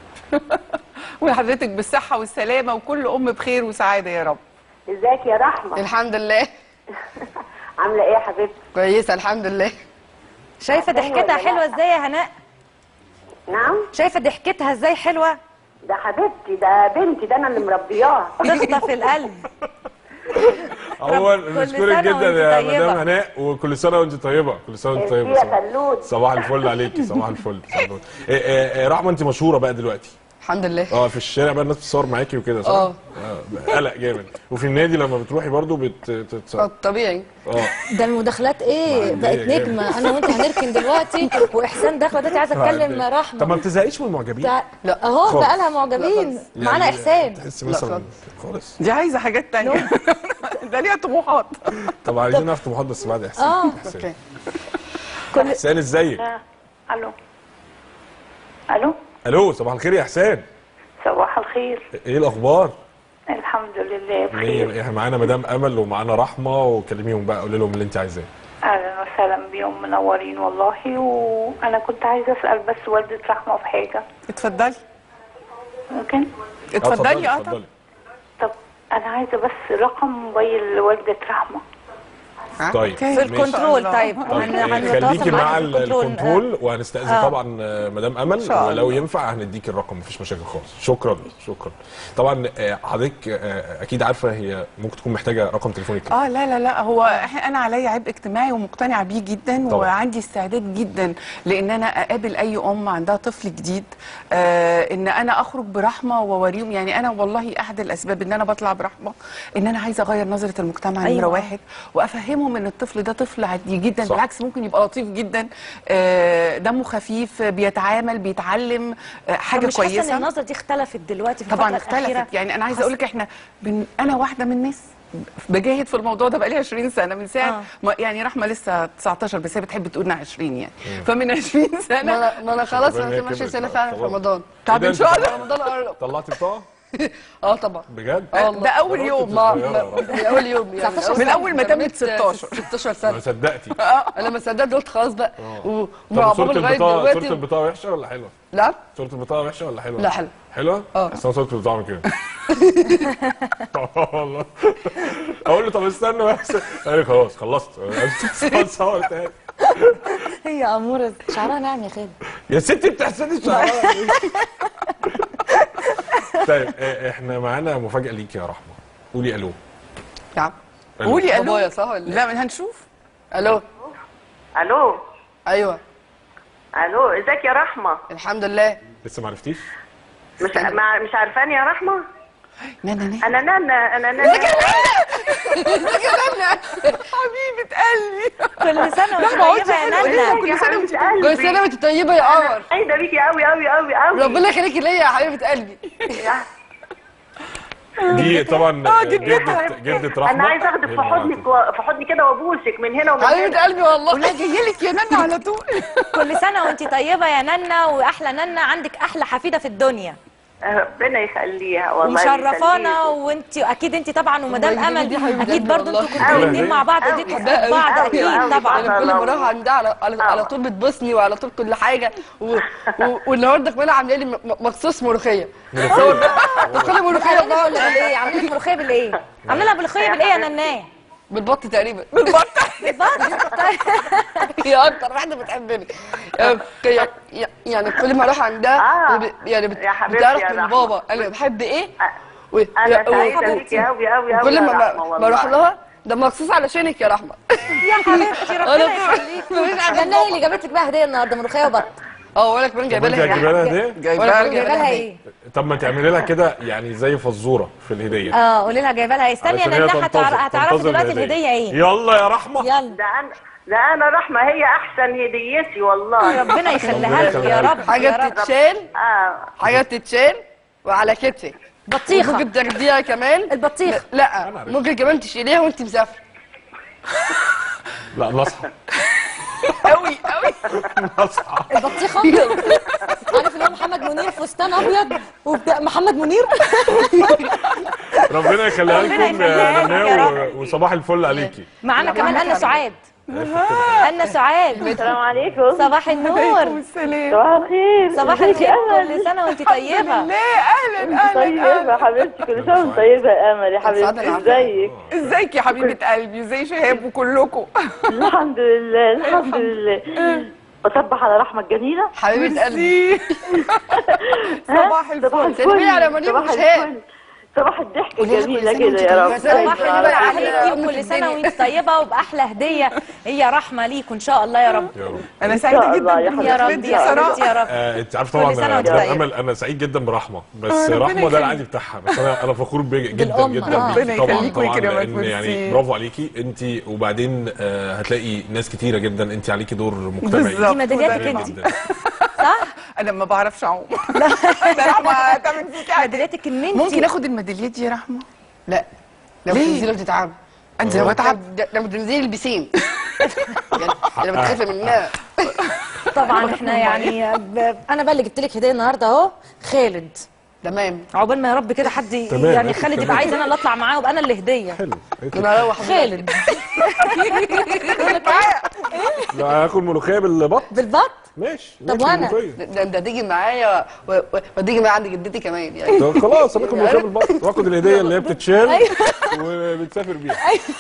وحضرتك بالصحه والسلامه وكل ام بخير وسعاده يا رب ازيك يا رحمه الحمد لله عامله ايه يا حبيبتي كويسه الحمد لله شايفه عارفاني ضحكتها ولا حلوه لأ؟ ازاي يا هناء نعم شايفه ضحكتها ازاي حلوه ده حبيبتي ده بنتي ده انا اللي مربياها تخطف القلب اول كل نشكرك سنة جدا وانت يا طيبة. مدام هناء وكل سنه وانت طيبه كل سنه وانت طيبه يا صباح- خلود صباح الفل عليكي صباح الفل صباح الفل إيه إيه إيه رحمه انت مشهوره بقى دلوقتي الحمد لله اه في الشارع بقى الناس بتصور معاكي وكده صح؟ اه. آه، قلق جامد وفي النادي لما بتروحي برضو بتتصور طبيعي اه ده المداخلات ايه معدية بقت جامد. نجمه انا وانت هنركن دلوقتي واحسان داخله دلوقتي عايزه اتكلم معدية. رحمه طب ما بتزهقيش من المعجبين؟ تع- اهو خالص. بقى لها معجبين معانا يعني احسان تحس مثلا خالص دي عايزه حاجات تانية ده ليها طموحات طب عايزين نعرف طموحات بس بعد احسان اه إحسان. كل احسان ازيك؟ الو الو الو صباح الخير يا احسان صباح الخير ايه الاخبار؟ الحمد لله مية بخير مية. احنا معانا مدام امل ومعانا رحمه وكلميهم بقى قولي لهم اللي انت عايزاه اهلا وسهلا بيهم منورين والله وانا كنت عايزه اسال بس والده رحمه في حاجه اتفضلي ممكن اتفضلي اه اتفضلي طب انا عايزه بس رقم موبايل والده رحمه طيب في ماشي. الكنترول طيب طيب هن- آه، هنتواصل خليكي معاك مع في ال- الكنترول. الكنترول وهنستأذن آه. طبعا آه، مدام امل شاء ولو الله. ينفع هنديك الرقم مفيش مشاكل خالص شكرا شكرا طبعا آه، حضرتك آه، اكيد عارفه هي ممكن تكون محتاجه رقم تليفونك اه لا لا لا هو إح- انا عليا عبء اجتماعي ومقتنعه بيه جدا طبعا. وعندي استعداد جدا لان انا اقابل اي ام عندها طفل جديد آه ان انا اخرج برحمه واوريهم يعني انا والله احد الاسباب ان انا بطلع برحمه ان انا عايزه اغير نظره المجتمع أيوة. نمره واحد وافهمهم ان الطفل ده طفل عادي جدا صح. بالعكس ممكن يبقى لطيف جدا آه دمه خفيف بيتعامل بيتعلم آه حاجه مش كويسه حاسه ان النظره دي اختلفت دلوقتي في طبعا الفتره الاخيره اختلفت يعني انا عايزه حاسة- اقول لك احنا بن... انا واحده من الناس بجاهد في الموضوع ده بقالي 20 سنه من ساعه آه. ما يعني رحمه لسه 19 بس هي بتحب تقولنا 20 يعني فمن 20 سنه ما انا ما انا خلاص ربنا انا يكرمك 20 سنه بقى، فعلا في خلاص. رمضان طب ان شاء الله رمضان قرب طلعتي بطاقه اه طبعا بجد اه والله ده اول يوم ما صغيرة ما- يا رب. من اول يوم يعني 19 من أول ما تمت تمت 16. 16 ما سنه صدقتي انا لما صدقت قلت خلاص بقى و- طب ومع صوره بابا لغايه البطاقه صوره دلوقتي البطاقه وحشه ولا حلوه؟ لا صوره البطاقه وحشه ولا حلوه؟ لا، حلوة. حلوه؟ اه. بس انا صوره البطاقه عامل كده والله اقول له طب استنى بس قال لي خلاص خلصت صور تاني هي اموره شعرها ناعم يا خالد يا ستي بتحسدي شعرها طيب آه، احنا معانا مفاجاه ليك يا رحمه قولي الو نعم ألو. قولي الو بابايا صح ولا إيه؟ لا ما هنشوف الو الو ايوه الو ازيك يا رحمه الحمد لله لسه ما عرفتيش مش مع... مش عارفاني يا رحمه نانا نانا انا نانا انا نانا حبيبه قلبي كل سنه وانت لا، ما قلتش طيبه يا حلوة. نانا كل سنة وانت كل سنه وانت طيبه يا قمر سعيده بيكي قوي قوي قوي قوي ربنا يخليكي ليا يا حبيبه قلبي دي طبعا آه، جدة جدتها. جدة رحمه انا عايزه اخدك هي في اللي حضنك و... في حضني كده وابوسك من هنا ومن حبيبه هنا قلبي والله ولا جايه لك يا نانا على طول كل سنه وانت طيبه يا نانا واحلى نانا عندك احلى حفيده في الدنيا ربنا يخليها والله ومشرفانا يخليها. وانت اكيد انت طبعا ومدام والله امل دي حبيبة اكيد قلبي برضو انتوا والله. كنتوا الاثنين مع بعض ايديكم في بعض اكيد طبعا انا كل ما اروح عندها على, على, على طول بتبوسني وعلى طول كل حاجه و... و... والنهارده كمان عامله لي م- م- مخصوص ملوخيه كل ملوخيه عامله لك بالايه عامله لك ملوخيه بالايه عامله لها ملوخيه بالايه يا نناه بالبط تقريبا بالبط هي اكتر واحده بتحبني يعني- يعني كل ما اروح عندها ب- يعني بت- يا حبيبتي بتعرف يا من رحمة. بابا انا بحب ايه و... أنا و- سعيدة بيكي أوي أوي أوي كل يا ما رحمة ب- والله. بروح لها ده مخصوص علشانك يا رحمه يا حبيبتي ربنا يخليك ده هي اللي جابت لك بقى هديه النهارده ملوخيه وبط اه وانا كمان طب انت هتجيبها لها هديه؟ وأنا كمان جايبه لها ايه طب ما تعملي لها كده يعني زي فزوره في الهديه اه قولي لها جايبه لها ايه استني علشان يا هي نناه تنتظر- هتعر- هتعرفي تنتظر دلوقتي الهدية. الهديه ايه يلا يا رحمه يلا ده أنا ده أنا رحمة هي أحسن هديتي والله ربنا يخليها لك يا رب يا حاجه رب. بتتشال آه حاجه بتتشال وعلى كتفك بطيخة. ممكن تاخديها كمان البطيخ لا ممكن كمان تشيليها وانت مسافره لا نصحى قوي قوي نصحى البطيخه عارف اللي هو محمد منير فستان ابيض وبتاع محمد منير ربنا يخليها ربنا لكم يخليها يا لك يا نناء رب. و- وصباح الفل عليكي معانا كمان انا سعاد انا سعاد السلام عليكم صباح النور السلام صباح الخير صباح ازيك الخير يا أمل؟ كل سنه وانت طيبه اهلا طيبة يا حبيبتي كل سنة وانت طيبة يا امل يا حبيبتي ازيك ازيك يا حبيبه قلبي ازي شهاب وكلكم الحمد لله الحمد لله بصبح على رحمة الجميلة حبيبه قلبي صباح الفل سلمي على منير صباح وشهاب. الفل صباح الضحك قولي لها الجميلة كل سنة كده وانت يا طيبة. رب صباح النور عليكي وكل سنه وانت طيبه وباحلى هديه هي رحمه ليكوا ان شاء الله يا رب يا رب انا سعيده جدا يا يا رب يا حبيبتي يا رب آه، انت عارف كل طبعا سنة انا وانت مدام طيب. امل انا سعيد جدا برحمه بس آه، ربنا رحمه ده يخليك. العادي بتاعها بس انا انا فخور بيك جدا بالأم، جدا آه. بيكي ربنا طبعا يخليك طبعا ويكرمك لان يعني ميرسي. برافو عليكي انت وبعدين آه، هتلاقي ناس كتيره جدا انت عليكي دور مجتمعي بالظبط. دي ميدالياتك كبير انت جداً. صح انا ما بعرفش اعوم ده رحمه تعمل فيك حاجه ميدالياتك ان انت ممكن اخد الميداليات دي يا رحمه لا لو ليه؟ تنزلي وتتعبي انزل واتعب ده- لما تنزلي البسين يعني لما تخافي منها طبعا احنا يعني ب... انا بقى اللي جبت لك هديه النهارده اهو خالد تمام عقبال ما يا رب كده حد ي- تمام، يعني ماشي، خالد يبقى تمام. عايز انا اللي اطلع معاه وابقى انا اللي هديه حلو انا اروح خالد لا هاكل ملوخيه بالبط بالبط ماشي طب ناكل وأنا؟ ملوخية. ده انت هتيجي معايا و- و- وتيجي معايا عند جدتي كمان يعني طب خلاص هناكل ملوخيه بالبط واخد الهديه اللي هي بتتشال أيوة. وبتسافر بيها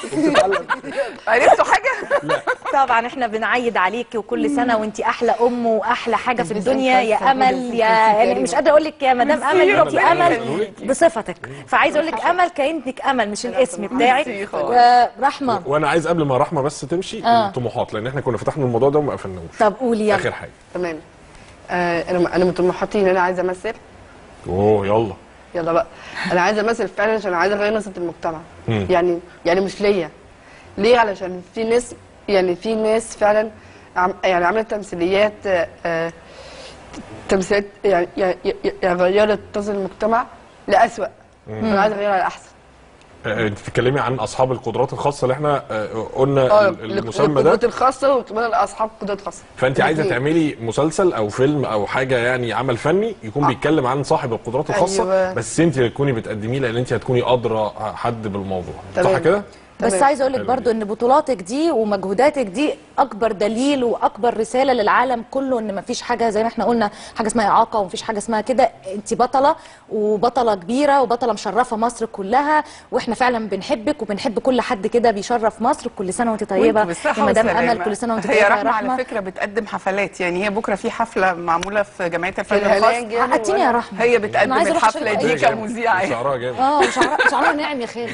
عرفتوا حاجه طبعا احنا بنعيد عليكي وكل سنه وانت احلى ام واحلى حاجه في بس الدنيا انت يا عارفة امل برضه يا في يعني كريمة. مش قادره اقول لك يا مدام امل ميرسي. انت ربنا امل يخليكي. بصفتك فعايزه اقول لك امل كانك امل مش الاسم بتاعك ميرسي خالص. ورحمه وانا عايز قبل ما رحمه بس تمشي آه. الطموحات لان احنا كنا فتحنا الموضوع ده وما قفلناهوش طب قولي يلا اخر حاجه تمام آه انا انا من طموحاتي ان انا عايزه امثل اوه يلا يلا بقى انا عايزه امثل فعلا عشان عايزه اغير نظره المجتمع مم. يعني يعني مش ليا ليه علشان في ناس يعني في ناس فعلا عم يعني عملت تمثيليات آه، آه، تمثيليات يعني يعني يعني غيرت نظره المجتمع لأسوأ انا عايزه اغيرها لأحسن آه، انت بتتكلمي عن اصحاب القدرات الخاصه اللي احنا آه، قلنا اه ال- المسمى القدرات ده الخاصه وكمان اصحاب قدرات خاصه فانت عايزه الاتنين. تعملي مسلسل او فيلم او حاجه يعني عمل فني يكون بيتكلم عن صاحب القدرات الخاصه أيوة. بس انت اللي تكوني بتقدميه لان انت هتكوني ادرى حد بالموضوع صح تمام. كده بس تمام. عايزه اقول لك حلو برضو ان بطولاتك دي ومجهوداتك دي اكبر دليل واكبر رساله للعالم كله ان مفيش حاجه زي ما احنا قلنا حاجه اسمها اعاقه ومفيش حاجه اسمها كده انت بطله وبطله كبيره وبطله مشرفه مصر كلها واحنا فعلا بنحبك وبنحب كل حد كده بيشرف مصر كل سنه وانت طيبه وانت بالصحة يا مدام والسلامة. امل كل سنه وانت طيبه هي يا رحمة رحمه على فكرة بتقدم حفلات يعني هي بكرة في حفلة معمولة في جمعية الفن الهلال الخاص عقدتيني يا رحمه هي أنا بتقدم عايزة أروح الحفلة أشترك دي أي جامد. كمذيعة شعرها جامد اه شعرها شعرها ناعم يا خالد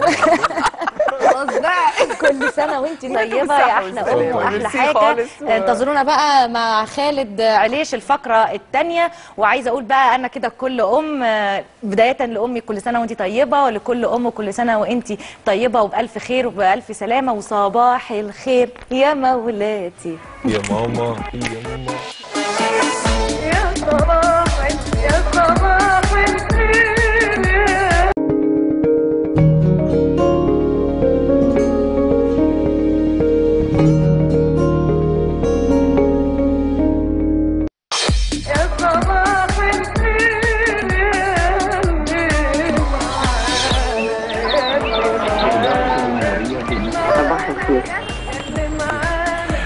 خلاص بقى كل سنه وانت وانتوا طيبه بالصحة يا احلى ام والسلامة. واحلى ميرسي حاجه خالص و- انتظرونا بقى مع خالد عليش الفقره الثانيه وعايزه اقول بقى انا كده كل ام آه، بدايه لامي كل سنه وانت طيبه ولكل ام كل سنه وانت طيبه وبالف خير وبالف سلامه وصباح الخير يا مولاتي يا ماما يا ماما يا صباح يا صباح الخير يا صباح الخير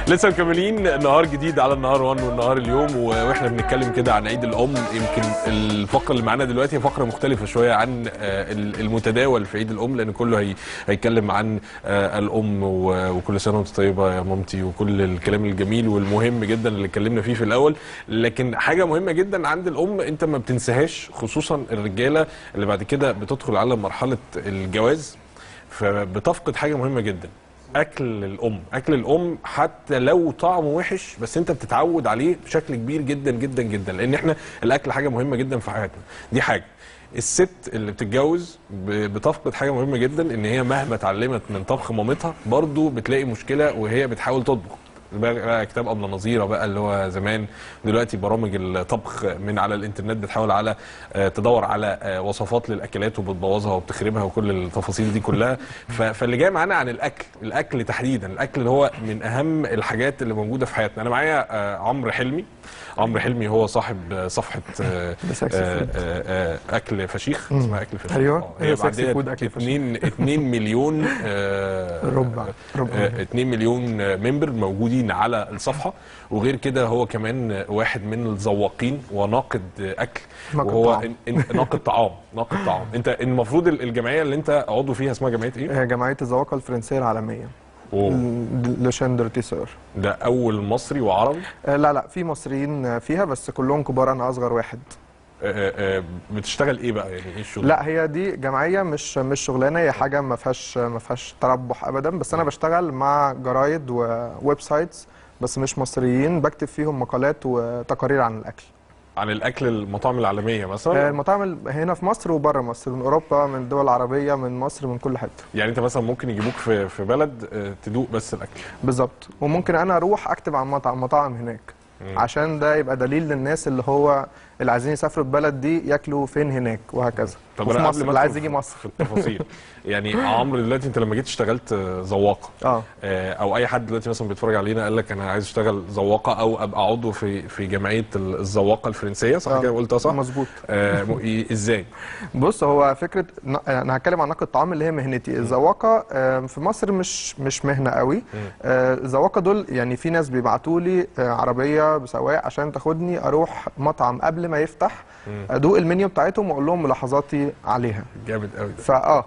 لسه مكملين نهار جديد على النهار 1 والنهار اليوم و- واحنا بنتكلم كده عن عيد الام يمكن الفقره اللي معانا دلوقتي هي فقره مختلفه شويه عن آه، ال- المتداول في عيد الام لان كله هي هيتكلم عن آه، الام و- وكل سنه وانت طيبه يا مامتي وكل الكلام الجميل والمهم جدا اللي اتكلمنا فيه في الاول لكن حاجه مهمه جدا عند الام انت ما بتنساهاش خصوصا الرجاله اللي بعد كده بتدخل على مرحله الجواز فبتفقد حاجه مهمه جدا اكل الام اكل الام حتى لو طعمه وحش بس انت بتتعود عليه بشكل كبير جدا جدا جدا لان احنا الاكل حاجه مهمه جدا في حياتنا دي حاجه الست اللي بتتجوز ب- بتفقد حاجه مهمه جدا ان هي مهما اتعلمت من طبخ مامتها برضو بتلاقي مشكله وهي بتحاول تطبخ بقى بقى كتاب ابله نظيره بقى اللي هو زمان دلوقتي برامج الطبخ من على الانترنت بتحاول على آه، تدور على آه، وصفات للاكلات وبتبوظها وبتخربها وكل التفاصيل دي كلها ف- فاللي جاي معانا عن الاكل الاكل تحديدا الاكل اللي هو من اهم الحاجات اللي موجوده في حياتنا انا معايا آه، عمرو حلمي عمرو حلمي هو صاحب آه، صفحه آه، The Sexy آه، Food. آه، آه، اكل فشيخ مم. اسمها اكل فشيخ أيوة، آه، هي هي Sexy معديه Food أكل فشيخ. 2 2 مليون آه، ربع ربع آه، 2 مليون ممبر موجودين على الصفحه وغير كده هو كمان واحد من الذواقين وناقد اكل ناقد وهو طعام. إن- إن- ناقد طعام ناقد طعام انت المفروض الجمعيه اللي انت عضو فيها اسمها جمعيه ايه؟ هي جمعيه الذواقه الفرنسيه العالميه لوشان درتيسور ده اول مصري وعربي لا لا في مصريين فيها بس كلهم كبار انا اصغر واحد آه، آه، آه، بتشتغل ايه بقى يعني ايه الشغل؟ لا هي دي جمعيه مش مش شغلانه هي حاجه ما فيهاش ما فيهاش تربح ابدا بس انا بشتغل مع جرايد وويب سايتس بس مش مصريين بكتب فيهم مقالات وتقارير عن الاكل عن الاكل المطاعم العالميه آه، مثلا المطاعم ال- هنا في مصر وبره مصر من اوروبا من الدول العربيه من مصر من كل حته يعني انت مثلا ممكن يجيبوك في في بلد آه، تدوق بس الاكل بالظبط وممكن انا اروح اكتب عن مطعم مطاعم هناك مم. عشان ده يبقى دليل للناس اللي هو اللي عايزين يسافروا البلد دي ياكلوا فين هناك وهكذا طب وفي انا مصر قبل ما اللي عايز أدخل يجي في- مصر في التفاصيل يعني عمرو دلوقتي انت لما جيت اشتغلت آه، ذواقه اه آه، او اي حد دلوقتي مثلا بيتفرج علينا قال لك انا عايز اشتغل ذواقه او ابقى عضو في في جمعيه الذواقه الفرنسيه صح آه، كده قلتها صح؟ مظبوط آه م- إيه- ازاي؟ بص هو فكره ن- انا هتكلم عن نقد الطعام اللي هي مهنتي الذواقه آه، في مصر مش مش مهنه قوي آه، الذواقه دول يعني في ناس بيبعتوا لي آه، عربيه بسواق عشان تاخدني اروح مطعم قبل ما يفتح مم. ادوق المنيو بتاعتهم واقول لهم ملاحظاتي عليها جامد قوي فاه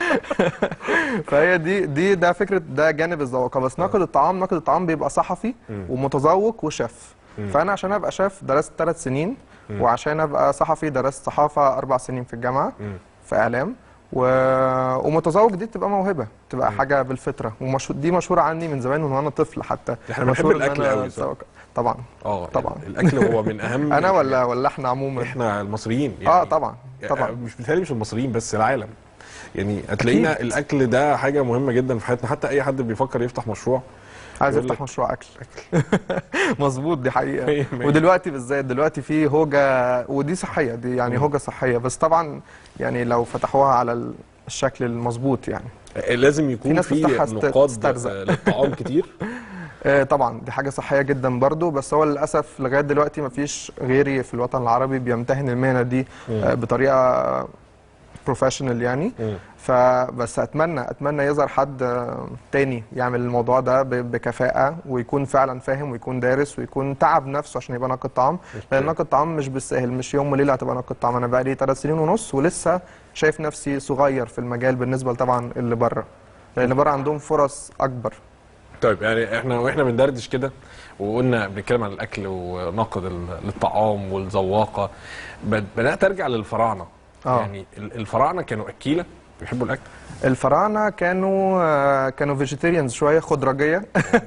فهي دي دي ده فكره ده جانب الذواقه بس ناقد الطعام ناقد الطعام بيبقى صحفي مم. ومتذوق وشيف مم. فانا عشان ابقى شيف درست ثلاث سنين مم. وعشان ابقى صحفي درست صحافه اربع سنين في الجامعه مم. في اعلام و... ومتذوق دي بتبقى موهبه تبقى حاجه بالفطره ومشهور دي مشهوره عني من زمان من وانا طفل حتى احنا بنحب مشهور إن الاكل أنا قوي صح؟ ذواقة. طبعا اه طبعا الاكل هو من اهم انا ولا ولا احنا عموما احنا المصريين اه طبعا طبعا مش بيتهيألي مش المصريين بس العالم يعني هتلاقينا الاكل ده حاجه مهمه جدا في حياتنا حتى اي حد بيفكر يفتح مشروع عايز يقول يفتح لك مشروع اكل مظبوط دي مية حقيقه مية. ودلوقتي بالذات دلوقتي في هوجه ودي صحيه دي يعني مم. هوجه صحيه بس طبعا يعني لو فتحوها على ال- الشكل المظبوط يعني لازم يكون ناس في بتفتحها است- نقاط تسترزق. آه، للطعام كتير آه، طبعا دي حاجه صحيه جدا برضو بس هو للاسف لغايه دلوقتي ما فيش غيري في الوطن العربي بيمتهن المهنه دي مم. آه، بطريقه بروفيشنال يعني مم. فبس اتمنى اتمنى يظهر حد آه، تاني يعمل الموضوع ده ب- بكفاءه ويكون فعلا فاهم ويكون دارس ويكون تعب نفسه عشان يبقى ناقد طعام لان ناقد طعام مش بالسهل مش يوم وليله هتبقى ناقد طعام انا بقالي ثلاث سنين ونص ولسه شايف نفسي صغير في المجال بالنسبه طبعا اللي بره لان بره عندهم فرص اكبر طيب يعني احنا واحنا بندردش كده وقلنا بنتكلم عن الاكل ونقد ال- للطعام والذواقه بد- بدات ارجع للفراعنه آه. يعني ال- الفراعنه كانوا اكيله بيحبوا الاكل الفراعنه كانوا آه، كانوا فيجيتيريانز شويه خضرجيه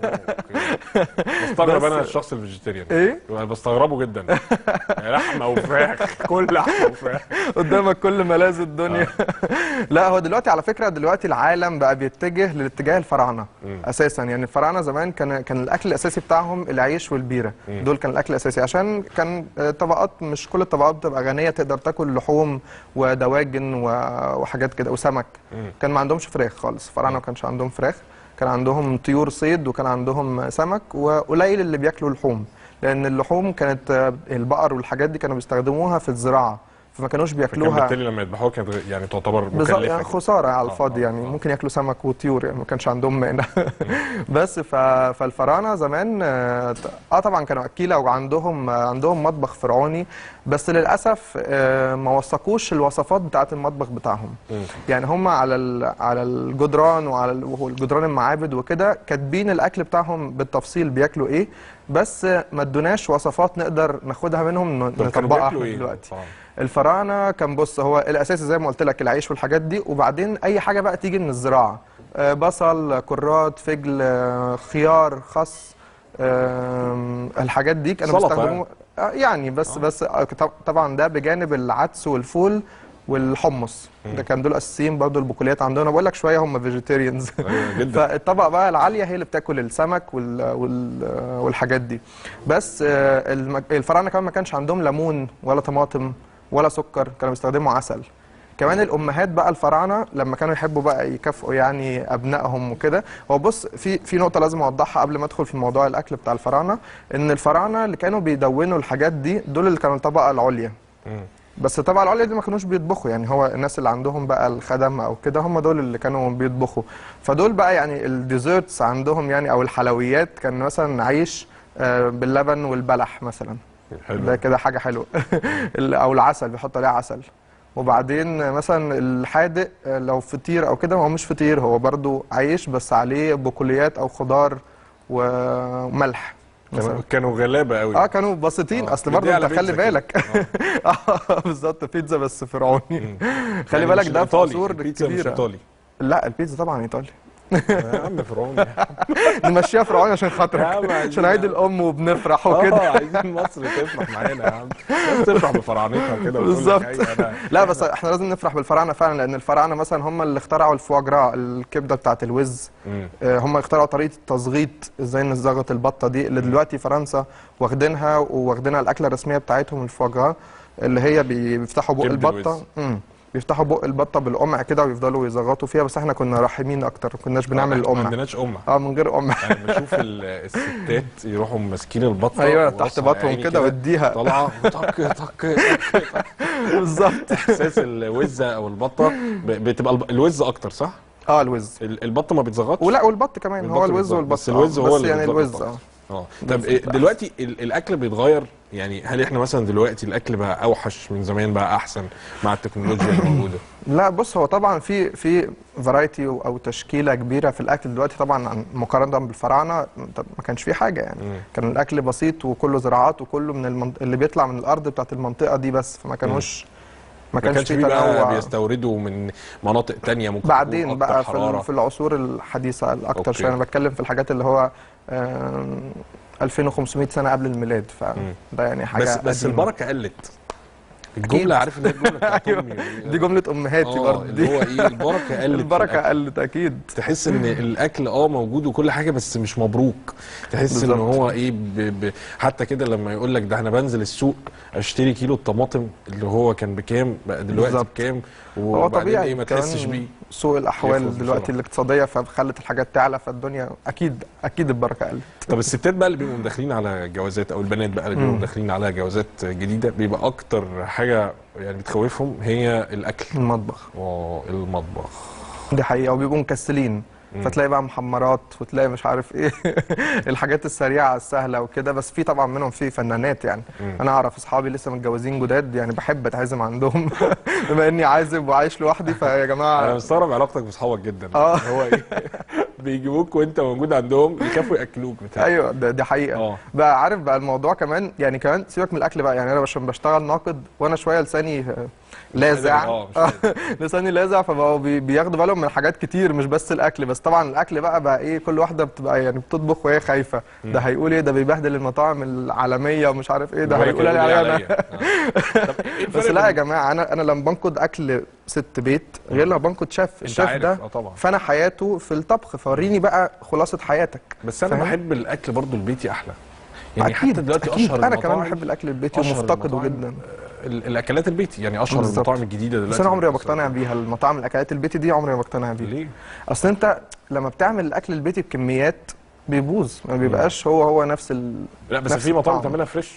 بستغرب بس- انا الشخص الفيجيتيريان ايه؟ أنا بستغربه جدا لحمه وفراخ كل لحمه وفراخ قدامك كل ملاذ الدنيا لا هو دلوقتي على فكره دلوقتي العالم بقى بيتجه للاتجاه الفراعنه مم. اساسا يعني الفراعنه زمان كان كان الاكل الاساسي بتاعهم العيش والبيره مم. دول كان الاكل الاساسي عشان كان آه، طبقات مش كل الطبقات بتبقى غنيه تقدر تاكل لحوم ودواجن و- وحاجات كده وسمك مم. كان ما عندهمش فراخ خالص الفراعنه ما كانش عندهم فراخ كان عندهم طيور صيد وكان عندهم سمك وقليل اللي بياكلوا لحوم لان اللحوم كانت آه، البقر والحاجات دي كانوا بيستخدموها في الزراعه فما كانوش فكان بياكلوها بالتالي لما يذبحوها كانت غ- يعني تعتبر بالظبط مكلفه يعني جداً. خساره على آه، الفاضي يعني ممكن ياكلوا سمك وطيور يعني ما كانش عندهم مانع بس ف... فالفراعنه زمان اه آه طبعا كانوا اكيله وعندهم آه، عندهم مطبخ فرعوني بس للاسف آه، ما وثقوش الوصفات بتاعه المطبخ بتاعهم يعني هم على ال... على الجدران وعلى ال... وهو الجدران المعابد وكده كاتبين الاكل بتاعهم بالتفصيل بياكلوا ايه بس ما ادوناش وصفات نقدر ناخدها منهم ن- طب كانوا نطبقها بياكلوا احنا ايه؟ دلوقتي طبعاً. الفراعنه كان بص هو الاساسي زي ما قلت لك العيش والحاجات دي وبعدين اي حاجه بقى تيجي من الزراعه آه، بصل كرات فجل آه، خيار خس آم، الحاجات دي كانوا سلطة بيستخدموا آه، يعني بس بس آه، طب- طبعا ده بجانب العدس والفول والحمص ده كان دول اساسيين برضو البقوليات عندنا بقول لك شويه هم فيجيتيريانز أيوة جدا. فالطبقه بقى العاليه هي اللي بتاكل السمك وال وال والحاجات دي بس آه، المك- الفراعنه كمان ما كانش عندهم ليمون ولا طماطم ولا سكر كانوا بيستخدموا عسل كمان الامهات بقى الفراعنه لما كانوا يحبوا بقى يكافئوا يعني ابنائهم وكده هو بص في في نقطه لازم اوضحها قبل ما ادخل في موضوع الاكل بتاع الفراعنه ان الفراعنه اللي كانوا بيدونوا الحاجات دي دول اللي كانوا الطبقه العليا بس الطبقه العليا دي ما كانوش بيطبخوا يعني هو الناس اللي عندهم بقى الخدم او كده هم دول اللي كانوا بيطبخوا فدول بقى يعني الديزرتس عندهم يعني او الحلويات كان مثلا عيش آه، باللبن والبلح مثلا حلو. ده كده حاجه حلوه ال- او العسل بيحط عليه عسل وبعدين مثلا الحادق آه، لو فطير او كده هو مش فطير هو برضو عيش بس عليه بقوليات او خضار وملح كانوا مثلا كانوا غلابه قوي اه كانوا بسيطين آه، اصل مديها برضه على انت خلي بيتزا كده. بالك اه بالظبط بيتزا بس فرعوني خلي يعني بالك مش ده في إيطالي، عصور البيتزا مش كبيره إيطالي. لا البيتزا طبعا ايطالي يا عم فرعون نمشيها فرعوني عشان يا عم خاطرك عايزين- عشان عيد الام وبنفرح اه وكده عايزين مصر تفرح معانا يا عم بس تفرح بفراعنتها كده وتقول لك بالظبط أيوة أنا- لا بس احنا لازم نفرح بالفراعنه فعلا لان الفراعنه مثلا هم اللي اخترعوا الفواجرا الكبده بتاعت الوز مم. آه، هم اخترعوا طريقه التزغيط ازاي نزغط البطه دي اللي دلوقتي فرنسا واخدينها واخدينها الاكله الرسميه بتاعتهم الفواجرا اللي هي بي- بيفتحوا بق كبد البطه الوز. مم. بيفتحوا بق البطه بالقمع كده ويفضلوا يزغطوا فيها بس احنا كنا رحيمين اكتر ما كناش بنعمل إحنا ما القمع عندناش قمع اه من غير قمع انا بشوف ال- الستات يروحوا ماسكين البطه أيوة، تحت وراسها بطنهم عيني كده واديها. طالعه طق طق بالظبط احساس الوزه او البطه ب- بتبقى الب- الوز اكتر صح؟ اه الوز ال- البط ما بيتزغطش ولا والبط كمان هو البط الوز بيتزغط، والبط بس الوز آه، هو بس اللي يعني بيتزغط الوز أكتر. اه اه طب إيه دلوقتي ال- الاكل بيتغير يعني هل احنا مثلا دلوقتي الاكل بقى اوحش من زمان بقى احسن مع التكنولوجيا الموجوده لا بص هو طبعا في في فرايتي او تشكيله كبيره في الاكل دلوقتي طبعا عن مقارنه بالفراعنه طب ما كانش في حاجه يعني مم. كان الاكل بسيط وكله زراعات وكله من المنط... اللي بيطلع من الارض بتاعت المنطقه دي بس فما كانوش ما كانش في فيه بقى تنوع بيستوردوا من مناطق تانية ممكن بعدين تكون بقى أكتر في, ال- حرارة. في العصور الحديثه الاكتر أوكي. شويه انا بتكلم في الحاجات اللي هو آم، 2500 سنه قبل الميلاد فده يعني حاجه بس بس قديمة. البركه قلت الجمله عارف ان هي الجمله بتاعت أيوة. امي دي جمله امهاتي آه، برضه اللي هو ايه البركه قلت في البركه الأكل. قلت اكيد تحس ان الاكل اه موجود وكل حاجه بس مش مبروك تحس ان بالظبط. هو ايه ب... ب... حتى كده لما يقول لك ده انا بنزل السوق اشتري كيلو الطماطم اللي هو كان بكام بقى دلوقتي بالظبط. بكام هو وبعدين طبيعي ايه ما كمان تحسش بيه سوء الاحوال يخلص دلوقتي بسرعة. الاقتصاديه فخلت الحاجات تعلى فالدنيا اكيد اكيد البركه قلت طب الستات بقى اللي بيبقوا داخلين على جوازات او البنات بقى اللي بيبقوا مم. داخلين على جوازات جديده بيبقى اكتر حاجه يعني بتخوفهم هي الاكل المطبخ اه المطبخ دي حقيقه وبيبقوا مكسلين مم. فتلاقي بقى محمرات وتلاقي مش عارف ايه الحاجات السريعه السهله وكده بس في طبعا منهم في فنانات يعني مم. انا اعرف اصحابي لسه متجوزين جداد يعني بحب اتعزم عندهم بما اني عازب وعايش لوحدي فيا انا جماعه مستغرب علاقتك باصحابك جدا آه. هو ايه بيجيبوك وانت موجود عندهم يخافوا ياكلوك بتاع ايوه ده دي حقيقه اه بقى عارف بقى الموضوع كمان يعني كمان سيبك من الاكل بقى يعني انا عشان بشتغل ناقد وانا شويه لساني آه، لاذع اه مش لساني لاذع فبقوا بي- بياخدوا بالهم من حاجات كتير مش بس الاكل بس طبعا الاكل بقى بقى ايه كل واحده بتبقى يعني بتطبخ وهي خايفه ده هيقول ايه ده بيبهدل المطاعم العالميه ومش عارف ايه ده ولا هيقول كده علي يقول عليا عليا. انا بس لا يا جماعه انا انا لما بنقد اكل ست بيت غير لما بنقد شيف الشيف عارف، ده آه طبعا. فانا حياته في الطبخ فوريني بقى خلاصه حياتك بس انا فاهم؟ بحب الاكل برضو البيتي احلى يعني أكيد، حتى دلوقتي أكيد. اشهر أنا كمان المطاعم- بحب الأكل البيتي أشهر ومفتقده المطاعم، جدا. آه، ال- الاكلات البيتي يعني اشهر بالظبط. المطاعم الجديده دلوقتي بس انا عمري ما بقتنع بيها المطاعم الاكلات البيتي دي عمري ما بقتنع بيها ليه؟ اصل انت لما بتعمل الاكل البيتي بكميات بيبوظ ما بيبقاش هو هو نفس ال لا بس نفس في مطاعم الطعم. بتعملها فريش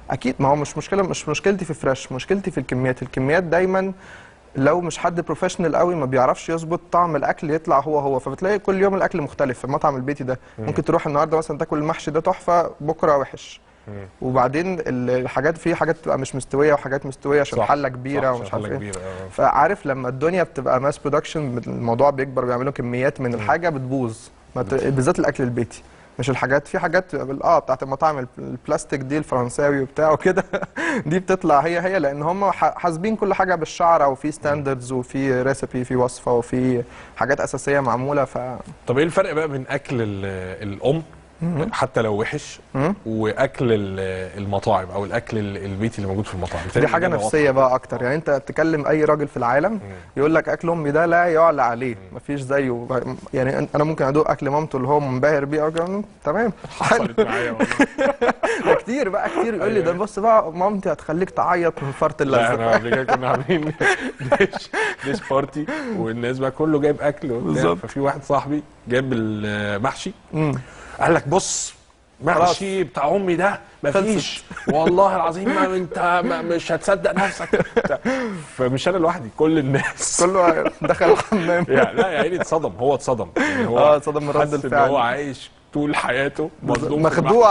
اكيد ما هو مش مشكله مش مشكلتي في فريش مشكلتي في الكميات الكميات دايما لو مش حد بروفيشنال قوي ما بيعرفش يظبط طعم الاكل يطلع هو هو فبتلاقي كل يوم الاكل مختلف في المطعم البيتي ده مم. ممكن تروح النهارده مثلا تاكل المحشي ده تحفه بكره وحش وبعدين ال- الحاجات في حاجات بتبقى مش مستويه وحاجات مستويه عشان صح، حله كبيره صح، ومش عشان عارف حلة ايه كبيرة، آه. فعارف لما الدنيا بتبقى ماس برودكشن الموضوع بيكبر بيعملوا كميات من الحاجه بتبوظ ما ت- بالذات الاكل البيتي مش الحاجات في حاجات اه بتاعت المطاعم الب- البلاستيك دي الفرنساوي وبتاع وكده دي بتطلع هي هي لان هم ح- حاسبين كل حاجه بالشعره وفي ستاندردز وفي ريسبي في وصفه وفي حاجات اساسيه معموله ف طب ايه الفرق بقى بين اكل ال- الام مم. حتى لو وحش مم. واكل ال- المطاعم او الاكل ال- البيتي اللي موجود في المطاعم دي حاجه الإجابة نفسيه بقى اكتر يعني انت تكلم اي راجل في العالم يقول لك اكل امي ده لا يعلى عليه مفيش زيه يعني أن- انا ممكن ادوق اكل مامته اللي هو منبهر بيه أو كده، تمام حصلت معايا والله. ده كتير بقى كتير يقول لي ده بص بقى مامتي هتخليك تعيط من فرط لا احنا اللذه قبل كده كنا عاملين ديش ديش بارتي والناس بقى كله جايب اكل وبتاع بالظبط. ففي واحد صاحبي جاب المحشي مم. قال لك بص محشي بتاع امي ده مفيش والله العظيم ما انت ما مش هتصدق نفسك بتاع. فمش انا لوحدي كل الناس كله دخل الحمام يعني لا يا عيني اتصدم هو اتصدم يعني هو اه اتصدم من رد حس ان الفعل. هو عايش طول حياته مصدوم في مخدوع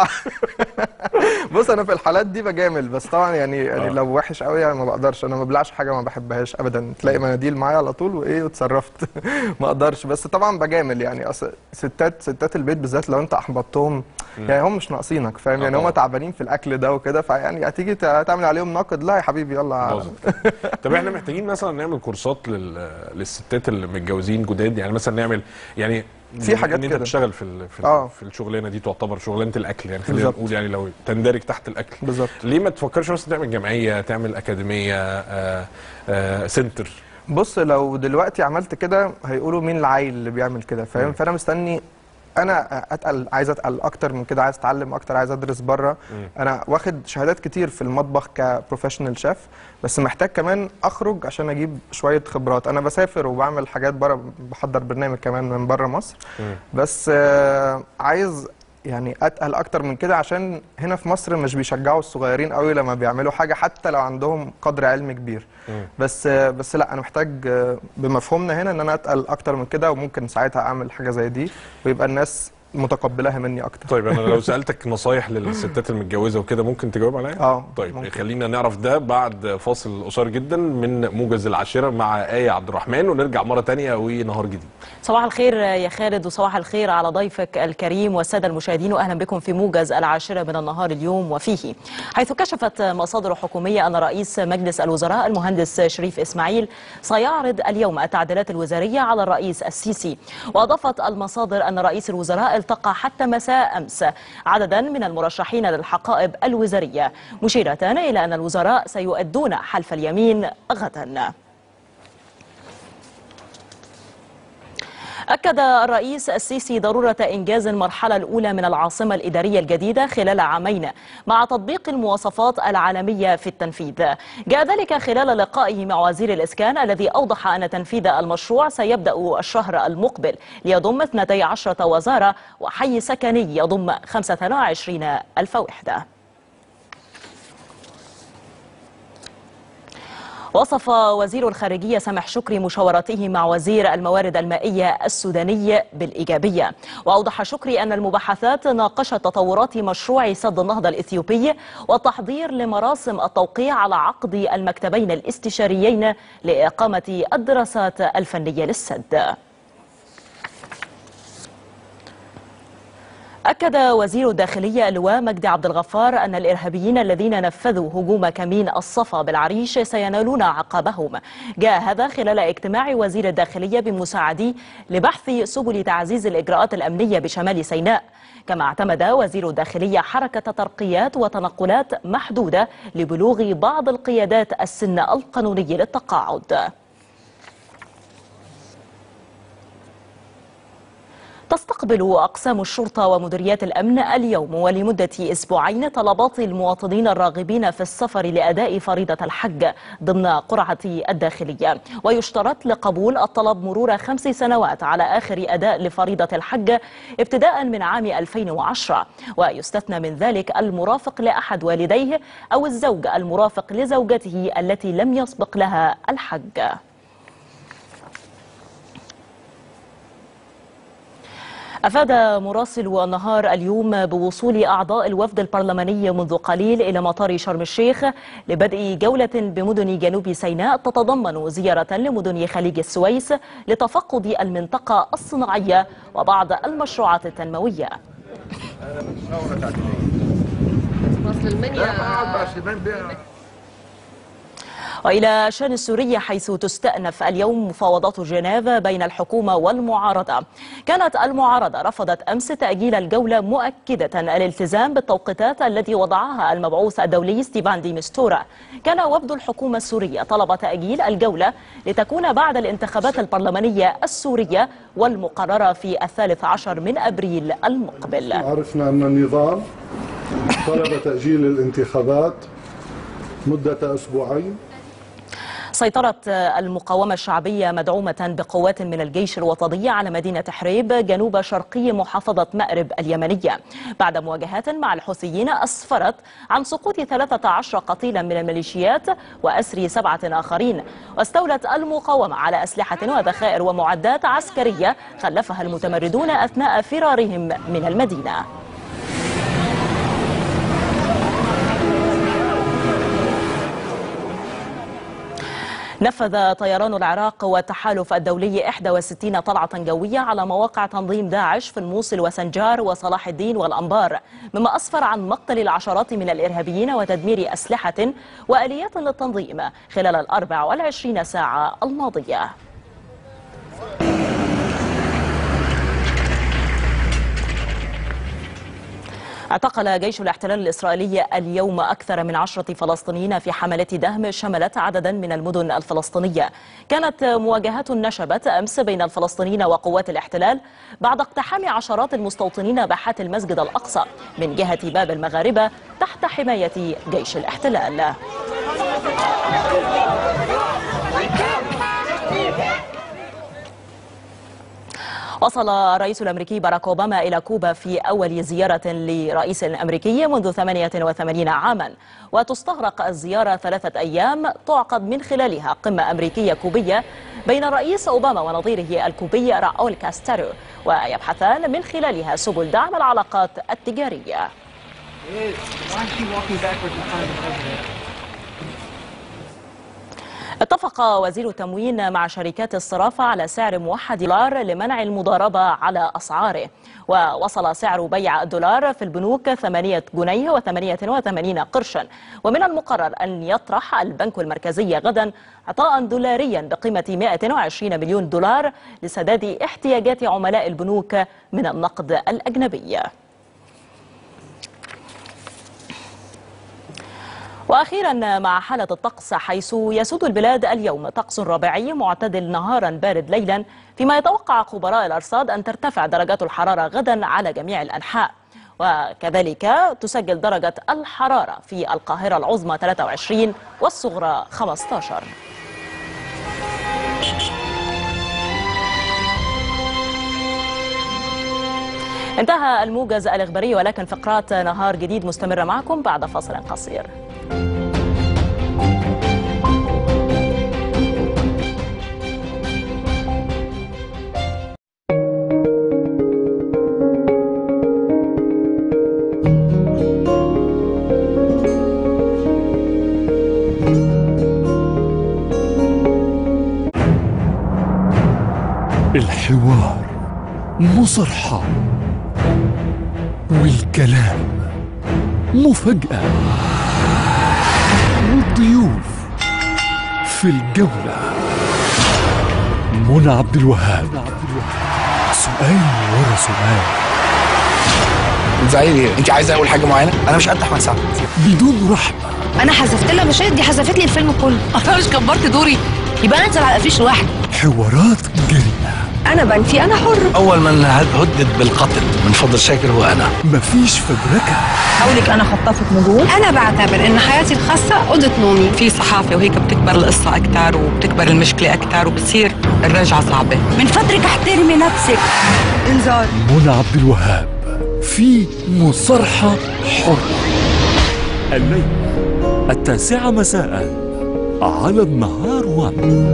بص انا في الحالات دي بجامل بس طبعا يعني يعني آه. لو وحش قوي يعني ما بقدرش انا ما ببلعش حاجه ما بحبهاش ابدا تلاقي مناديل معايا على طول وايه وتصرفت ما اقدرش بس طبعا بجامل يعني اصل ستات ستات البيت بالذات لو انت احبطتهم مم. يعني هم مش ناقصينك فاهم آه يعني هم طبعا. تعبانين في الاكل ده وكده فيعني هتيجي تع- تعمل عليهم نقد لا يا حبيبي يلا باظت. طب احنا محتاجين مثلا نعمل كورسات لل... للستات اللي متجوزين جداد يعني مثلا نعمل يعني في حاجات ان انت كده. تشتغل في ال... في, ال... آه. في الشغلانه دي تعتبر شغلانه الاكل يعني خلينا بالظبط. نقول يعني لو تندرج تحت الاكل بالظبط ليه ما تفكرش مثلا تعمل جمعيه تعمل اكاديميه آه آه سنتر بص لو دلوقتي عملت كده هيقولوا مين العيل اللي بيعمل كده فاهم فانا مستني انا اتقل عايز اتقل اكتر من كده عايز اتعلم اكتر عايز ادرس بره مم. انا واخد شهادات كتير في المطبخ كبروفيشنال شيف بس محتاج كمان اخرج عشان اجيب شويه خبرات انا بسافر وبعمل حاجات بره بحضر برنامج كمان من بره مصر بس آه، عايز يعني اتقل اكتر من كده عشان هنا في مصر مش بيشجعوا الصغيرين قوي لما بيعملوا حاجه حتى لو عندهم قدر علمي كبير بس بس لا انا محتاج آه، بمفهومنا هنا ان انا اتقل اكتر من كده وممكن ساعتها اعمل حاجه زي دي ويبقى الناس متقبلاها مني اكتر طيب انا لو سالتك نصايح للستات المتجوزه وكده ممكن تجاوب عليا اه طيب ممكن. خلينا نعرف ده بعد فاصل قصير جدا من موجز العاشره مع ايه عبد الرحمن ونرجع مره تانية ونهار جديد صباح الخير يا خالد وصباح الخير على ضيفك الكريم والسادة المشاهدين وأهلا بكم في موجز العاشرة من النهار اليوم وفيه حيث كشفت مصادر حكومية أن رئيس مجلس الوزراء المهندس شريف إسماعيل سيعرض اليوم التعديلات الوزارية على الرئيس السيسي وأضافت المصادر أن رئيس الوزراء التقى حتى مساء أمس عددا من المرشحين للحقائب الوزارية مشيرة إلى أن الوزراء سيؤدون حلف اليمين غدا أكد الرئيس السيسي ضرورة إنجاز المرحلة الأولى من العاصمة الإدارية الجديدة خلال عامين مع تطبيق المواصفات العالمية في التنفيذ جاء ذلك خلال لقائه مع وزير الإسكان الذي أوضح أن تنفيذ المشروع سيبدأ الشهر المقبل ليضم 12 وزارة وحي سكني يضم 25 ألف وحدة وصف وزير الخارجية سامح شكري مشاورته مع وزير الموارد المائية السوداني بالإيجابية وأوضح شكري أن المباحثات ناقشت تطورات مشروع سد النهضة الإثيوبي والتحضير لمراسم التوقيع على عقد المكتبين الاستشاريين لإقامة الدراسات الفنية للسد أكد وزير الداخلية اللواء مجدي عبد الغفار أن الإرهابيين الذين نفذوا هجوم كمين الصفا بالعريش سينالون عقابهم جاء هذا خلال اجتماع وزير الداخلية بمساعديه لبحث سبل تعزيز الإجراءات الأمنية بشمال سيناء كما اعتمد وزير الداخلية حركة ترقيات وتنقلات محدودة لبلوغ بعض القيادات السن القانوني للتقاعد تستقبل أقسام الشرطة ومديريات الأمن اليوم ولمدة أسبوعين طلبات المواطنين الراغبين في السفر لأداء فريضة الحج ضمن قرعة الداخلية ويشترط لقبول الطلب مرور خمس سنوات على آخر أداء لفريضة الحج ابتداء من عام 2010 ويستثنى من ذلك المرافق لأحد والديه أو الزوج المرافق لزوجته التي لم يسبق لها الحج أفاد مراسل النهار اليوم بوصول أعضاء الوفد البرلماني منذ قليل إلى مطار شرم الشيخ لبدء جولة بمدن جنوب سيناء تتضمن زيارة لمدن خليج السويس لتفقد المنطقة الصناعية وبعض المشروعات التنموية وإلى شان السورية حيث تستأنف اليوم مفاوضات جنيف بين الحكومة والمعارضة كانت المعارضة رفضت أمس تأجيل الجولة مؤكدة الالتزام بالتوقيتات التي وضعها المبعوث الدولي ستيفان دي مستورا كان وفد الحكومة السورية طلب تأجيل الجولة لتكون بعد الانتخابات البرلمانية السورية والمقررة في الثالث عشر من أبريل المقبل عرفنا أن النظام طلب تأجيل الانتخابات مدة أسبوعين سيطرت المقاومة الشعبية مدعومة بقوات من الجيش الوطني على مدينة حريب جنوب شرقي محافظة مأرب اليمنية بعد مواجهات مع الحوثيين أسفرت عن سقوط 13 قتيلا من الميليشيات وأسر سبعة آخرين واستولت المقاومة على أسلحة وذخائر ومعدات عسكرية خلفها المتمردون أثناء فرارهم من المدينة نفذ طيران العراق والتحالف الدولي 61 طلعة جوية على مواقع تنظيم داعش في الموصل وسنجار وصلاح الدين والأنبار مما أسفر عن مقتل العشرات من الإرهابيين وتدمير أسلحة وآليات للتنظيم خلال الأربع والعشرين ساعة الماضية اعتقل جيش الاحتلال الإسرائيلي اليوم أكثر من عشرة فلسطينيين في حملة دهم شملت عددا من المدن الفلسطينية كانت مواجهات نشبت أمس بين الفلسطينيين وقوات الاحتلال بعد اقتحام عشرات المستوطنين باحات المسجد الأقصى من جهة باب المغاربة تحت حماية جيش الاحتلال وصل الرئيس الأمريكي باراك أوباما إلى كوبا في أول زيارة لرئيس أمريكي منذ 88 عاما وتستغرق الزيارة ثلاثة أيام تعقد من خلالها قمة أمريكية كوبية بين الرئيس أوباما ونظيره الكوبي راؤول كاستارو ويبحثان من خلالها سبل دعم العلاقات التجارية اتفق وزير التموين مع شركات الصرافة على سعر موحد دولار لمنع المضاربة على أسعاره ووصل سعر بيع الدولار في البنوك 8 جنيه و88 قرشا ومن المقرر أن يطرح البنك المركزي غدا عطاء دولاريا بقيمة 120 مليون دولار لسداد احتياجات عملاء البنوك من النقد الأجنبي واخيرا مع حاله الطقس حيث يسود البلاد اليوم طقس ربيعي معتدل نهارا بارد ليلا فيما يتوقع خبراء الارصاد ان ترتفع درجات الحراره غدا على جميع الانحاء وكذلك تسجل درجه الحراره في القاهره العظمى 23 والصغرى 15 انتهى الموجز الإخباري ولكن فقرات نهار جديد مستمرة معكم بعد فاصل قصير الحوار مصرحة والكلام مفاجأة والضيوف في الجولة منى عبد الوهاب سؤال ورا سؤال زعيل ايه؟ انت عايزه اقول حاجه معينه؟ انا مش قد احمد سعد بدون رحمة انا حذفت لها مشاهد دي حذفت لي الفيلم كله انا مش كبرت دوري يبقى انا انزل على الافيش لوحدي حوارات جريئة انا بنفي انا حر اول من هدد بالقتل من فضل شاكر هو انا مفيش فبركة حاولك انا خطافة نجوم انا بعتبر ان حياتي الخاصة اوضة نومي في صحافة وهيك بتكبر القصة اكتر وبتكبر المشكلة اكتر وبتصير الرجعة صعبة من فضلك احترمي نفسك انذار منى عبد الوهاب في مصارحة حرة الليل التاسعة مساء على النهار وان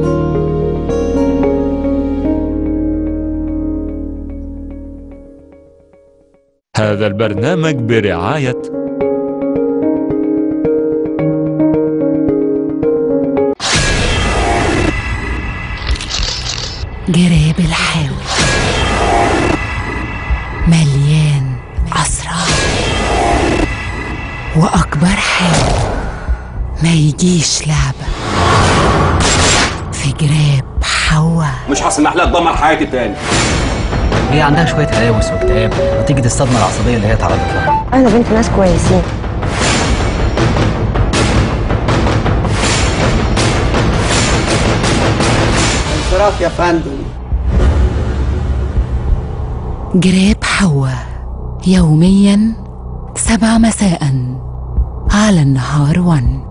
هذا البرنامج برعاية جراب الحاوي مليان أسرار وأكبر حاوي ما يجيش لعبة في جراب حوا مش هسمح لها تدمر حياتي تاني هي عندها شويه هلاوس واكتئاب نتيجه الصدمه العصبيه اللي هي تعرضت لها انا بنت ناس كويسين انصراف يا فندم جراب حوا يوميا سبع مساء على النهار ون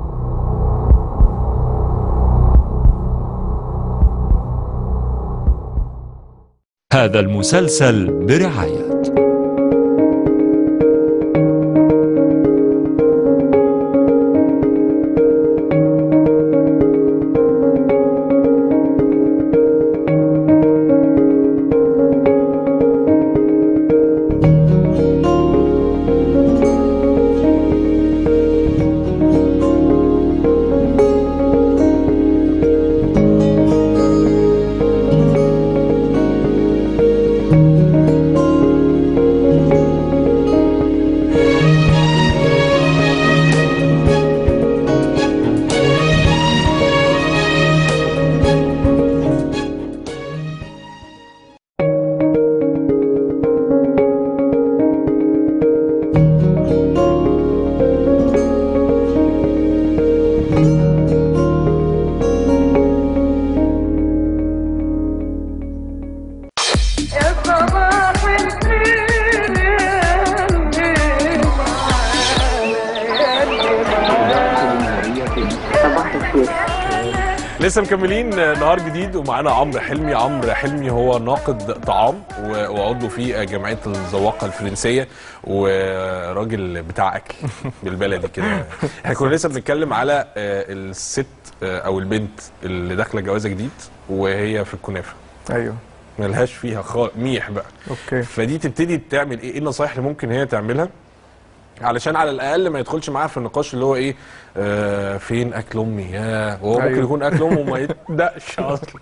هذا المسلسل برعاية يا صباح صباح الخير لسه مكملين نهار جديد ومعانا عمرو حلمي عمرو حلمي هو ناقد طعام و- وعضو في جمعيه الذواقه الفرنسيه وراجل بتاع اكل بالبلدي كده احنا كنا لسه بنتكلم على آه، الست آه، او البنت اللي داخله جوازه جديد وهي في الكنافه ايوه ملهاش فيها خالص ميح بقى اوكي فدي تبتدي تعمل ايه ايه النصايح اللي ممكن هي تعملها علشان على الاقل ما يدخلش معاها في النقاش اللي هو ايه آه فين اكل امي يا وهو ممكن أيوه. يكون اكل امه ما يتدقش اصلا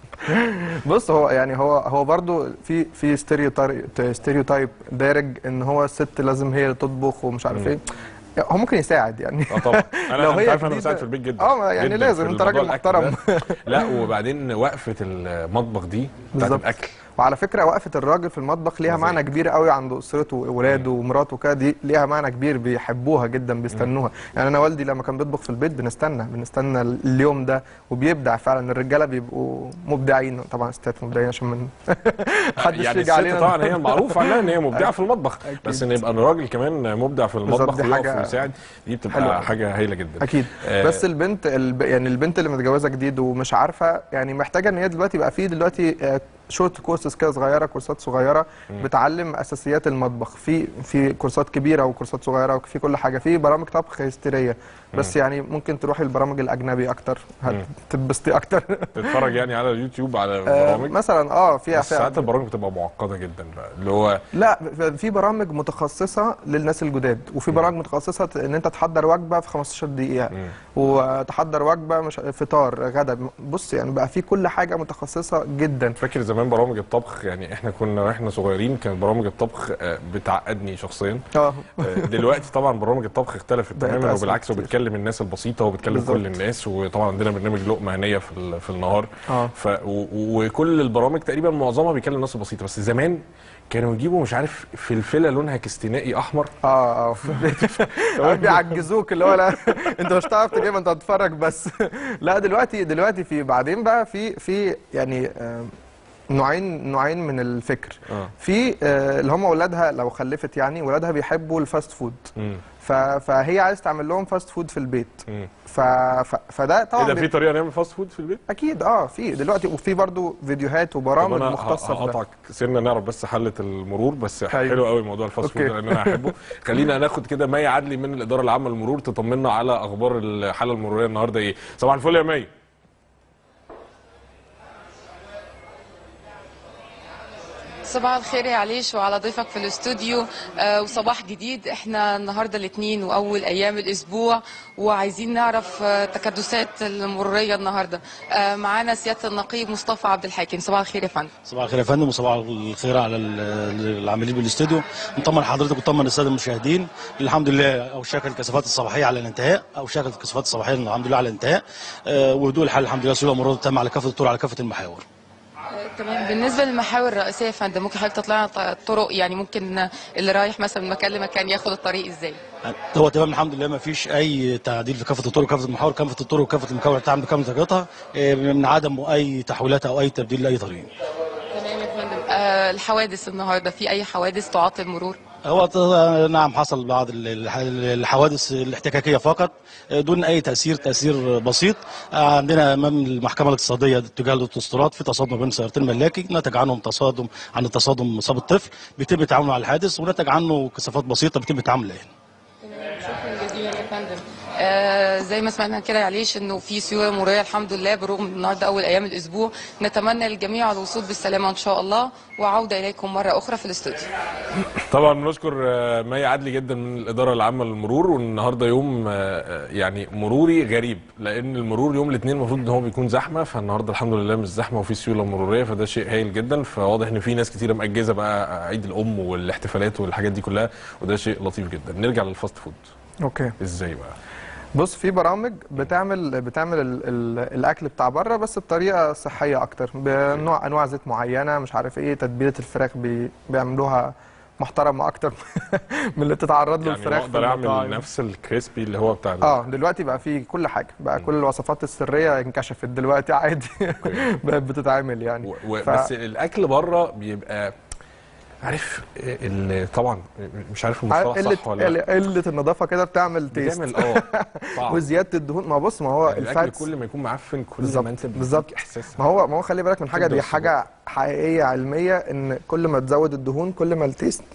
بص هو يعني هو هو برضو في في ستيريوتايب ستيريوتايب دارج ان هو الست لازم هي اللي تطبخ ومش عارف مم. ايه هو ممكن يساعد يعني اه طبعا انا لو انت هي عارف انا جديدة- بساعد في البيت جدا اه ما يعني جداً لازم في انت الموضوع راجل الأكل محترم ده. لا وبعدين وقفه المطبخ دي بتاعت بالظبط. الاكل وعلى فكره وقفه الراجل في المطبخ ليها معنى كبير قوي عند اسرته واولاده ومراته كده دي ليها معنى كبير بيحبوها جدا بيستنوها يعني انا والدي لما كان بيطبخ في البيت بنستنى بنستنى اليوم ده وبيبدع فعلا الرجاله بيبقوا مبدعين طبعا الستات مبدعين عشان من محدش يعني يجي الست علينا طبعا هي المعروف عنها ان هي مبدعه في المطبخ بس ان يبقى الراجل كمان مبدع في بالظبط، المطبخ دي ويقف حاجة ويساعد دي بتبقى حلوة. حاجه هايله جدا اكيد آه، بس البنت الب... يعني البنت اللي متجوزه جديد ومش عارفه يعني محتاجه ان هي دلوقتي بقى في دلوقتي شورت كورسز كده صغيره كورسات صغيره مم. بتعلم اساسيات المطبخ في في كورسات كبيره وكورسات صغيره وفي كل حاجه في برامج طبخ هستيريه بس مم. يعني ممكن تروحي البرامج الاجنبي اكتر مم. هتتبسطي اكتر تتفرج يعني على اليوتيوب على آه، برامج مثلا اه فيها بس فيها ساعات البرامج بتبقى معقده جدا بقى اللي هو لا في برامج متخصصه للناس الجداد وفي برامج متخصصه ان انت تحضر وجبه في 15 دقيقه وتحضر وجبه مش فطار غدا بص يعني بقى في كل حاجه متخصصه جدا فاكر زمان برامج الطبخ يعني احنا كنا واحنا صغيرين كانت برامج الطبخ آه، بتعقدني شخصيا اه آه، دلوقتي طبعا برامج الطبخ اختلفت بقت تماما أسهل وبالعكس وبتكلم الناس البسيطه وبتكلم بالظبط. كل الناس وطبعا عندنا برنامج لقمه هنيه في ال- في النهار اه ف و- وكل البرامج تقريبا معظمها بيكلم الناس البسيطه بس زمان كانوا يجيبوا مش عارف فلفله لونها كستنائي احمر اه اه كمان بيعجزوك اللي هو لا انت مش هتعرف تجيبها انت هتتفرج بس لا دلوقتي دلوقتي في بعدين بقى في في يعني آه، نوعين نوعين من الفكر اه في آه، اللي هم ولادها لو خلفت يعني ولادها بيحبوا الفاست فود مم. ف- فهي عايز تعمل لهم فاست فود في البيت مم. ف... ف... فده طبعا ايه ده في بيبقى- طريقه نعمل فاست فود في البيت؟ اكيد اه في دلوقتي وفي برضو فيديوهات طب وبرامج انا مختصه في ده هقطعك سيبنا نعرف بس حله المرور بس أيوة. حلو قوي موضوع الفاست فود أوكي. لان انا احبه خلينا ناخد كده مي عدلي من الاداره العامه للمرور تطمنا على اخبار الحاله المروريه النهارده ايه صباح الفل يا مي صباح الخير يا عليش وعلى ضيفك في الاستوديو آه وصباح جديد احنا النهارده الاثنين واول ايام الاسبوع وعايزين نعرف آه تكدسات المروريه النهارده آه معانا سياده النقيب مصطفى عبد الحاكم صباح الخير يا فندم صباح الخير يا فندم وصباح الخير على ال- العاملين بالاستوديو نطمن حضرتك ونطمن الساده المشاهدين الحمد لله اوشك الكثافات الصباحيه على الانتهاء اوشك الكثافات الصباحيه الحمد لله على الانتهاء آه، وهدوء الحال الحمد لله سيوله مرور تام على كافه الطرق على كافه المحاور تمام بالنسبه للمحاور الرئيسيه يا فندم ممكن حضرتك تطلع لنا الطرق يعني ممكن اللي رايح مثلا من مكان لمكان ياخد الطريق ازاي هو تمام الحمد لله ما فيش اي تعديل في كافه الطرق كافه المحاور كافه الطرق وكافه المكاور تعمل بكامل طريقتها آه، من عدم اي تحويلات او اي تبديل لاي طريق تمام يا فندم آه الحوادث النهارده في اي حوادث تعطل المرور هو ط- نعم حصل بعض ال- الح- الحوادث الاحتكاكيه فقط دون اي تاثير تاثير بسيط عندنا امام المحكمه الاقتصاديه تجاه الاسطورات في تصادم بين سيارتين ملاكي نتج عنهم تصادم عن التصادم اصاب الطفل بيتم التعامل مع الحادث ونتج عنه كثافات بسيطه بيتم التعامل الان شكرا جزيلا يا فندم آه زي ما سمعنا كده يا عليش انه في سيوله مروريه الحمد لله بالرغم من النهارده اول ايام الاسبوع نتمنى للجميع الوصول بالسلامه ان شاء الله وعوده اليكم مره اخرى في الاستوديو طبعا بنشكر آه، مي عدلي جدا من الاداره العامه للمرور والنهارده يوم آه، يعني مروري غريب لان المرور يوم الاثنين المفروض ان هو بيكون زحمه فالنهارده الحمد لله مش زحمه وفي سيوله مروريه فده شيء هايل جدا فواضح ان في ناس كتيره مأجزه بقى عيد الام والاحتفالات والحاجات دي كلها وده شيء لطيف جدا نرجع للفاست فود اوكي ازاي بقى بص في برامج بتعمل بتعمل ال ال الاكل بتاع بره بس بطريقه صحيه اكتر بنوع انواع زيت معينه مش عارف ايه تتبيله الفراخ بي بيعملوها محترمه اكتر من اللي تتعرض له يعني الفراخ في اقدر اعمل المطاعم. نفس الكريسبي اللي هو بتاع ال- اه دلوقتي بقى في كل حاجه بقى كل الوصفات السريه انكشفت دلوقتي عادي بقت بتتعمل يعني و- ف- بس الاكل بره بيبقى عارف ال- طبعا مش عارف المصطلح قله صح ولا لا قله النظافه كده بتعمل تيست بتعمل اه طعم. وزياده الدهون ما بص ما هو يعني الاكل الفاتس كل ما يكون معفن كل بالظبط ما انت بيديك بالظبط احساس ما هو ما هو خلي بالك من حاجه تبدأ دي الصداع. حاجه حقيقيه علميه ان كل ما تزود الدهون كل ما التيست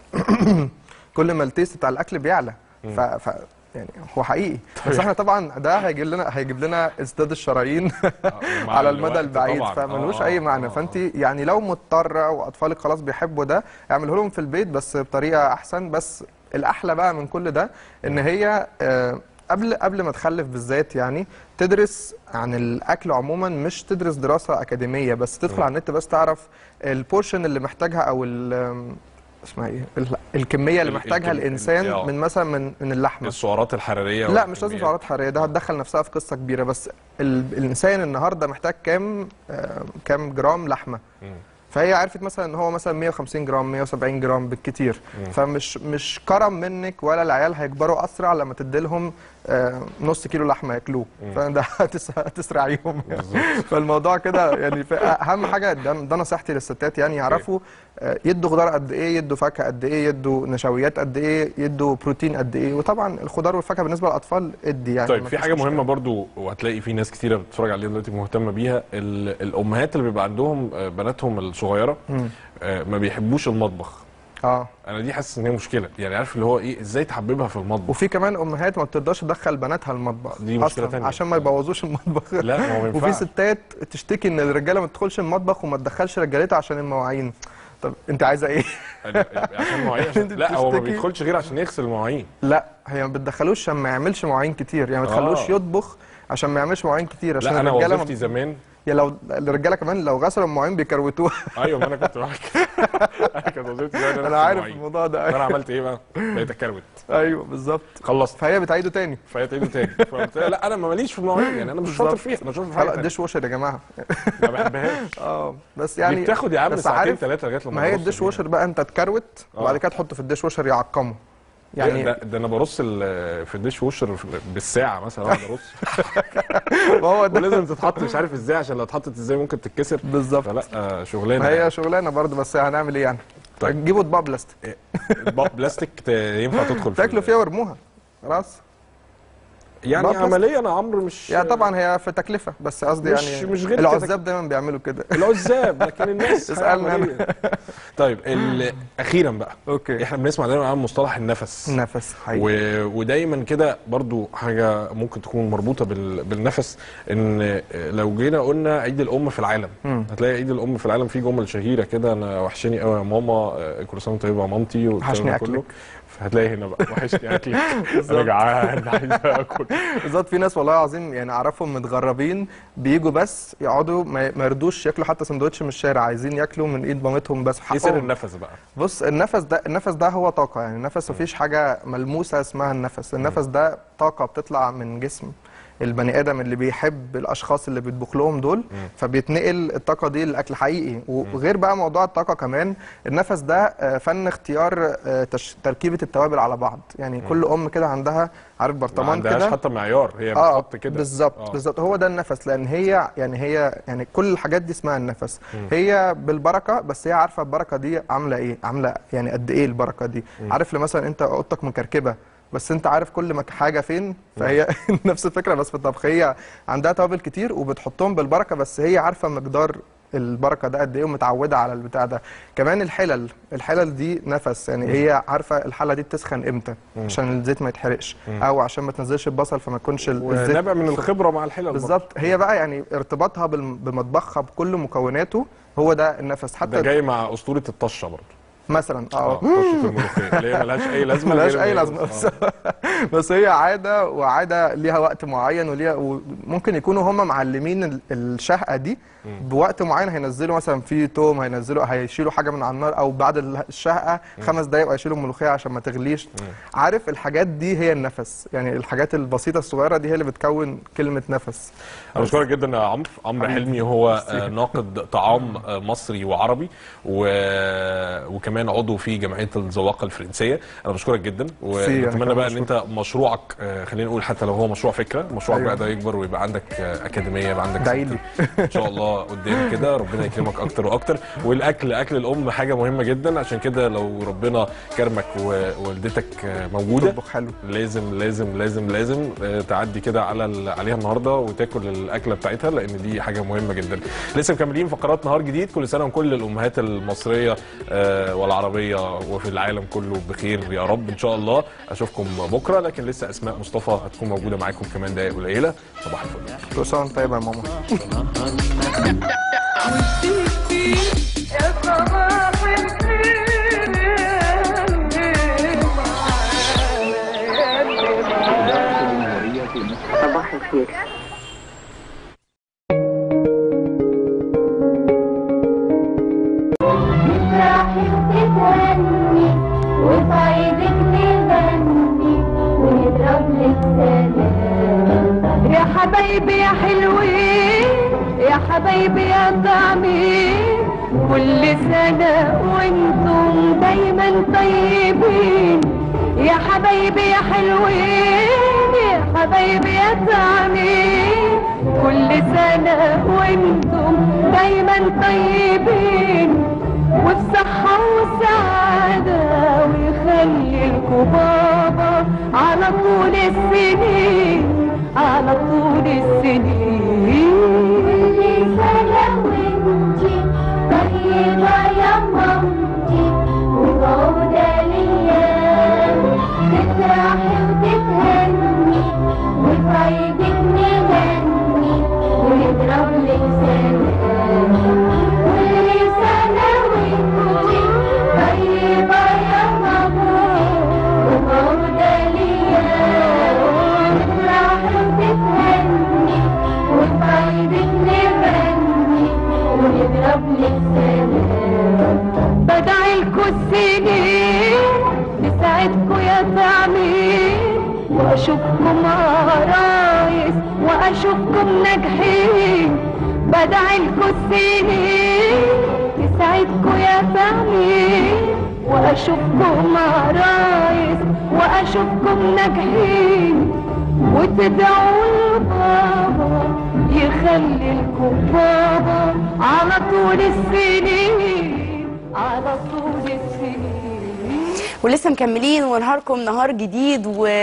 كل ما التيست بتاع الاكل بيعلى ف, ف يعني هو حقيقي بس احنا طبعا ده هيجيب لنا هيجيب لنا ازداد الشرايين مع على الوقت المدى البعيد طبعاً. فملوش آه، اي آه، معنى فانت يعني لو مضطره واطفالك خلاص بيحبوا ده اعمله لهم في البيت بس بطريقه احسن بس الاحلى بقى من كل ده ان هي آه، قبل قبل ما تخلف بالذات يعني تدرس عن الاكل عموما مش تدرس دراسه اكاديميه بس تدخل على النت بس تعرف البورشن اللي محتاجها او ال- اسمها ايه ال- الكميه اللي ال- محتاجها الكم- الانسان آه. من مثلا من من اللحمه السعرات الحراريه لا مش لازم والكميات. سعرات حراريه ده هتدخل نفسها في قصه كبيره بس ال... الانسان النهارده محتاج كام آه، كام جرام لحمه مم. فهي عرفت مثلا ان هو مثلا 150 جرام 170 جرام بالكتير مم. فمش مش كرم منك ولا العيال هيكبروا اسرع لما تديلهم آه، نص كيلو لحمه ياكلوه مم. فده هتس- هتسرعيهم فالموضوع كده يعني ف- اهم حاجه ده, ده نصيحتي للستات يعني يعرفوا آه، يدوا خضار قد ايه يدوا فاكهه قد ايه يدوا نشويات قد ايه يدوا بروتين قد ايه وطبعا الخضار والفاكهه بالنسبه للاطفال ادي يعني طيب ما في فيش حاجه مشكلة. مهمه برضو وهتلاقي في ناس كتيره بتتفرج علينا دلوقتي مهتمه بيها ال- الامهات اللي بيبقى عندهم آه، بناتهم الصغيره مم. آه، ما بيحبوش المطبخ اه انا دي حاسس ان هي مشكله يعني عارف اللي هو ايه ازاي تحببها في المطبخ وفي كمان امهات ما بتقدرش تدخل بناتها المطبخ دي مشكلة أصلاً تانية. عشان ما يبوظوش المطبخ لا، ما هو ما وفي ينفعش. ستات تشتكي ان الرجاله ما تدخلش المطبخ وما تدخلش رجالتها عشان المواعين طب انت عايزه ايه عشان مواعين عشان أنت لا هو ما بتشتكي؟ بيدخلش غير عشان يغسل المواعين لا هي ما بتدخلوش عشان ما يعملش مواعين كتير يعني ما تخلوش آه. يطبخ عشان ما يعملش مواعين كتير عشان لا انا الرجاله وظيفتي ما... زمان يا لو الرجاله كمان لو غسلوا المواعين بيكروتوها ايوه ما انا كنت بعمل كده انا كانت وظيفتي زمان انا عارف الموضوع ده انا عملت ايه بقى؟ بقيت اكروت ايوه بالظبط خلصت فهي بتعيده تاني فهي تعيده تاني فقلت لها لا انا ماليش في المواعين يعني انا مش شاطر بالظبط. فيها انا شاطر في حاجه لا تانية. ديش ووشر يا جماعه ما بحبهاش اه بس دي يعني بتاخد يا عم بس ساعتين عارف ثلاثه لغايه لما ما هي تبص الديش فيها. ووشر بقى انت تكروت آه. وبعد كده تحطه في الديش ووشر يعقمه يعني ده, ده انا برص ال- في الديش ووشر بالساعه مثلا اقعد ارص ما هو ده ولازم تتحط مش عارف ازاي عشان لو اتحطت ازاي ممكن تتكسر بالظبط فلا آه، شغلانه ما هي يعني. شغلانه برضه بس هنعمل ايه يعني طيب. جيبوا اطباق بلاستيك اطباق بلاستيك ت- ينفع تدخل في تاكلوا فيها وارموها خلاص يعني أطباق بلاستيك. عمليا يا عمرو مش يعني طبعا هي في تكلفه بس قصدي مش- يعني مش غير العزاب دايما بيعملوا كده العزاب لكن الناس اسالني هيعمل انا إيه؟ طيب ال- اخيرا بقى اوكي احنا بنسمع دايما عن مصطلح النفس النفس حقيقي و... ودايما كده برضو حاجه ممكن تكون مربوطه بال... بالنفس ان لو جينا قلنا عيد الام في العالم مم. هتلاقي عيد الام في العالم فيه جمل شهيره كده انا وحشاني قوي يا ماما آه، كل سنه وانت طيبه يا مامتي والكلام وحشني ده كله. أكلك. فهتلاقي هنا بقى وحشني اكلك انا بالظبط. جعان عايز اكل بالظبط في ناس والله العظيم يعني اعرفهم متغربين بيجوا بس يقعدوا ما ما يرضوش ياكلوا حتى سندوتش من الشارع عايزين ياكلوا من ايد مامتهم بس ايه سر حقهم. النفس بقى بص النفس ده النفس ده هو طاقة يعني النفس مفيش حاجة ملموسة اسمها النفس النفس ده طاقة بتطلع من جسم البني ادم اللي بيحب الاشخاص اللي بيطبخ لهم دول فبيتنقل الطاقه دي لاكل حقيقي وغير بقى موضوع الطاقه كمان النفس ده آه، فن اختيار آه، تش- تركيبه التوابل على بعض يعني كل ام كده عندها عارف ما برطمان عندهاش كده حتى معيار هي اه بتحط كده بالظبط آه. بالظبط هو ده النفس لان هي يعني هي يعني كل الحاجات دي اسمها النفس مم. هي بالبركه بس هي عارفه البركه دي عامله ايه عامله يعني قد ايه البركه دي مم. عارف لو مثلا انت اوضتك مكركبه بس انت عارف كل مك- حاجه فين فهي نفس الفكره بس في الطبخ هي عندها توابل كتير وبتحطهم بالبركه بس هي عارفه مقدار البركه ده قد ايه ومتعوده على البتاع ده كمان الحلل الحلل دي نفس يعني مم. هي عارفه الحله دي بتسخن امتى مم. عشان الزيت ما يتحرقش مم. او عشان ما تنزلش البصل فما يكونش ال- الزيت ونابع من الخبره مع الحلل برضه. بالظبط هي بقى يعني ارتباطها بالم- بمطبخها بكل مكوناته هو ده النفس ده حتى جاي مع اسطوره الطشه برضه مثلا اه اه طشه الملوخيه اللي هي ملهاش اي لازمه ملهاش غير اي إن هي- لازمه بس, آه. بس هي عاده وعاده ليها وقت معين وليها وممكن يكونوا هم معلمين ال- الشهقه دي بوقت معين هينزلوا مثلا في توم هينزلوا هيشيلوا حاجه من على النار او بعد ال- الشهقه خمس دقايق وهيشيلوا الملوخيه عشان ما تغليش عارف الحاجات دي هي النفس يعني الحاجات البسيطه الصغيره دي هي اللي بتكون كلمه نفس انا بشكرك جدا يا عمرو عمرو حبيبي. حلمي هو آه، ناقد طعام آه، مصري وعربي و... وكمان عضو في جمعيه الذواقه الفرنسيه انا بشكرك جدا ميرسي، أنا ونتمنى كمان بقى ان انت مشروعك آه، خلينا نقول حتى لو هو مشروع فكره مشروعك أيوة. بقى ده يكبر ويبقى عندك آه، اكاديميه يبقى عندك ادعي سنتر. لي. ان شاء الله قدام كده ربنا يكرمك اكتر واكتر والاكل اكل الام حاجه مهمه جدا عشان كده لو ربنا كرمك ووالدتك آه، موجوده تطبخ حلو لازم لازم لازم لازم آه، تعدي كده على ال- عليها النهارده وتاكل الاكله بتاعتها لان دي حاجه مهمه جدا لسه مكملين فقرات نهار جديد كل سنه وكل الامهات المصريه آه، والعربيه وفي العالم كله بخير يا رب ان شاء الله اشوفكم بكره لكن لسه اسماء مصطفى هتكون موجوده معاكم كمان دقائق قليله صباح الفل كل سنه وانت طيب يا ماما يا صباح صباح الخير تفرحي وتتهني وصعيدك تغني ونضرب لك سلام يا حبايبي يا حلوين يا حبايبي يا طعمين كل سنة وانتم دايما طيبين يا حبايبي يا حلوين يا حبايبي يا طعمين كل سنة وانتم دايما طيبين والصحة والسعادة ويخلي لكم بابا على طول السنين على طول السنين كل سنة وانتي طيبة يا مامتي وجودة الأيام تفرحي وتتهني وصعيدك نغني ونضرب لك سلام كل سنة وانتي طيبة يا ماما وجودة الأيام تفرحي وتتهني وصعيدك نغني ونضرب لك سلام بدعي لكوا السنين تسعدكوا يا طعمين واشوفكم عرايس واشوفكم ناجحين بدعي لكوا السنين تسعدكوا يا طعمين واشوفكم عرايس واشوفكم ناجحين وتدعوا لبابا يخلي لكم بابا على طول السنين على طول السنين ولسه مكملين ونهاركم نهار جديد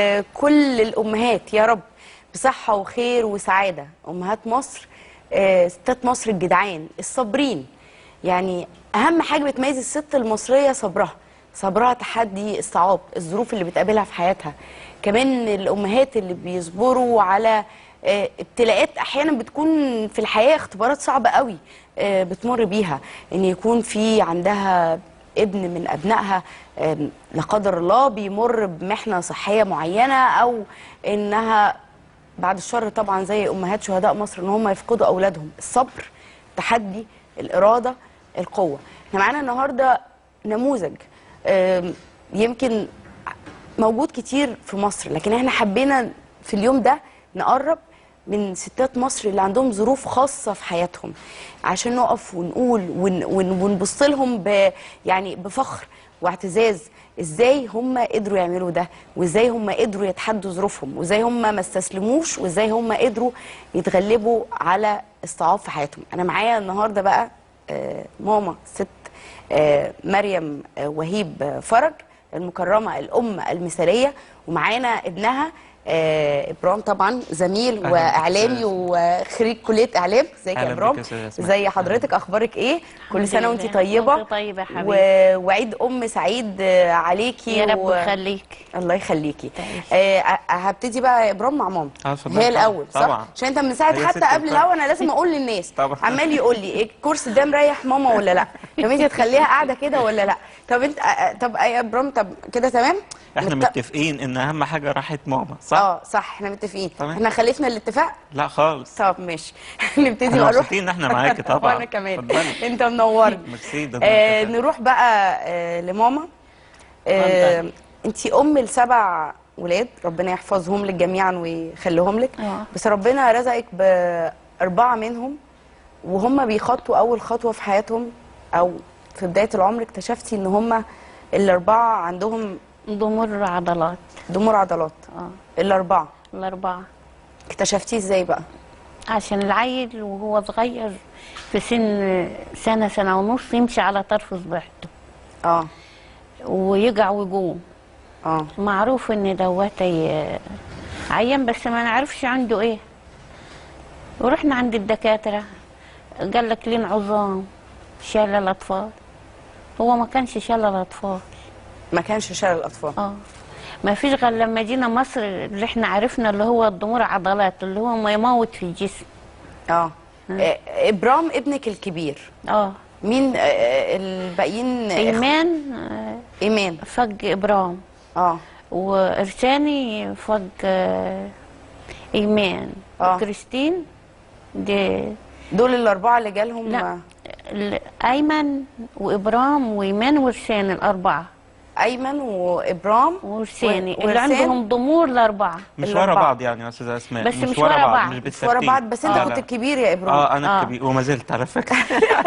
وكل الامهات يا رب بصحه وخير وسعاده امهات مصر آه، ستات مصر الجدعان الصابرين يعني اهم حاجه بتميز الست المصريه صبرها صبرها تحدي الصعاب الظروف اللي بتقابلها في حياتها كمان الامهات اللي بيصبروا على آه، ابتلاءات احيانا بتكون في الحياه اختبارات صعبه قوي آه، بتمر بيها ان يكون في عندها ابن من ابنائها آم، لا قدر الله بيمر بمحنه صحيه معينه او انها بعد الشر طبعا زي امهات شهداء مصر ان هم يفقدوا اولادهم الصبر التحدي الاراده القوه احنا معانا النهارده نموذج آم، يمكن موجود كتير في مصر لكن احنا حبينا في اليوم ده نقرب من ستات مصر اللي عندهم ظروف خاصة في حياتهم عشان نقف ونقول ون ون ونبص لهم ب يعني بفخر واعتزاز ازاي هم قدروا يعملوا ده وازاي هم قدروا يتحدوا ظروفهم وازاي هم ما استسلموش وازاي هم قدروا يتغلبوا على الصعاب في حياتهم انا معايا النهارده بقى آه، ماما ست آه، مريم آه، وهيب آه، فرج المكرمه الام المثاليه ومعانا ابنها آه، ابرام طبعا زميل أهلاً بك واعلامي أستاذ وخريج كليه اعلام ازيك يا أهلاً بك ابرام يا أستاذ أسماء. زي حضرتك اخبارك ايه كل الحمد سنه وانت لله. طيبه وأنت طيبة يا حبيبي. و... وعيد ام سعيد آه، عليكي يا رب و... يخليك. الله يخليكي آه ه- هبتدي بقى يا ابرام مع ماما اه اتفضل هي طبعاً. الاول صح طبعا عشان انت من ساعه هي حتى ست قبل الكل. الهوا انا لازم اقول للناس طبعا. عمال يقول لي إيه الكورس ده مريح ماما ولا لا طب انت تخليها قاعده كده ولا لا طب انت آه، آه، طب يا ابرام طب كده تمام احنا مت- متفقين ان اهم حاجه راحه ماما صح اه صح احنا متفقين تمام. احنا خلفنا الاتفاق لا خالص طب ماشي نبتدي احنا بقى نروح مبسوطين ان احنا معاكي طبعا وانا كمان اتفضلي. انت منورني ميرسي ده آه ده نروح بقى آه لماما آه اتفضلي. انت ام لسبع ولاد ربنا يحفظهم لك جميعا ويخليهم لك بس ربنا رزقك باربعه منهم وهم بيخطوا اول خطوه في حياتهم او في بدايه العمر اكتشفتي ان هم الاربعه عندهم ضمور عضلات ضمور عضلات اه الاربعه الأربعة اكتشفتيه ازاي بقى عشان العيل وهو صغير في سن سنة سنة ونص يمشي على طرف صباعته اه ويقع ويقوم اه معروف ان دوت ي- عيان بس ما نعرفش عنده ايه ورحنا عند الدكاترة قال لك لين عظام شال الأطفال هو ما كانش شال الأطفال ما كانش شال الأطفال اه ما فيش غير لما جينا مصر اللي احنا عرفنا اللي هو الضمور عضلات اللي هو ما يموت في الجسم اه آه، ابرام ابنك الكبير اه مين آه، آه، الباقيين آه، ايمان آه، ايمان فج ابرام اه وارساني فج آه، ايمان آه. كريستين دي دول الاربعه اللي جالهم لا ال- ايمن وابرام وايمان وارسان الاربعه ايمن وابرام وارساني و- اللي وإرسان؟ عندهم ضمور الاربعه مش ورا بعض يعني يا استاذه اسماء بس مش ورا بعض. مش مش ورا بالترتيب بعض بس انت آه، كنت لا. الكبير يا ابرام اه انا الكبير وما زلت على فكره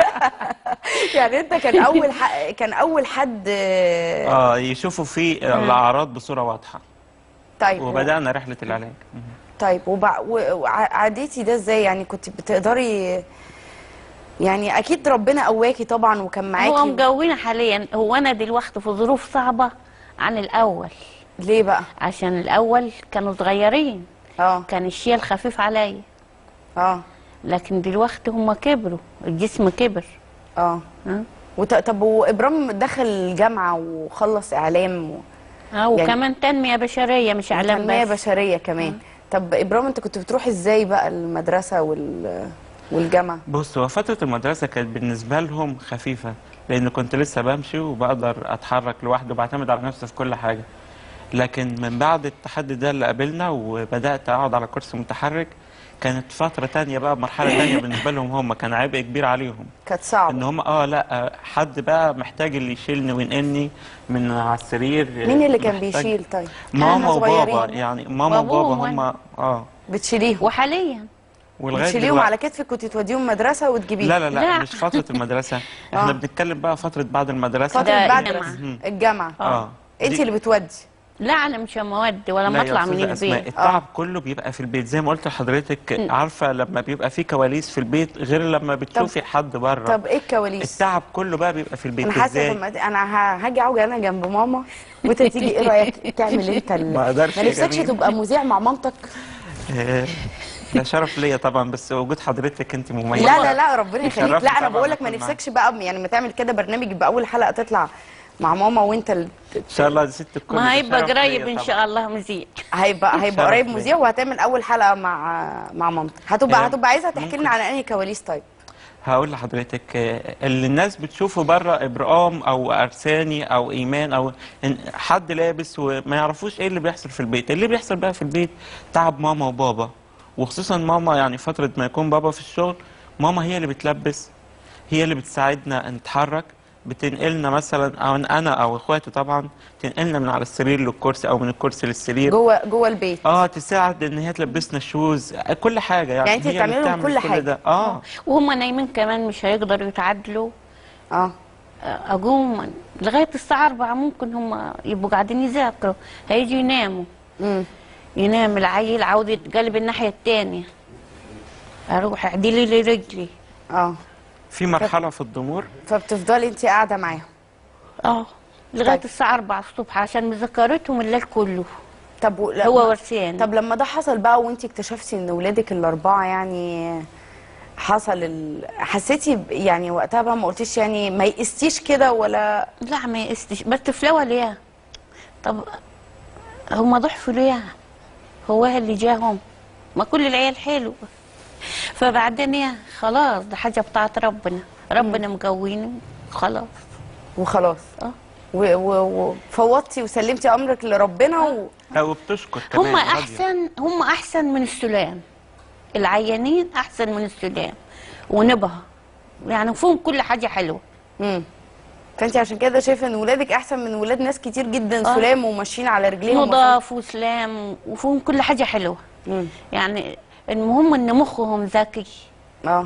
يعني انت كان اول ح... كان اول حد آه، اه يشوفوا فيه الاعراض بصوره واضحه طيب وبدانا رحله العلاج طيب وبع... و- وعديتي ده ازاي يعني كنت بتقدري يعني اكيد ربنا قواكي طبعا وكان معاكي هو مجونا حاليا هو انا دلوقتي في ظروف صعبه عن الاول ليه بقى عشان الاول كانوا صغيرين اه كان الشيل خفيف عليا اه لكن دلوقتي هم كبروا الجسم كبر اه ها؟ وت... طب وابرام دخل الجامعه وخلص اعلام و... اه وكمان تنميه بشريه مش اعلام تنميه بس بشريه كمان طب ابرام انت كنت بتروح ازاي بقى المدرسه وال... والجامعه بص هو فترة المدرسة كانت بالنسبة لهم خفيفة لأن كنت لسه بمشي وبقدر أتحرك لوحدي وبعتمد على نفسي في كل حاجة لكن من بعد التحدي ده اللي قابلنا وبدأت أقعد على كرسي متحرك كانت فترة تانية بقى مرحلة تانية بالنسبة لهم هم كان عبء كبير عليهم كانت صعبه ان هم اه لا حد بقى محتاج اللي يشيلني وينقلني من على السرير مين اللي كان محتاج- بيشيل طيب ماما إحنا وبابا صغيرين. يعني ماما وأبوهم وبابا هم اه بتشيليهم وحاليا ولغايه تشيليهم دلوقتي على كتفك كنت توديهم مدرسه وتجيبيهم لا لا لا, مش فتره المدرسه احنا آه. بنتكلم بقى فتره بعد المدرسه فتره بعد مهم. الجامعه اه انت دي- اللي بتودي لا انا مش مواد ولا لا ما يا اطلع من أستاذة أسماء، البيت التعب كله بيبقى في البيت زي ما قلت لحضرتك م. عارفه لما بيبقى في كواليس في البيت غير لما بتشوفي حد بره طب ايه الكواليس التعب كله بقى بيبقى في البيت انا حاسه ازاي لما انا ه- هاجي اقعد انا جنب ماما وانت تيجي ايه رايك تعمل انت ال- ما أقدرش ما يا نفسكش جميل. تبقى مذيع مع مامتك آه، ده شرف ليا طبعا بس وجود حضرتك انت مميزه لا لا لا ربنا يخليك شرفني لا انا طبعاً بقول لك ما أكون معاك. نفسكش بقى يعني ما تعمل كده برنامج يبقى اول حلقه تطلع مع ماما وانت ال... ان شاء الله دي ست الكل ما ده هيبقى شرف قريب ليا ان طبعاً. شاء الله مذيع هيبقى هيبقى شرف قريب ليا. مذيع وهتعمل اول حلقه مع مع مامتك هتبقى آه، هتبقى عايزه تحكي لنا عن انهي كواليس طيب هقول لحضرتك آه، اللي الناس بتشوفه بره ابرام او ارساني او ايمان او إن حد لابس وما يعرفوش ايه اللي بيحصل في البيت اللي بيحصل بقى في البيت تعب ماما وبابا وخصوصا ماما يعني فتره ما يكون بابا في الشغل ماما هي اللي بتلبس هي اللي بتساعدنا نتحرك بتنقلنا مثلا او انا او اخواتي طبعا تنقلنا من على السرير للكرسي او من الكرسي للسرير جوه جوه البيت اه تساعد ان هي تلبسنا الشوز كل حاجه يعني, يعني أنت هي اللي بتعملي لهم بتعمل كل حاجة. ده اه وهم نايمين كمان مش هيقدروا يتعدلوا اه اقوم لغايه الساعه 4 ممكن هم يبقوا قاعدين يذاكروا هيجوا يناموا امم ينام العيل عاوز يتقلب الناحيه التانية اروح اعدلي لي رجلي اه في مرحله في الضمور فبتفضلي انت قاعده معاهم اه لغايه طيب. الساعه 4 الصبح عشان مذاكرتهم الليل كله طب و... هو ورثان طب لما ده حصل بقى وانت اكتشفتي ان ولادك الاربعه يعني حصل ال... حسيتي ب- يعني وقتها بقى ما قلتيش يعني ما يقستيش كده ولا لا ما يقستش بس تفلوى ليه طب هما ضحفوا ليه هو اللي جاهم ما كل العيال حلو فبعدين يا خلاص ده حاجه بتاعت ربنا ربنا مقويني خلاص وخلاص اه وفوضتي وسلمتي امرك لربنا و... لا وبتشكر كمان هم راضية. احسن هم احسن من السلام العيانين احسن من السلام ونبهه يعني فيهم كل حاجه حلوه امم فانت عشان كده شايفه ان ولادك احسن من ولاد ناس كتير جدا آه. سلام وماشيين على رجليهم نضاف وسلام وفيهم كل حاجه حلوه مم. يعني المهم ان مخهم ذكي اه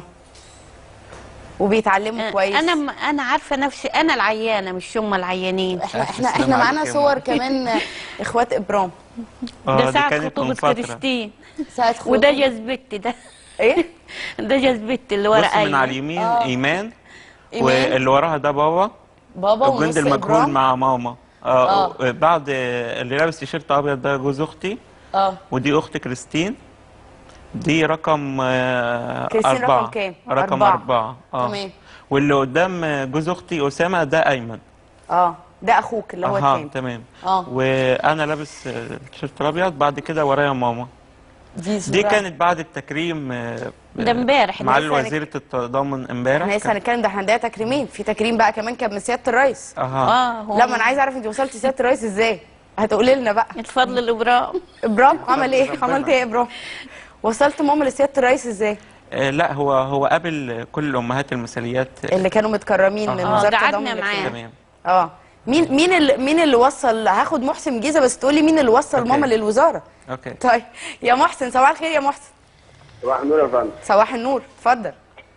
وبيتعلموا كويس انا م- انا عارفه نفسي انا العيانه مش هم العيانين احنا احنا احنا معانا صور كمان اخوات ابرام آه، ده دي ساعة كانت من خطوبة فترة. كريستين ساعة وده خطوبة. جذبتي ده ايه؟ ده جذبتي اللي ورا بص من أيمن. على اليمين آه. ايمان إيمان. واللي وراها ده بابا بابا الجند ونص المجهول إبرام. مع ماما آه. اه بعد اللي لابس تيشيرت ابيض ده جوز اختي اه ودي اخت كريستين دي رقم آه كريستين رقم أربعة كام؟ رقم أربعة. أربعة اه تمام. واللي قدام جوز اختي أسامة ده أيمن اه ده اخوك اللي هو اها التاني تمام اه وانا لابس آه، التيشيرت الابيض بعد كده ورايا ماما دي دي صورة- كانت بعد التكريم آه، ده امبارح، مع ده لسه وزيرة التضامن امبارح احنا لسه كان- هنتكلم ده احنا عندنا تكريمين في تكريم بقى كمان كان من سياده الرئيس اها لا ما انا عايزه اعرف انت وصلتي سياده الرئيس ازاي هتقولي لنا بقى الفضل الابرام ابرام عمل ايه عملت ايه يا ابرام وصلت ماما لسياده الرئيس ازاي آه، لا هو هو قابل كل الامهات المثاليات اللي كانوا متكرمين من أها. وزاره قعدنا التضامن معاه. الاجتماعي. تمام اه مين مين اللي مين اللي وصل هاخد محسن جيزه بس تقولي مين اللي وصل أوكي. ماما للوزاره اوكي طيب يا محسن صباح الخير يا محسن صباح النور يا فندم صباح النور اتفضل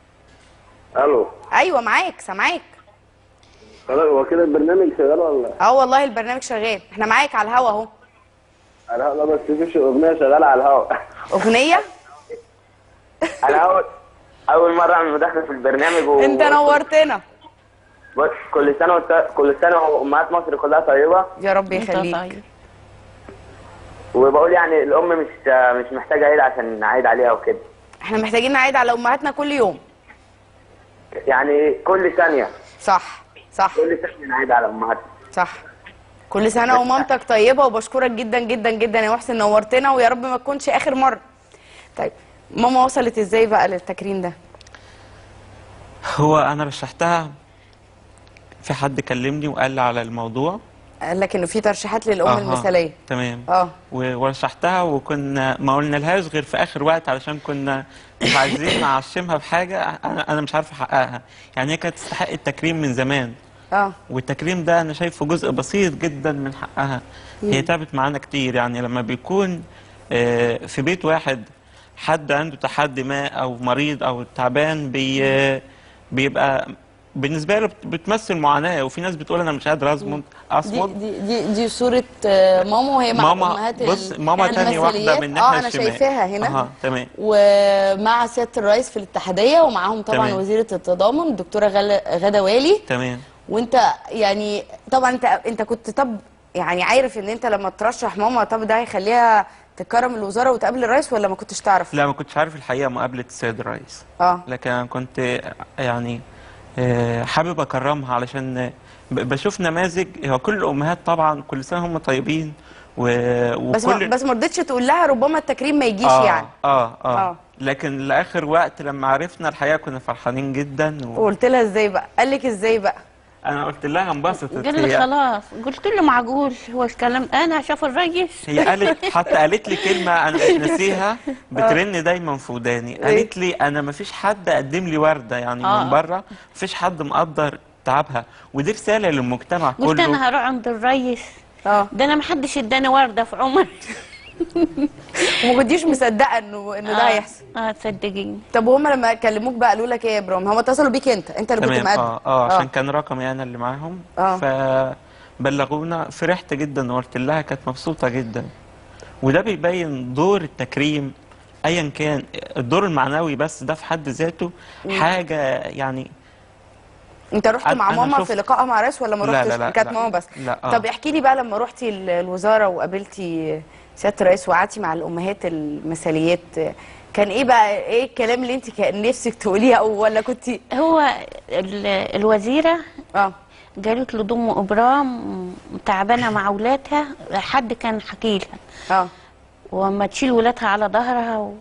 الو ايوه معاك سامعاك خلاص هو كده البرنامج شغال ولا اه والله البرنامج شغال احنا معاك على الهوا اهو لا لا بس مفيش اغنيه شغاله على الهواء اغنيه انا اول اول مره اعمل مداخله في البرنامج و... انت نورتنا بص كل سنه وانت كل سنه وامهات مصر كلها طيبه يا رب أنت يخليك طيب. وبقول يعني الام مش مش محتاجه عيد عشان نعيد عليها وكده احنا محتاجين نعيد على امهاتنا كل يوم يعني كل ثانيه صح صح كل ثانيه نعيد على امهاتنا صح كل سنه ومامتك طيبه وبشكرك جدا جدا جدا يا محسن نورتنا ويا رب ما تكونش اخر مره طيب ماما وصلت ازاي بقى للتكريم ده هو انا رشحتها في حد كلمني وقال لي على الموضوع قال لك انه في ترشيحات للام أها، المثاليه تمام اه و- ورشحتها وكنا ما قلنا لهاش غير في اخر وقت علشان كنا مش عايزين نعشمها بحاجه انا انا مش عارف احققها يعني هي كانت تستحق التكريم من زمان اه والتكريم ده انا شايفه جزء بسيط جدا من حقها هي مم. تعبت معانا كتير يعني لما بيكون آه، في بيت واحد حد عنده تحدي ما او مريض او تعبان بي بيبقى بالنسبه له بت- بتمثل معاناه وفي ناس بتقول انا مش قادر اصمد دي اصمد دي دي, دي صورة آه، ماما وهي مع ماما أمهات بص ال- ماما تاني واحده المثاليات. من الناحيه اه أنا الشمال شايفاها هنا اها تمام ومع سيادة الرئيس في الاتحادية ومعاهم طبعا تمام. وزيرة التضامن الدكتورة غل- غادة والي تمام وانت يعني طبعا انت انت كنت طب يعني عارف ان انت لما ترشح ماما طب ده هيخليها تكرم الوزارة وتقابل الرئيس ولا ما كنتش تعرف؟ لا ما كنتش عارف الحقيقه مقابله السيد الرئيس اه لكن أنا كنت يعني آه، حابب اكرمها علشان ب- بشوف نماذج هو كل الامهات طبعا كل سنه هم طيبين و- بس ما وكل بس ما رضيتش تقول لها ربما التكريم ما يجيش آه يعني اه اه, آه. آه. لكن لاخر وقت لما عرفنا الحقيقه كنا فرحانين جدا و... وقلت لها ازاي بقى؟ قال لك ازاي بقى؟ انا قلت لها انبسطت قال لي هي خلاص قلت له معقول هو الكلام انا شاف الرئيس هي قالت حتى قالت لي كلمه انا مش ناسيها بترن دايما في وداني قالت لي انا ما فيش حد قدم لي ورده يعني آه. من بره ما فيش حد مقدر تعبها ودي رساله للمجتمع قلت كله انا هروح عند الرئيس اه ده انا ما حدش اداني ورده في عمري وما كنتيش مصدقه انه انه ده آه. هيحصل اه تصدقيني طب وهم لما كلموك بقى قالوا لك ايه يا ابراهيم؟ هم اتصلوا بيك انت انت اللي كنت تمام مقدم اه اه عشان كان رقمي انا اللي معاهم آه. فبلغونا فرحت جدا وقلت لها كانت مبسوطه جدا وده بيبين دور التكريم ايا كان الدور المعنوي بس ده في حد ذاته مم. حاجه يعني انت رحت أنا- مع أنا ماما شفت- في لقائها مع الرئيس ولا ما لا، رحتش؟ لا، لا، كانت لا. ماما بس لا، آه. طب احكي لي بقى لما رحتي ال- الوزاره وقابلتي سياده الرئيس وقعدتي مع الامهات المثاليات كان ايه بقى ايه الكلام اللي انت كان نفسك تقوليه او ولا كنت هو ال- الوزيره اه قالت له ضم ابرام تعبانه مع اولادها حد كان حكي لها اه واما تشيل ولادها على ظهرها و...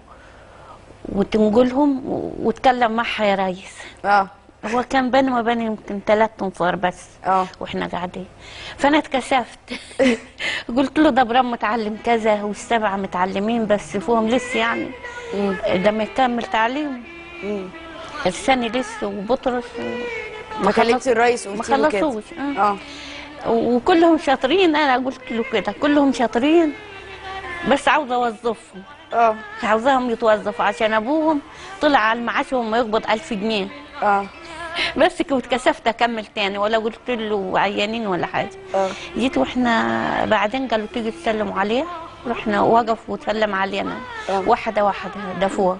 وتنقلهم و... وتكلم معها يا ريس اه هو كان بيني وما بين يمكن ثلاث انفار بس اه واحنا قاعدين فانا اتكسفت قلت له ده ابراهيم متعلم كذا والسبعه متعلمين بس فيهم لسه يعني ده ما يكمل تعليم الثاني لسه وبطرس و... ما كلمتي الرئيس ما وقلتي له كده خلصوش اه وكلهم شاطرين انا قلت له كده كلهم شاطرين بس عاوزه اوظفهم اه عاوزاهم يتوظفوا عشان ابوهم طلع على المعاش وهم يقبض 1000 جنيه اه بس كنت اتكسفت اكمل تاني ولا قلت له عيانين ولا حاجه اه جيت واحنا بعدين قالوا تيجي تسلموا عليه رحنا وقف وسلم علينا واحده واحده ده فوق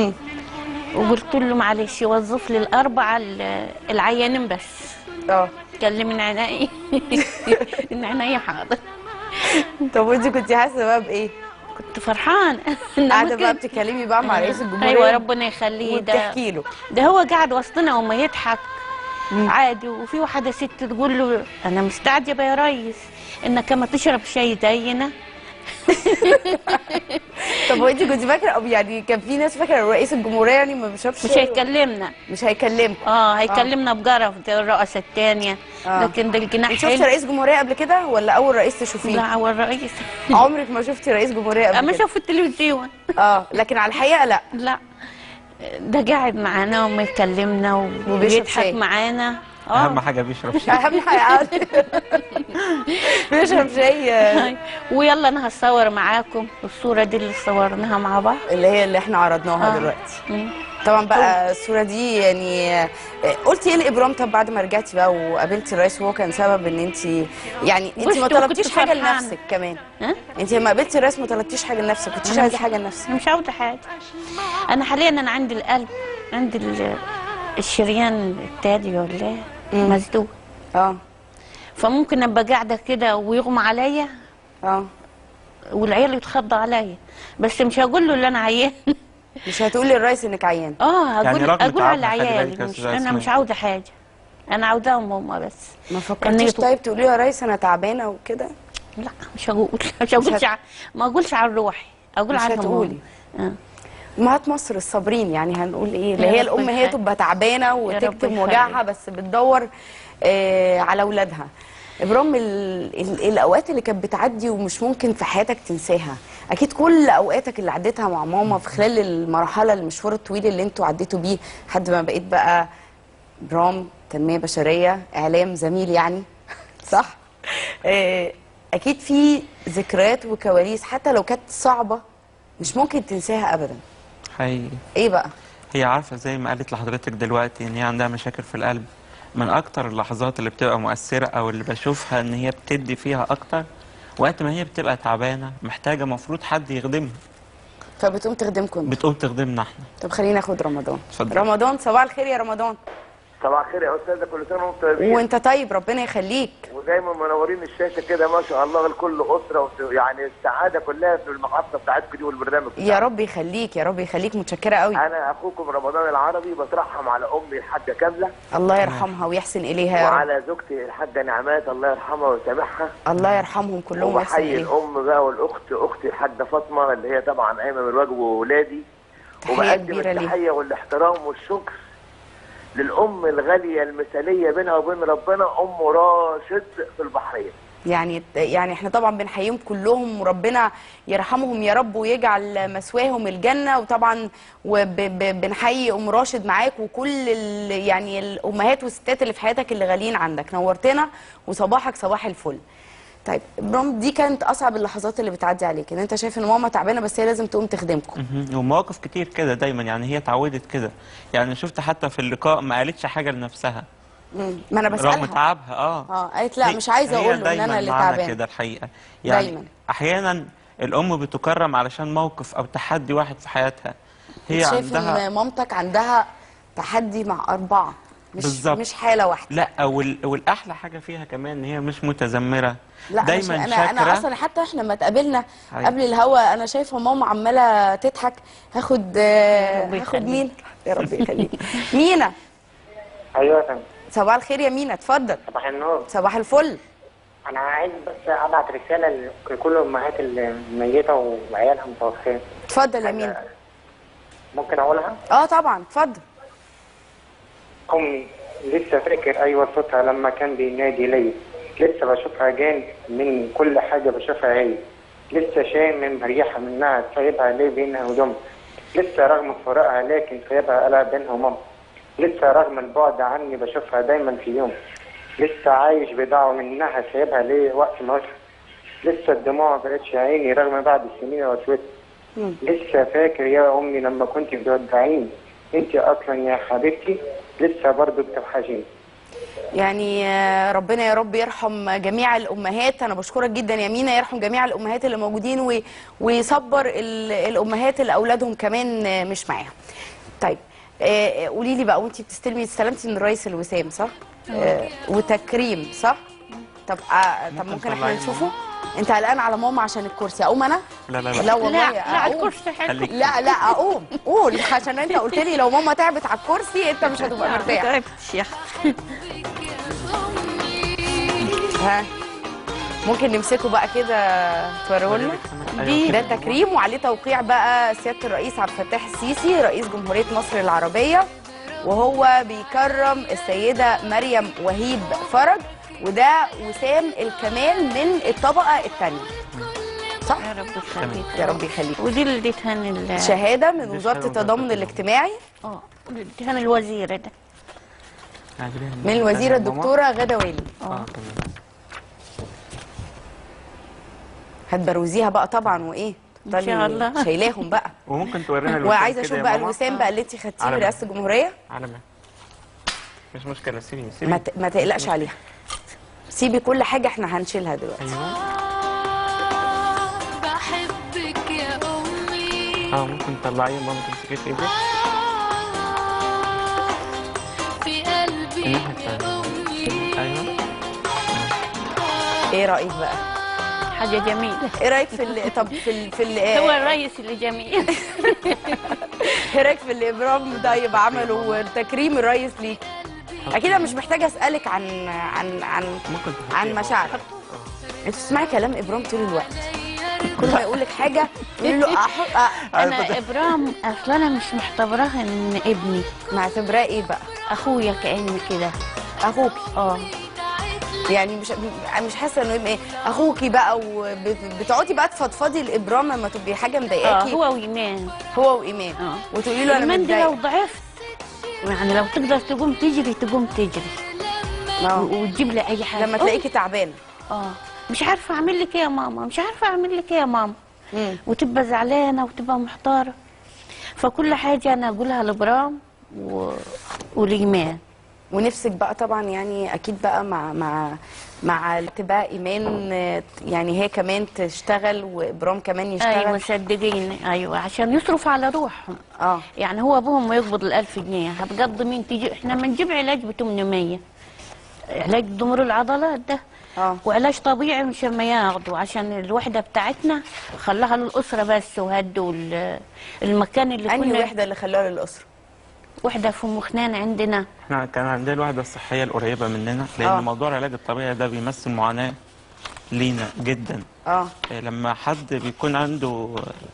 وقلت له معلش وظف لي الاربعه ال- العيانين بس اه كلمني عيني ان عيني حاضر طب وانت كنت حاسه بقى بايه؟ كنت فرحانه قاعده بقى بتتكلمي بقى مع رئيس الجمهوريه ايوه ربنا يخليه ده وبتحكي له ده هو قاعد وسطنا وما يضحك عادي وفي واحده ست تقول له انا مستعجبه يا ريس انك ما تشرب شاي زينا طب وانت كنت فاكره أو يعني كان في ناس فاكره رئيس الجمهوريه يعني ما بيشربش مش شاي؟ هيكلمنا مش هيكلمك اه هيكلمنا بجرف زي الرئاسه الثانيه آه. لكن ده الجناح انت شفتي رئيس جمهوريه قبل كده ولا اول رئيس تشوفيه؟ لا اول رئيس عمرك ما شفتي رئيس جمهوريه قبل اما كده؟ اشوف في التلفزيون اه لكن على الحقيقه لا لا ده قاعد معانا وما يكلمنا وبيشرب وبيضحك شاي. معانا اهم حاجه بيشرب شاي اهم حاجه بيشرب شاي ويلا انا هصور معاكم الصوره دي اللي صورناها مع بعض اللي هي اللي احنا عرضناها آه. دلوقتي طبعا بقى الصوره دي يعني آه، قلتي ايه لابرام طب بعد ما رجعتي بقى وقابلتي الرئيس وهو كان سبب ان انت يعني انت بصي ما وكنت طلبتيش حاجه فرحانة. لنفسك كمان ها؟ انت لما قابلتي الرئيس ما طلبتيش حاجه لنفسك كنتيش أنا عايزه مش- حاجه لنفسك انا مش عاوزه حاجه انا حاليا انا عندي القلب عندي ال- الشريان التالي ولا إيه؟ مسدود اه فممكن ابقى قاعده كده ويغمى عليا اه والعيال يتخضوا عليا بس مش هقول له اللي انا عيان مش هتقولي للرئيس انك عيان اه يعني هقول رغم اقول على تعبها، خلي عيالي بالك يا مش أستاذ انا أسماء. مش عاوزه حاجه انا عاوزاهم هم بس ما فكرتيش يتو- طيب تقولي له يا ريس انا تعبانه وكده لا مش هقول مش هقولش ع- ما اقولش عن روحي اقول مش عنهم هم. هتقولي. آه. امهات مصر الصابرين يعني هنقول ايه اللي يا هي رب الام هي يخليك. تبقى تعبانه رب وتكتم يخليك. وجعها بس بتدور آه على اولادها ابرام ال... ال... الاوقات اللي كانت بتعدي ومش ممكن في حياتك تنساها اكيد كل اوقاتك اللي عديتها مع ماما في خلال المرحله المشوار الطويل اللي انتوا عديتوا بيه لحد ما بقيت بقى ابرام تنميه بشريه اعلام زميل يعني صح آه، اكيد في ذكريات وكواليس حتى لو كانت صعبه مش ممكن تنساها ابدا حقيقي ايه بقى هي عارفة زي ما قالت لحضرتك دلوقتي ان هي عندها مشاكل في القلب من اكتر اللحظات اللي بتبقى مؤثرة او اللي بشوفها ان هي بتدي فيها اكتر وقت ما هي بتبقى تعبانة محتاجة مفروض حد يخدمها فبتقوم تخدمكم انتوا. بتقوم تخدمنا احنا طب خلينا ناخد رمضان اتفضل. رمضان صباح الخير يا رمضان صباح الخير يا استاذه كل سنه وانتم طيبين وانت طيب ربنا يخليك ودايما منورين الشاشه كده ما شاء الله لكل اسره وت- يعني السعاده كلها في المحطه بتاعتكم دي والبرنامج يا رب يخليك يا رب يخليك متشكره قوي انا اخوكم رمضان العربي بترحم على امي الحاجه كامله الله يرحمها ويحسن اليها يا رب وعلى زوجتي الحاجه نعمات الله يرحمها ويسامحها الله يرحمهم كلهم ويحسن وبحيي اليهم الام بقى والاخت اختي الحاجه فاطمه اللي هي طبعا قايمه من الواجب وولادي تحية وبقدم كبيرة ليها. التحيه والاحترام والشكر للام الغاليه المثاليه بينها وبين ربنا ام راشد في البحرين يعني يعني احنا طبعا بنحييهم كلهم وربنا يرحمهم يا رب ويجعل مثواهم الجنه وطبعا وبنحيي ام راشد معاك وكل ال يعني الامهات والستات اللي في حياتك اللي غاليين عندك نورتنا وصباحك صباح الفل طيب برام دي كانت اصعب اللحظات اللي بتعدي عليك ان انت شايف ان ماما تعبانه بس هي لازم تقوم تخدمكم مهم. ومواقف كتير كده دايما يعني هي اتعودت كده يعني شفت حتى في اللقاء ما قالتش حاجة لنفسها مم. ما انا رغم بسالها تعبها اه اه قالت لا هي- مش عايزه هي اقول له ان دايماً انا اللي معانا تعبانه كده الحقيقة يعني دايماً. احيانا الام بتكرم علشان موقف او تحدي واحد في حياتها هي انت شايف عندها ان مامتك عندها تحدي مع اربعه مش بالظبط. مش حاله واحده لا وال... والاحلى حاجه فيها كمان ان هي مش متذمره لا دايما دايما انا شاكره انا اصلا حتى احنا لما اتقابلنا أيوة. قبل الهوا انا شايفه ماما عماله تضحك هاخد آه، رب هاخد يخليك. مين يا رب يخليك مينا ايوه يا فندم صباح الخير يا مينا اتفضل صباح النور صباح الفل انا عايز بس ابعت رساله لكل الامهات الميته وعيالها متوفين اتفضل يا مينا ممكن اقولها اه طبعا اتفضل امي لسه فاكر ايوه صوتها لما كان بينادي لي لسه بشوفها جان من كل حاجه بشوفها هي لسه شايم من ريحه منها سايبها ليه بينها وجنب لسه رغم فراقها لكن سايبها قلق بينها وماما لسه رغم البعد عني بشوفها دايما في يوم لسه عايش بدعوة منها سايبها ليه وقت ما أصحى. لسه الدموع بقتش عيني رغم بعد السنين وسوت لسه فاكر يا امي لما كنت بتودعيني انت اصلا يا حبيبتي لسه برضه بتوحشيني يعني آه، ربنا يا رب يرحم جميع الامهات انا بشكرك جدا يا مينا يرحم جميع الامهات اللي موجودين وي- ويصبر ال- الامهات اللي اولادهم كمان آه، مش معاهم طيب آه، قولي لي بقى وانت بتستلمي استلمتي من الرئيس الوسام صح آه، وتكريم صح طب آه، طب ممكن احنا تطلعي نشوفه انت قلقان على ماما عشان الكرسي اقوم انا لا لا لا لا والله لا، لا، أقوم. الكرسي حلو. خليك. لا لا اقوم قول عشان انت قلت لي لو ماما تعبت على الكرسي انت مش هتبقى ما مرتاح تعبتش يا أخي. ها ممكن نمسكه بقى كده توريه لنا دي ده تكريم وعليه توقيع بقى سياده الرئيس عبد الفتاح السيسي رئيس جمهوريه مصر العربيه وهو بيكرم السيده مريم وهيب فرج وده وسام الكمال من الطبقه الثانيه صح يا رب يخليك يا رب يخليك ودي اللي اديتها ال- شهاده من دي وزاره شهادة التضامن الاجتماعي اه اللي اديتها الوزير ده من الوزيره الدكتوره غاده والي اه تمام هتبروزيها بقى طبعا وايه إن شاء الله. شايلاهم بقى وممكن تورينا الوسام وعايزه كده اشوف يا بقى ماما؟ الوسام بقى اللي انت خدتيه على من رئاسه الجمهوريه على ما مش مشكله سيبي ما, سيبي ت... ما تقلقش عليها سيبي كل حاجه احنا هنشيلها دلوقتي ايوه بحبك يا أمي اه ممكن تطلعي يا ماما تمسكي في ايدك في قلبي الناحيه يا الثانيه أمي ايوه ايه رايك بقى حاجة جميلة ايه رايك في ال... طب في ال... في ال... هو الرئيس اللي جميل ايه رايك في اللي ابرام طيب عمله وتكريم الرئيس ليك اكيد انا مش محتاجه اسالك عن عن عن ممكن عن مشاعرك انت بتسمعي كلام ابرام طول الوقت كل ما يقول لك حاجه تقولي له أحط... أ... انا ابرام اصلا انا مش معتبراه ان ابني معتبراه ايه بقى اخويا كاني كده اخوكي اه يعني مش مش حاسه انه يبقى ايه اخوكي بقى وبتقعدي بقى تفضفضي لابرام لما تبقي حاجه اه مضايقاكي هو وايمان هو وايمان اه وتقولي له انا ايمان دي لو متضايقه ضعفت يعني لو تقدر تقوم تجري تقوم تجري آه. و- وتجيب لي اي حاجه لما تلاقيكي تعبانه اه مش عارفه اعمل لك ايه يا ماما مش عارفه اعمل لك ايه يا ماما مم. وتبقى زعلانه وتبقى محتاره فكل حاجه انا اقولها لبرام و... ولإيمان ونفسك بقى طبعا يعني اكيد بقى مع مع مع تبقى ايمان آه، يعني هي كمان تشتغل وابرام كمان يشتغل ايوه صدقيني ايوه عشان يصرف على روحهم اه يعني هو ابوهم ما يقبض الألف جنيه هتقضي مين تيجي احنا بنجيب علاج ب 800 علاج ضمور العضلات ده اه وعلاج طبيعي مش ما ياخدوا عشان الوحده بتاعتنا خلاها للاسره بس وهدوا ال- المكان اللي انهي كنا وحده اللي خلاها للاسره وحده في ام خنان عندنا احنا كان عندنا الوحده الصحيه القريبه مننا لان آه. موضوع العلاج الطبيعي ده بيمثل معاناه لينا جدا اه آه، لما حد بيكون عنده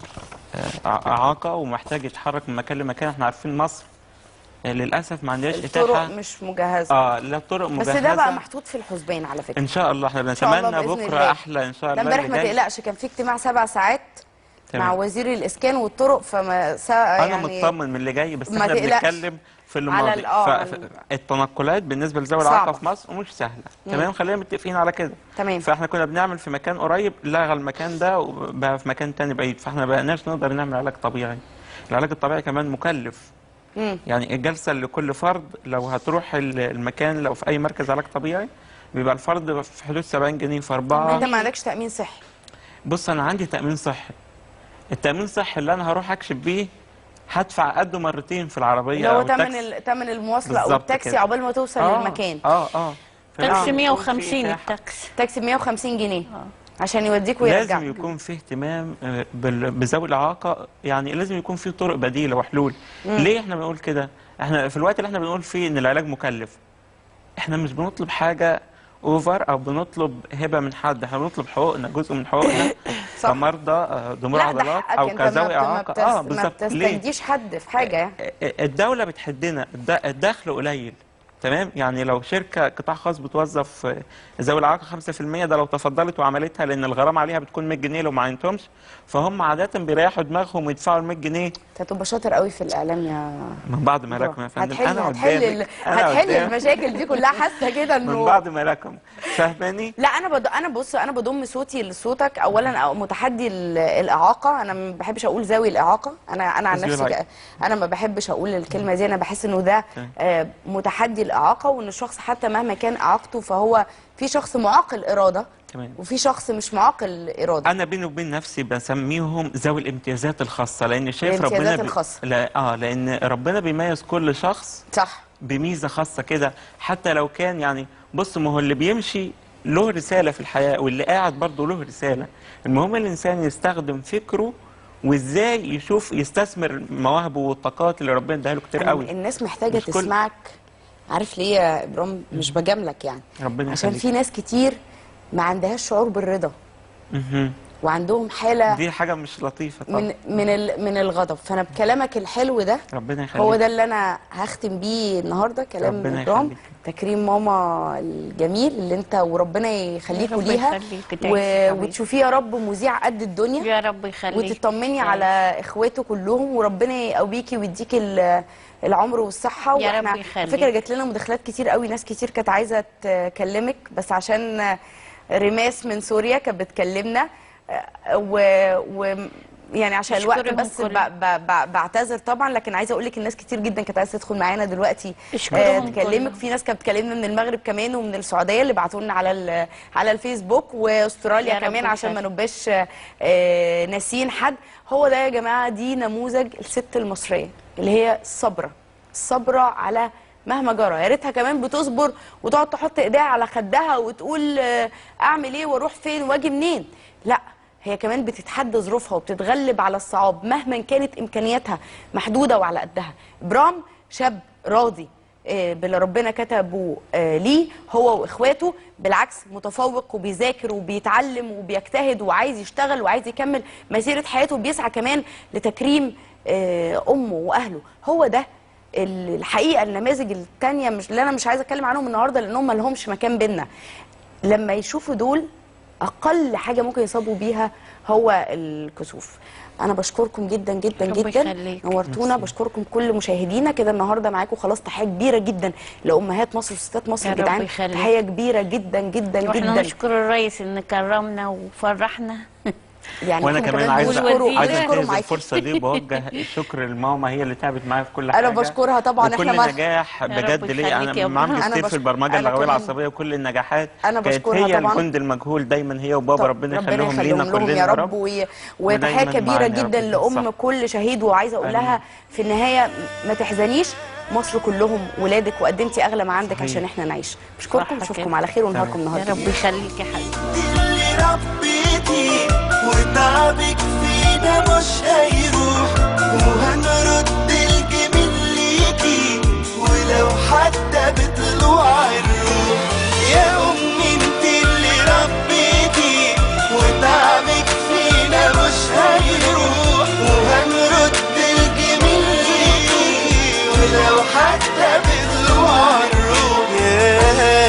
آه، إع- اعاقه ومحتاج يتحرك من مكان لمكان احنا عارفين مصر آه، للاسف ما عندناش الطرق اتاحه مش مجهزه اه لا طرق بس مجهزه ده بقى محطوط في الحسبان على فكره ان شاء الله احنا إن شاء الله بنتمنى بإذن بكره الله. احلى ان شاء ده الله امبارح اللي ما جاي. تقلقش كان في اجتماع سبع ساعات مع تمام. وزير الاسكان والطرق فما سا انا يعني مطمن من اللي جاي بس ما احنا تقلقش. بنتكلم في على الماضي ال- آه، ف- على ال- التنقلات بالنسبه لذوي صعبة. الاعاقه في مصر مش سهله مم. تمام خلينا متفقين على كده تمام فاحنا كنا بنعمل في مكان قريب لغى المكان ده وبقى في مكان تاني بعيد فاحنا ما بقناش نقدر نعمل علاج طبيعي العلاج الطبيعي كمان مكلف مم. يعني الجلسه لكل فرد لو هتروح ال- المكان لو في اي مركز علاج طبيعي بيبقى الفرد في حدود 70 جنيه في اربعه انت ما عندكش تامين صحي بص انا عندي تامين صحي التامين الصحي اللي انا هروح اكشف بيه هدفع قده مرتين في العربيه اللي هو أو ثمن التاكسي. ثمن المواصله او بالظبط التاكسي كده. عقبال ما توصل آه، للمكان اه اه تاكسي فلازم 150 يكون في التاكسي تاكسي 150 جنيه عشان يوديك ويرجعك لازم يكون في اهتمام آه، بال- بذوي الاعاقه يعني لازم يكون في طرق بديله وحلول مم. ليه احنا بنقول كده احنا في الوقت اللي احنا بنقول فيه ان العلاج مكلف احنا مش بنطلب حاجه اوفر او بنطلب هبه من حد احنا بنطلب حقوقنا جزء من حقوقنا كمرضى آه، ضمور لا ده عضلات حقك او انت ما كذوي بت- ما اعاقه بتس- اه ما بالظبط ليه بتستنجيش حد في حاجه يعني الدولة بتحدنا الد- الدخل قليل تمام يعني لو شركة قطاع خاص بتوظف آه، ذوي الإعاقة 5% ده لو تفضلت وعملتها لأن الغرامة عليها بتكون 100 جنيه لو ما عينتهمش فهم عادة بيريحوا دماغهم ويدفعوا ال 100 جنيه انت هتبقى شاطر قوي في الاعلام يا من بعد ما لكم يا فندم هتحل أنا هتحل قدامك ال- أنا هتحل قدامك. المشاكل دي كلها حاسه كده من انه بعد ما لكم فاهماني؟ لا انا بد... انا بص انا بضم صوتي لصوتك اولا أو متحدي ال- الاعاقه انا ما بحبش اقول ذوي الاعاقه انا انا عن ذوي نفسي الإعاقة. ك... انا ما بحبش اقول الكلمه دي انا بحس انه ده آه، متحدي الاعاقه وان الشخص حتى مهما كان اعاقته فهو في شخص معاقل اراده تمام وفي شخص مش معاقل اراده انا بيني وبين نفسي بسميهم ذوي الامتيازات الخاصه لان شايف ربنا الامتيازات بي... الخاصة. لا اه لان ربنا بيميز كل شخص صح بميزه خاصه كده حتى لو كان يعني بص ما هو اللي بيمشي له رساله في الحياه واللي قاعد برضه له رساله المهم الانسان يستخدم فكره وازاي يشوف يستثمر مواهبه والطاقات اللي ربنا اداها له كتير أنا قوي الناس محتاجه مش كل- تسمعك عارف ليه يا ابراهيم مش بجاملك يعني ربنا عشان يخليك. في ناس كتير ما عندهاش شعور بالرضا مهم. وعندهم حاله دي حاجه مش لطيفه طبعا من من ال- من الغضب فانا بكلامك الحلو ده ربنا يخليك هو ده اللي انا هختم بيه النهارده كلام ربنا ابراهيم يخليك. تكريم ماما الجميل اللي انت وربنا يخليكوا رب ليها يخليك، و... تعيش يا حبيبي. وتشوفيه يا رب مذيع قد الدنيا يا رب يخليك وتطمني تعيش. على اخواته كلهم وربنا يقويكي ويديكي ال- العمر والصحه يا رب واحنا يخليك. على فكره جات لنا مداخلات كتير قوي ناس كتير كانت عايزه تكلمك بس عشان رماس من سوريا كانت بتكلمنا و, و يعني عشان الوقت أشكرهم بس ب... كلهم. ب... ب... بعتذر طبعا لكن عايزه اقول لك الناس كتير جدا كانت عايزه تدخل معانا دلوقتي أشكرهم تكلمك كلهم. في ناس كانت بتكلمنا من المغرب كمان ومن السعوديه اللي بعتوا لنا على ال... على الفيسبوك واستراليا يا رب كمان عشان ما يخليك. نبقاش آه، ناسيين حد هو ده يا جماعه دي نموذج الست المصريه اللي هي الصبره الصبره على مهما جرى يا ريتها كمان بتصبر وتقعد تحط ايديها على خدها وتقول آه، اعمل ايه واروح فين واجي منين لا هي كمان بتتحدى ظروفها وبتتغلب على الصعاب مهما كانت امكانياتها محدوده وعلى قدها برام شاب راضي آه، باللي ربنا كتبه آه، ليه هو واخواته بالعكس متفوق وبيذاكر وبيتعلم وبيجتهد وعايز يشتغل وعايز يكمل مسيره حياته وبيسعى كمان لتكريم آه، امه واهله هو ده ال- الحقيقه النماذج التانية مش اللي انا مش عايزه اتكلم عنهم النهارده لانهم ما لهمش مكان بينا لما يشوفوا دول اقل حاجه ممكن يصابوا بيها هو الكسوف انا بشكركم جدا جدا رب جدا يخليك. نورتونا بشكركم كل مشاهدينا كده النهارده معاكم خلاص تحيه كبيره جدا لامهات مصر وستات مصر يا يا رب جدعان يخليك. تحيه كبيره جدا جدا واحنا جدا نشكر الرئيس ان كرمنا وفرحنا يعني وانا ممكن كمان كمان عايز نشكره- عايز نشكره انتهز معاكي. الفرصه دي وبوجه الشكر لماما هي اللي تعبت معايا في كل أنا حاجه بشكرها طبعاً، وكل إحنا ما- نجاح يا رب بجد ليه يخليك انا يا مع أنا ماجستير بش- في البرمجه أنا اللغويه كمان- العصبيه وكل النجاحات أنا كانت بشكرها هي طبعاً. الجند المجهول دايما هي وبابا ربنا ربنا يخليهم لينا يخليهم لهم كلنا يا رب و... وتحيه ودايماً كبيره معانا يا رب جدا في لام الصح. كل شهيد وعايزه اقول لها في النهايه ما تحزنيش مصر كلهم ولادك وقدمتي اغلى ما عندك صحيح. عشان احنا نعيش بشكركم صح نشوفكم كده. على خير ونهاركم نهار يا رب جميل. يخليك يا حبيبي اللي ربيتي وتعبك فينا مش هيروح وهنرد الجميل ليكي ولو حتى بطلوع الروح يا أمي انت اللي ربيتي وتعبك فينا مش هيروح وهنرد الجميل ليكي ولو حتى بطلوع الروح يا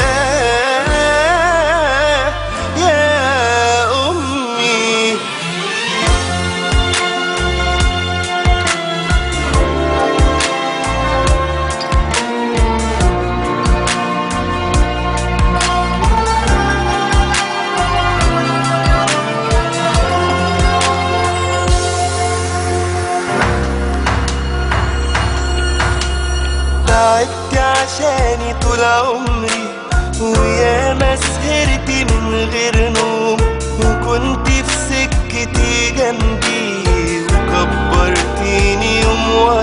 يا أمي تعبت عشاني طول عمري ويا ما سهرت من غير نوم وكنت في سكتي جنبي وكبرتيني يوم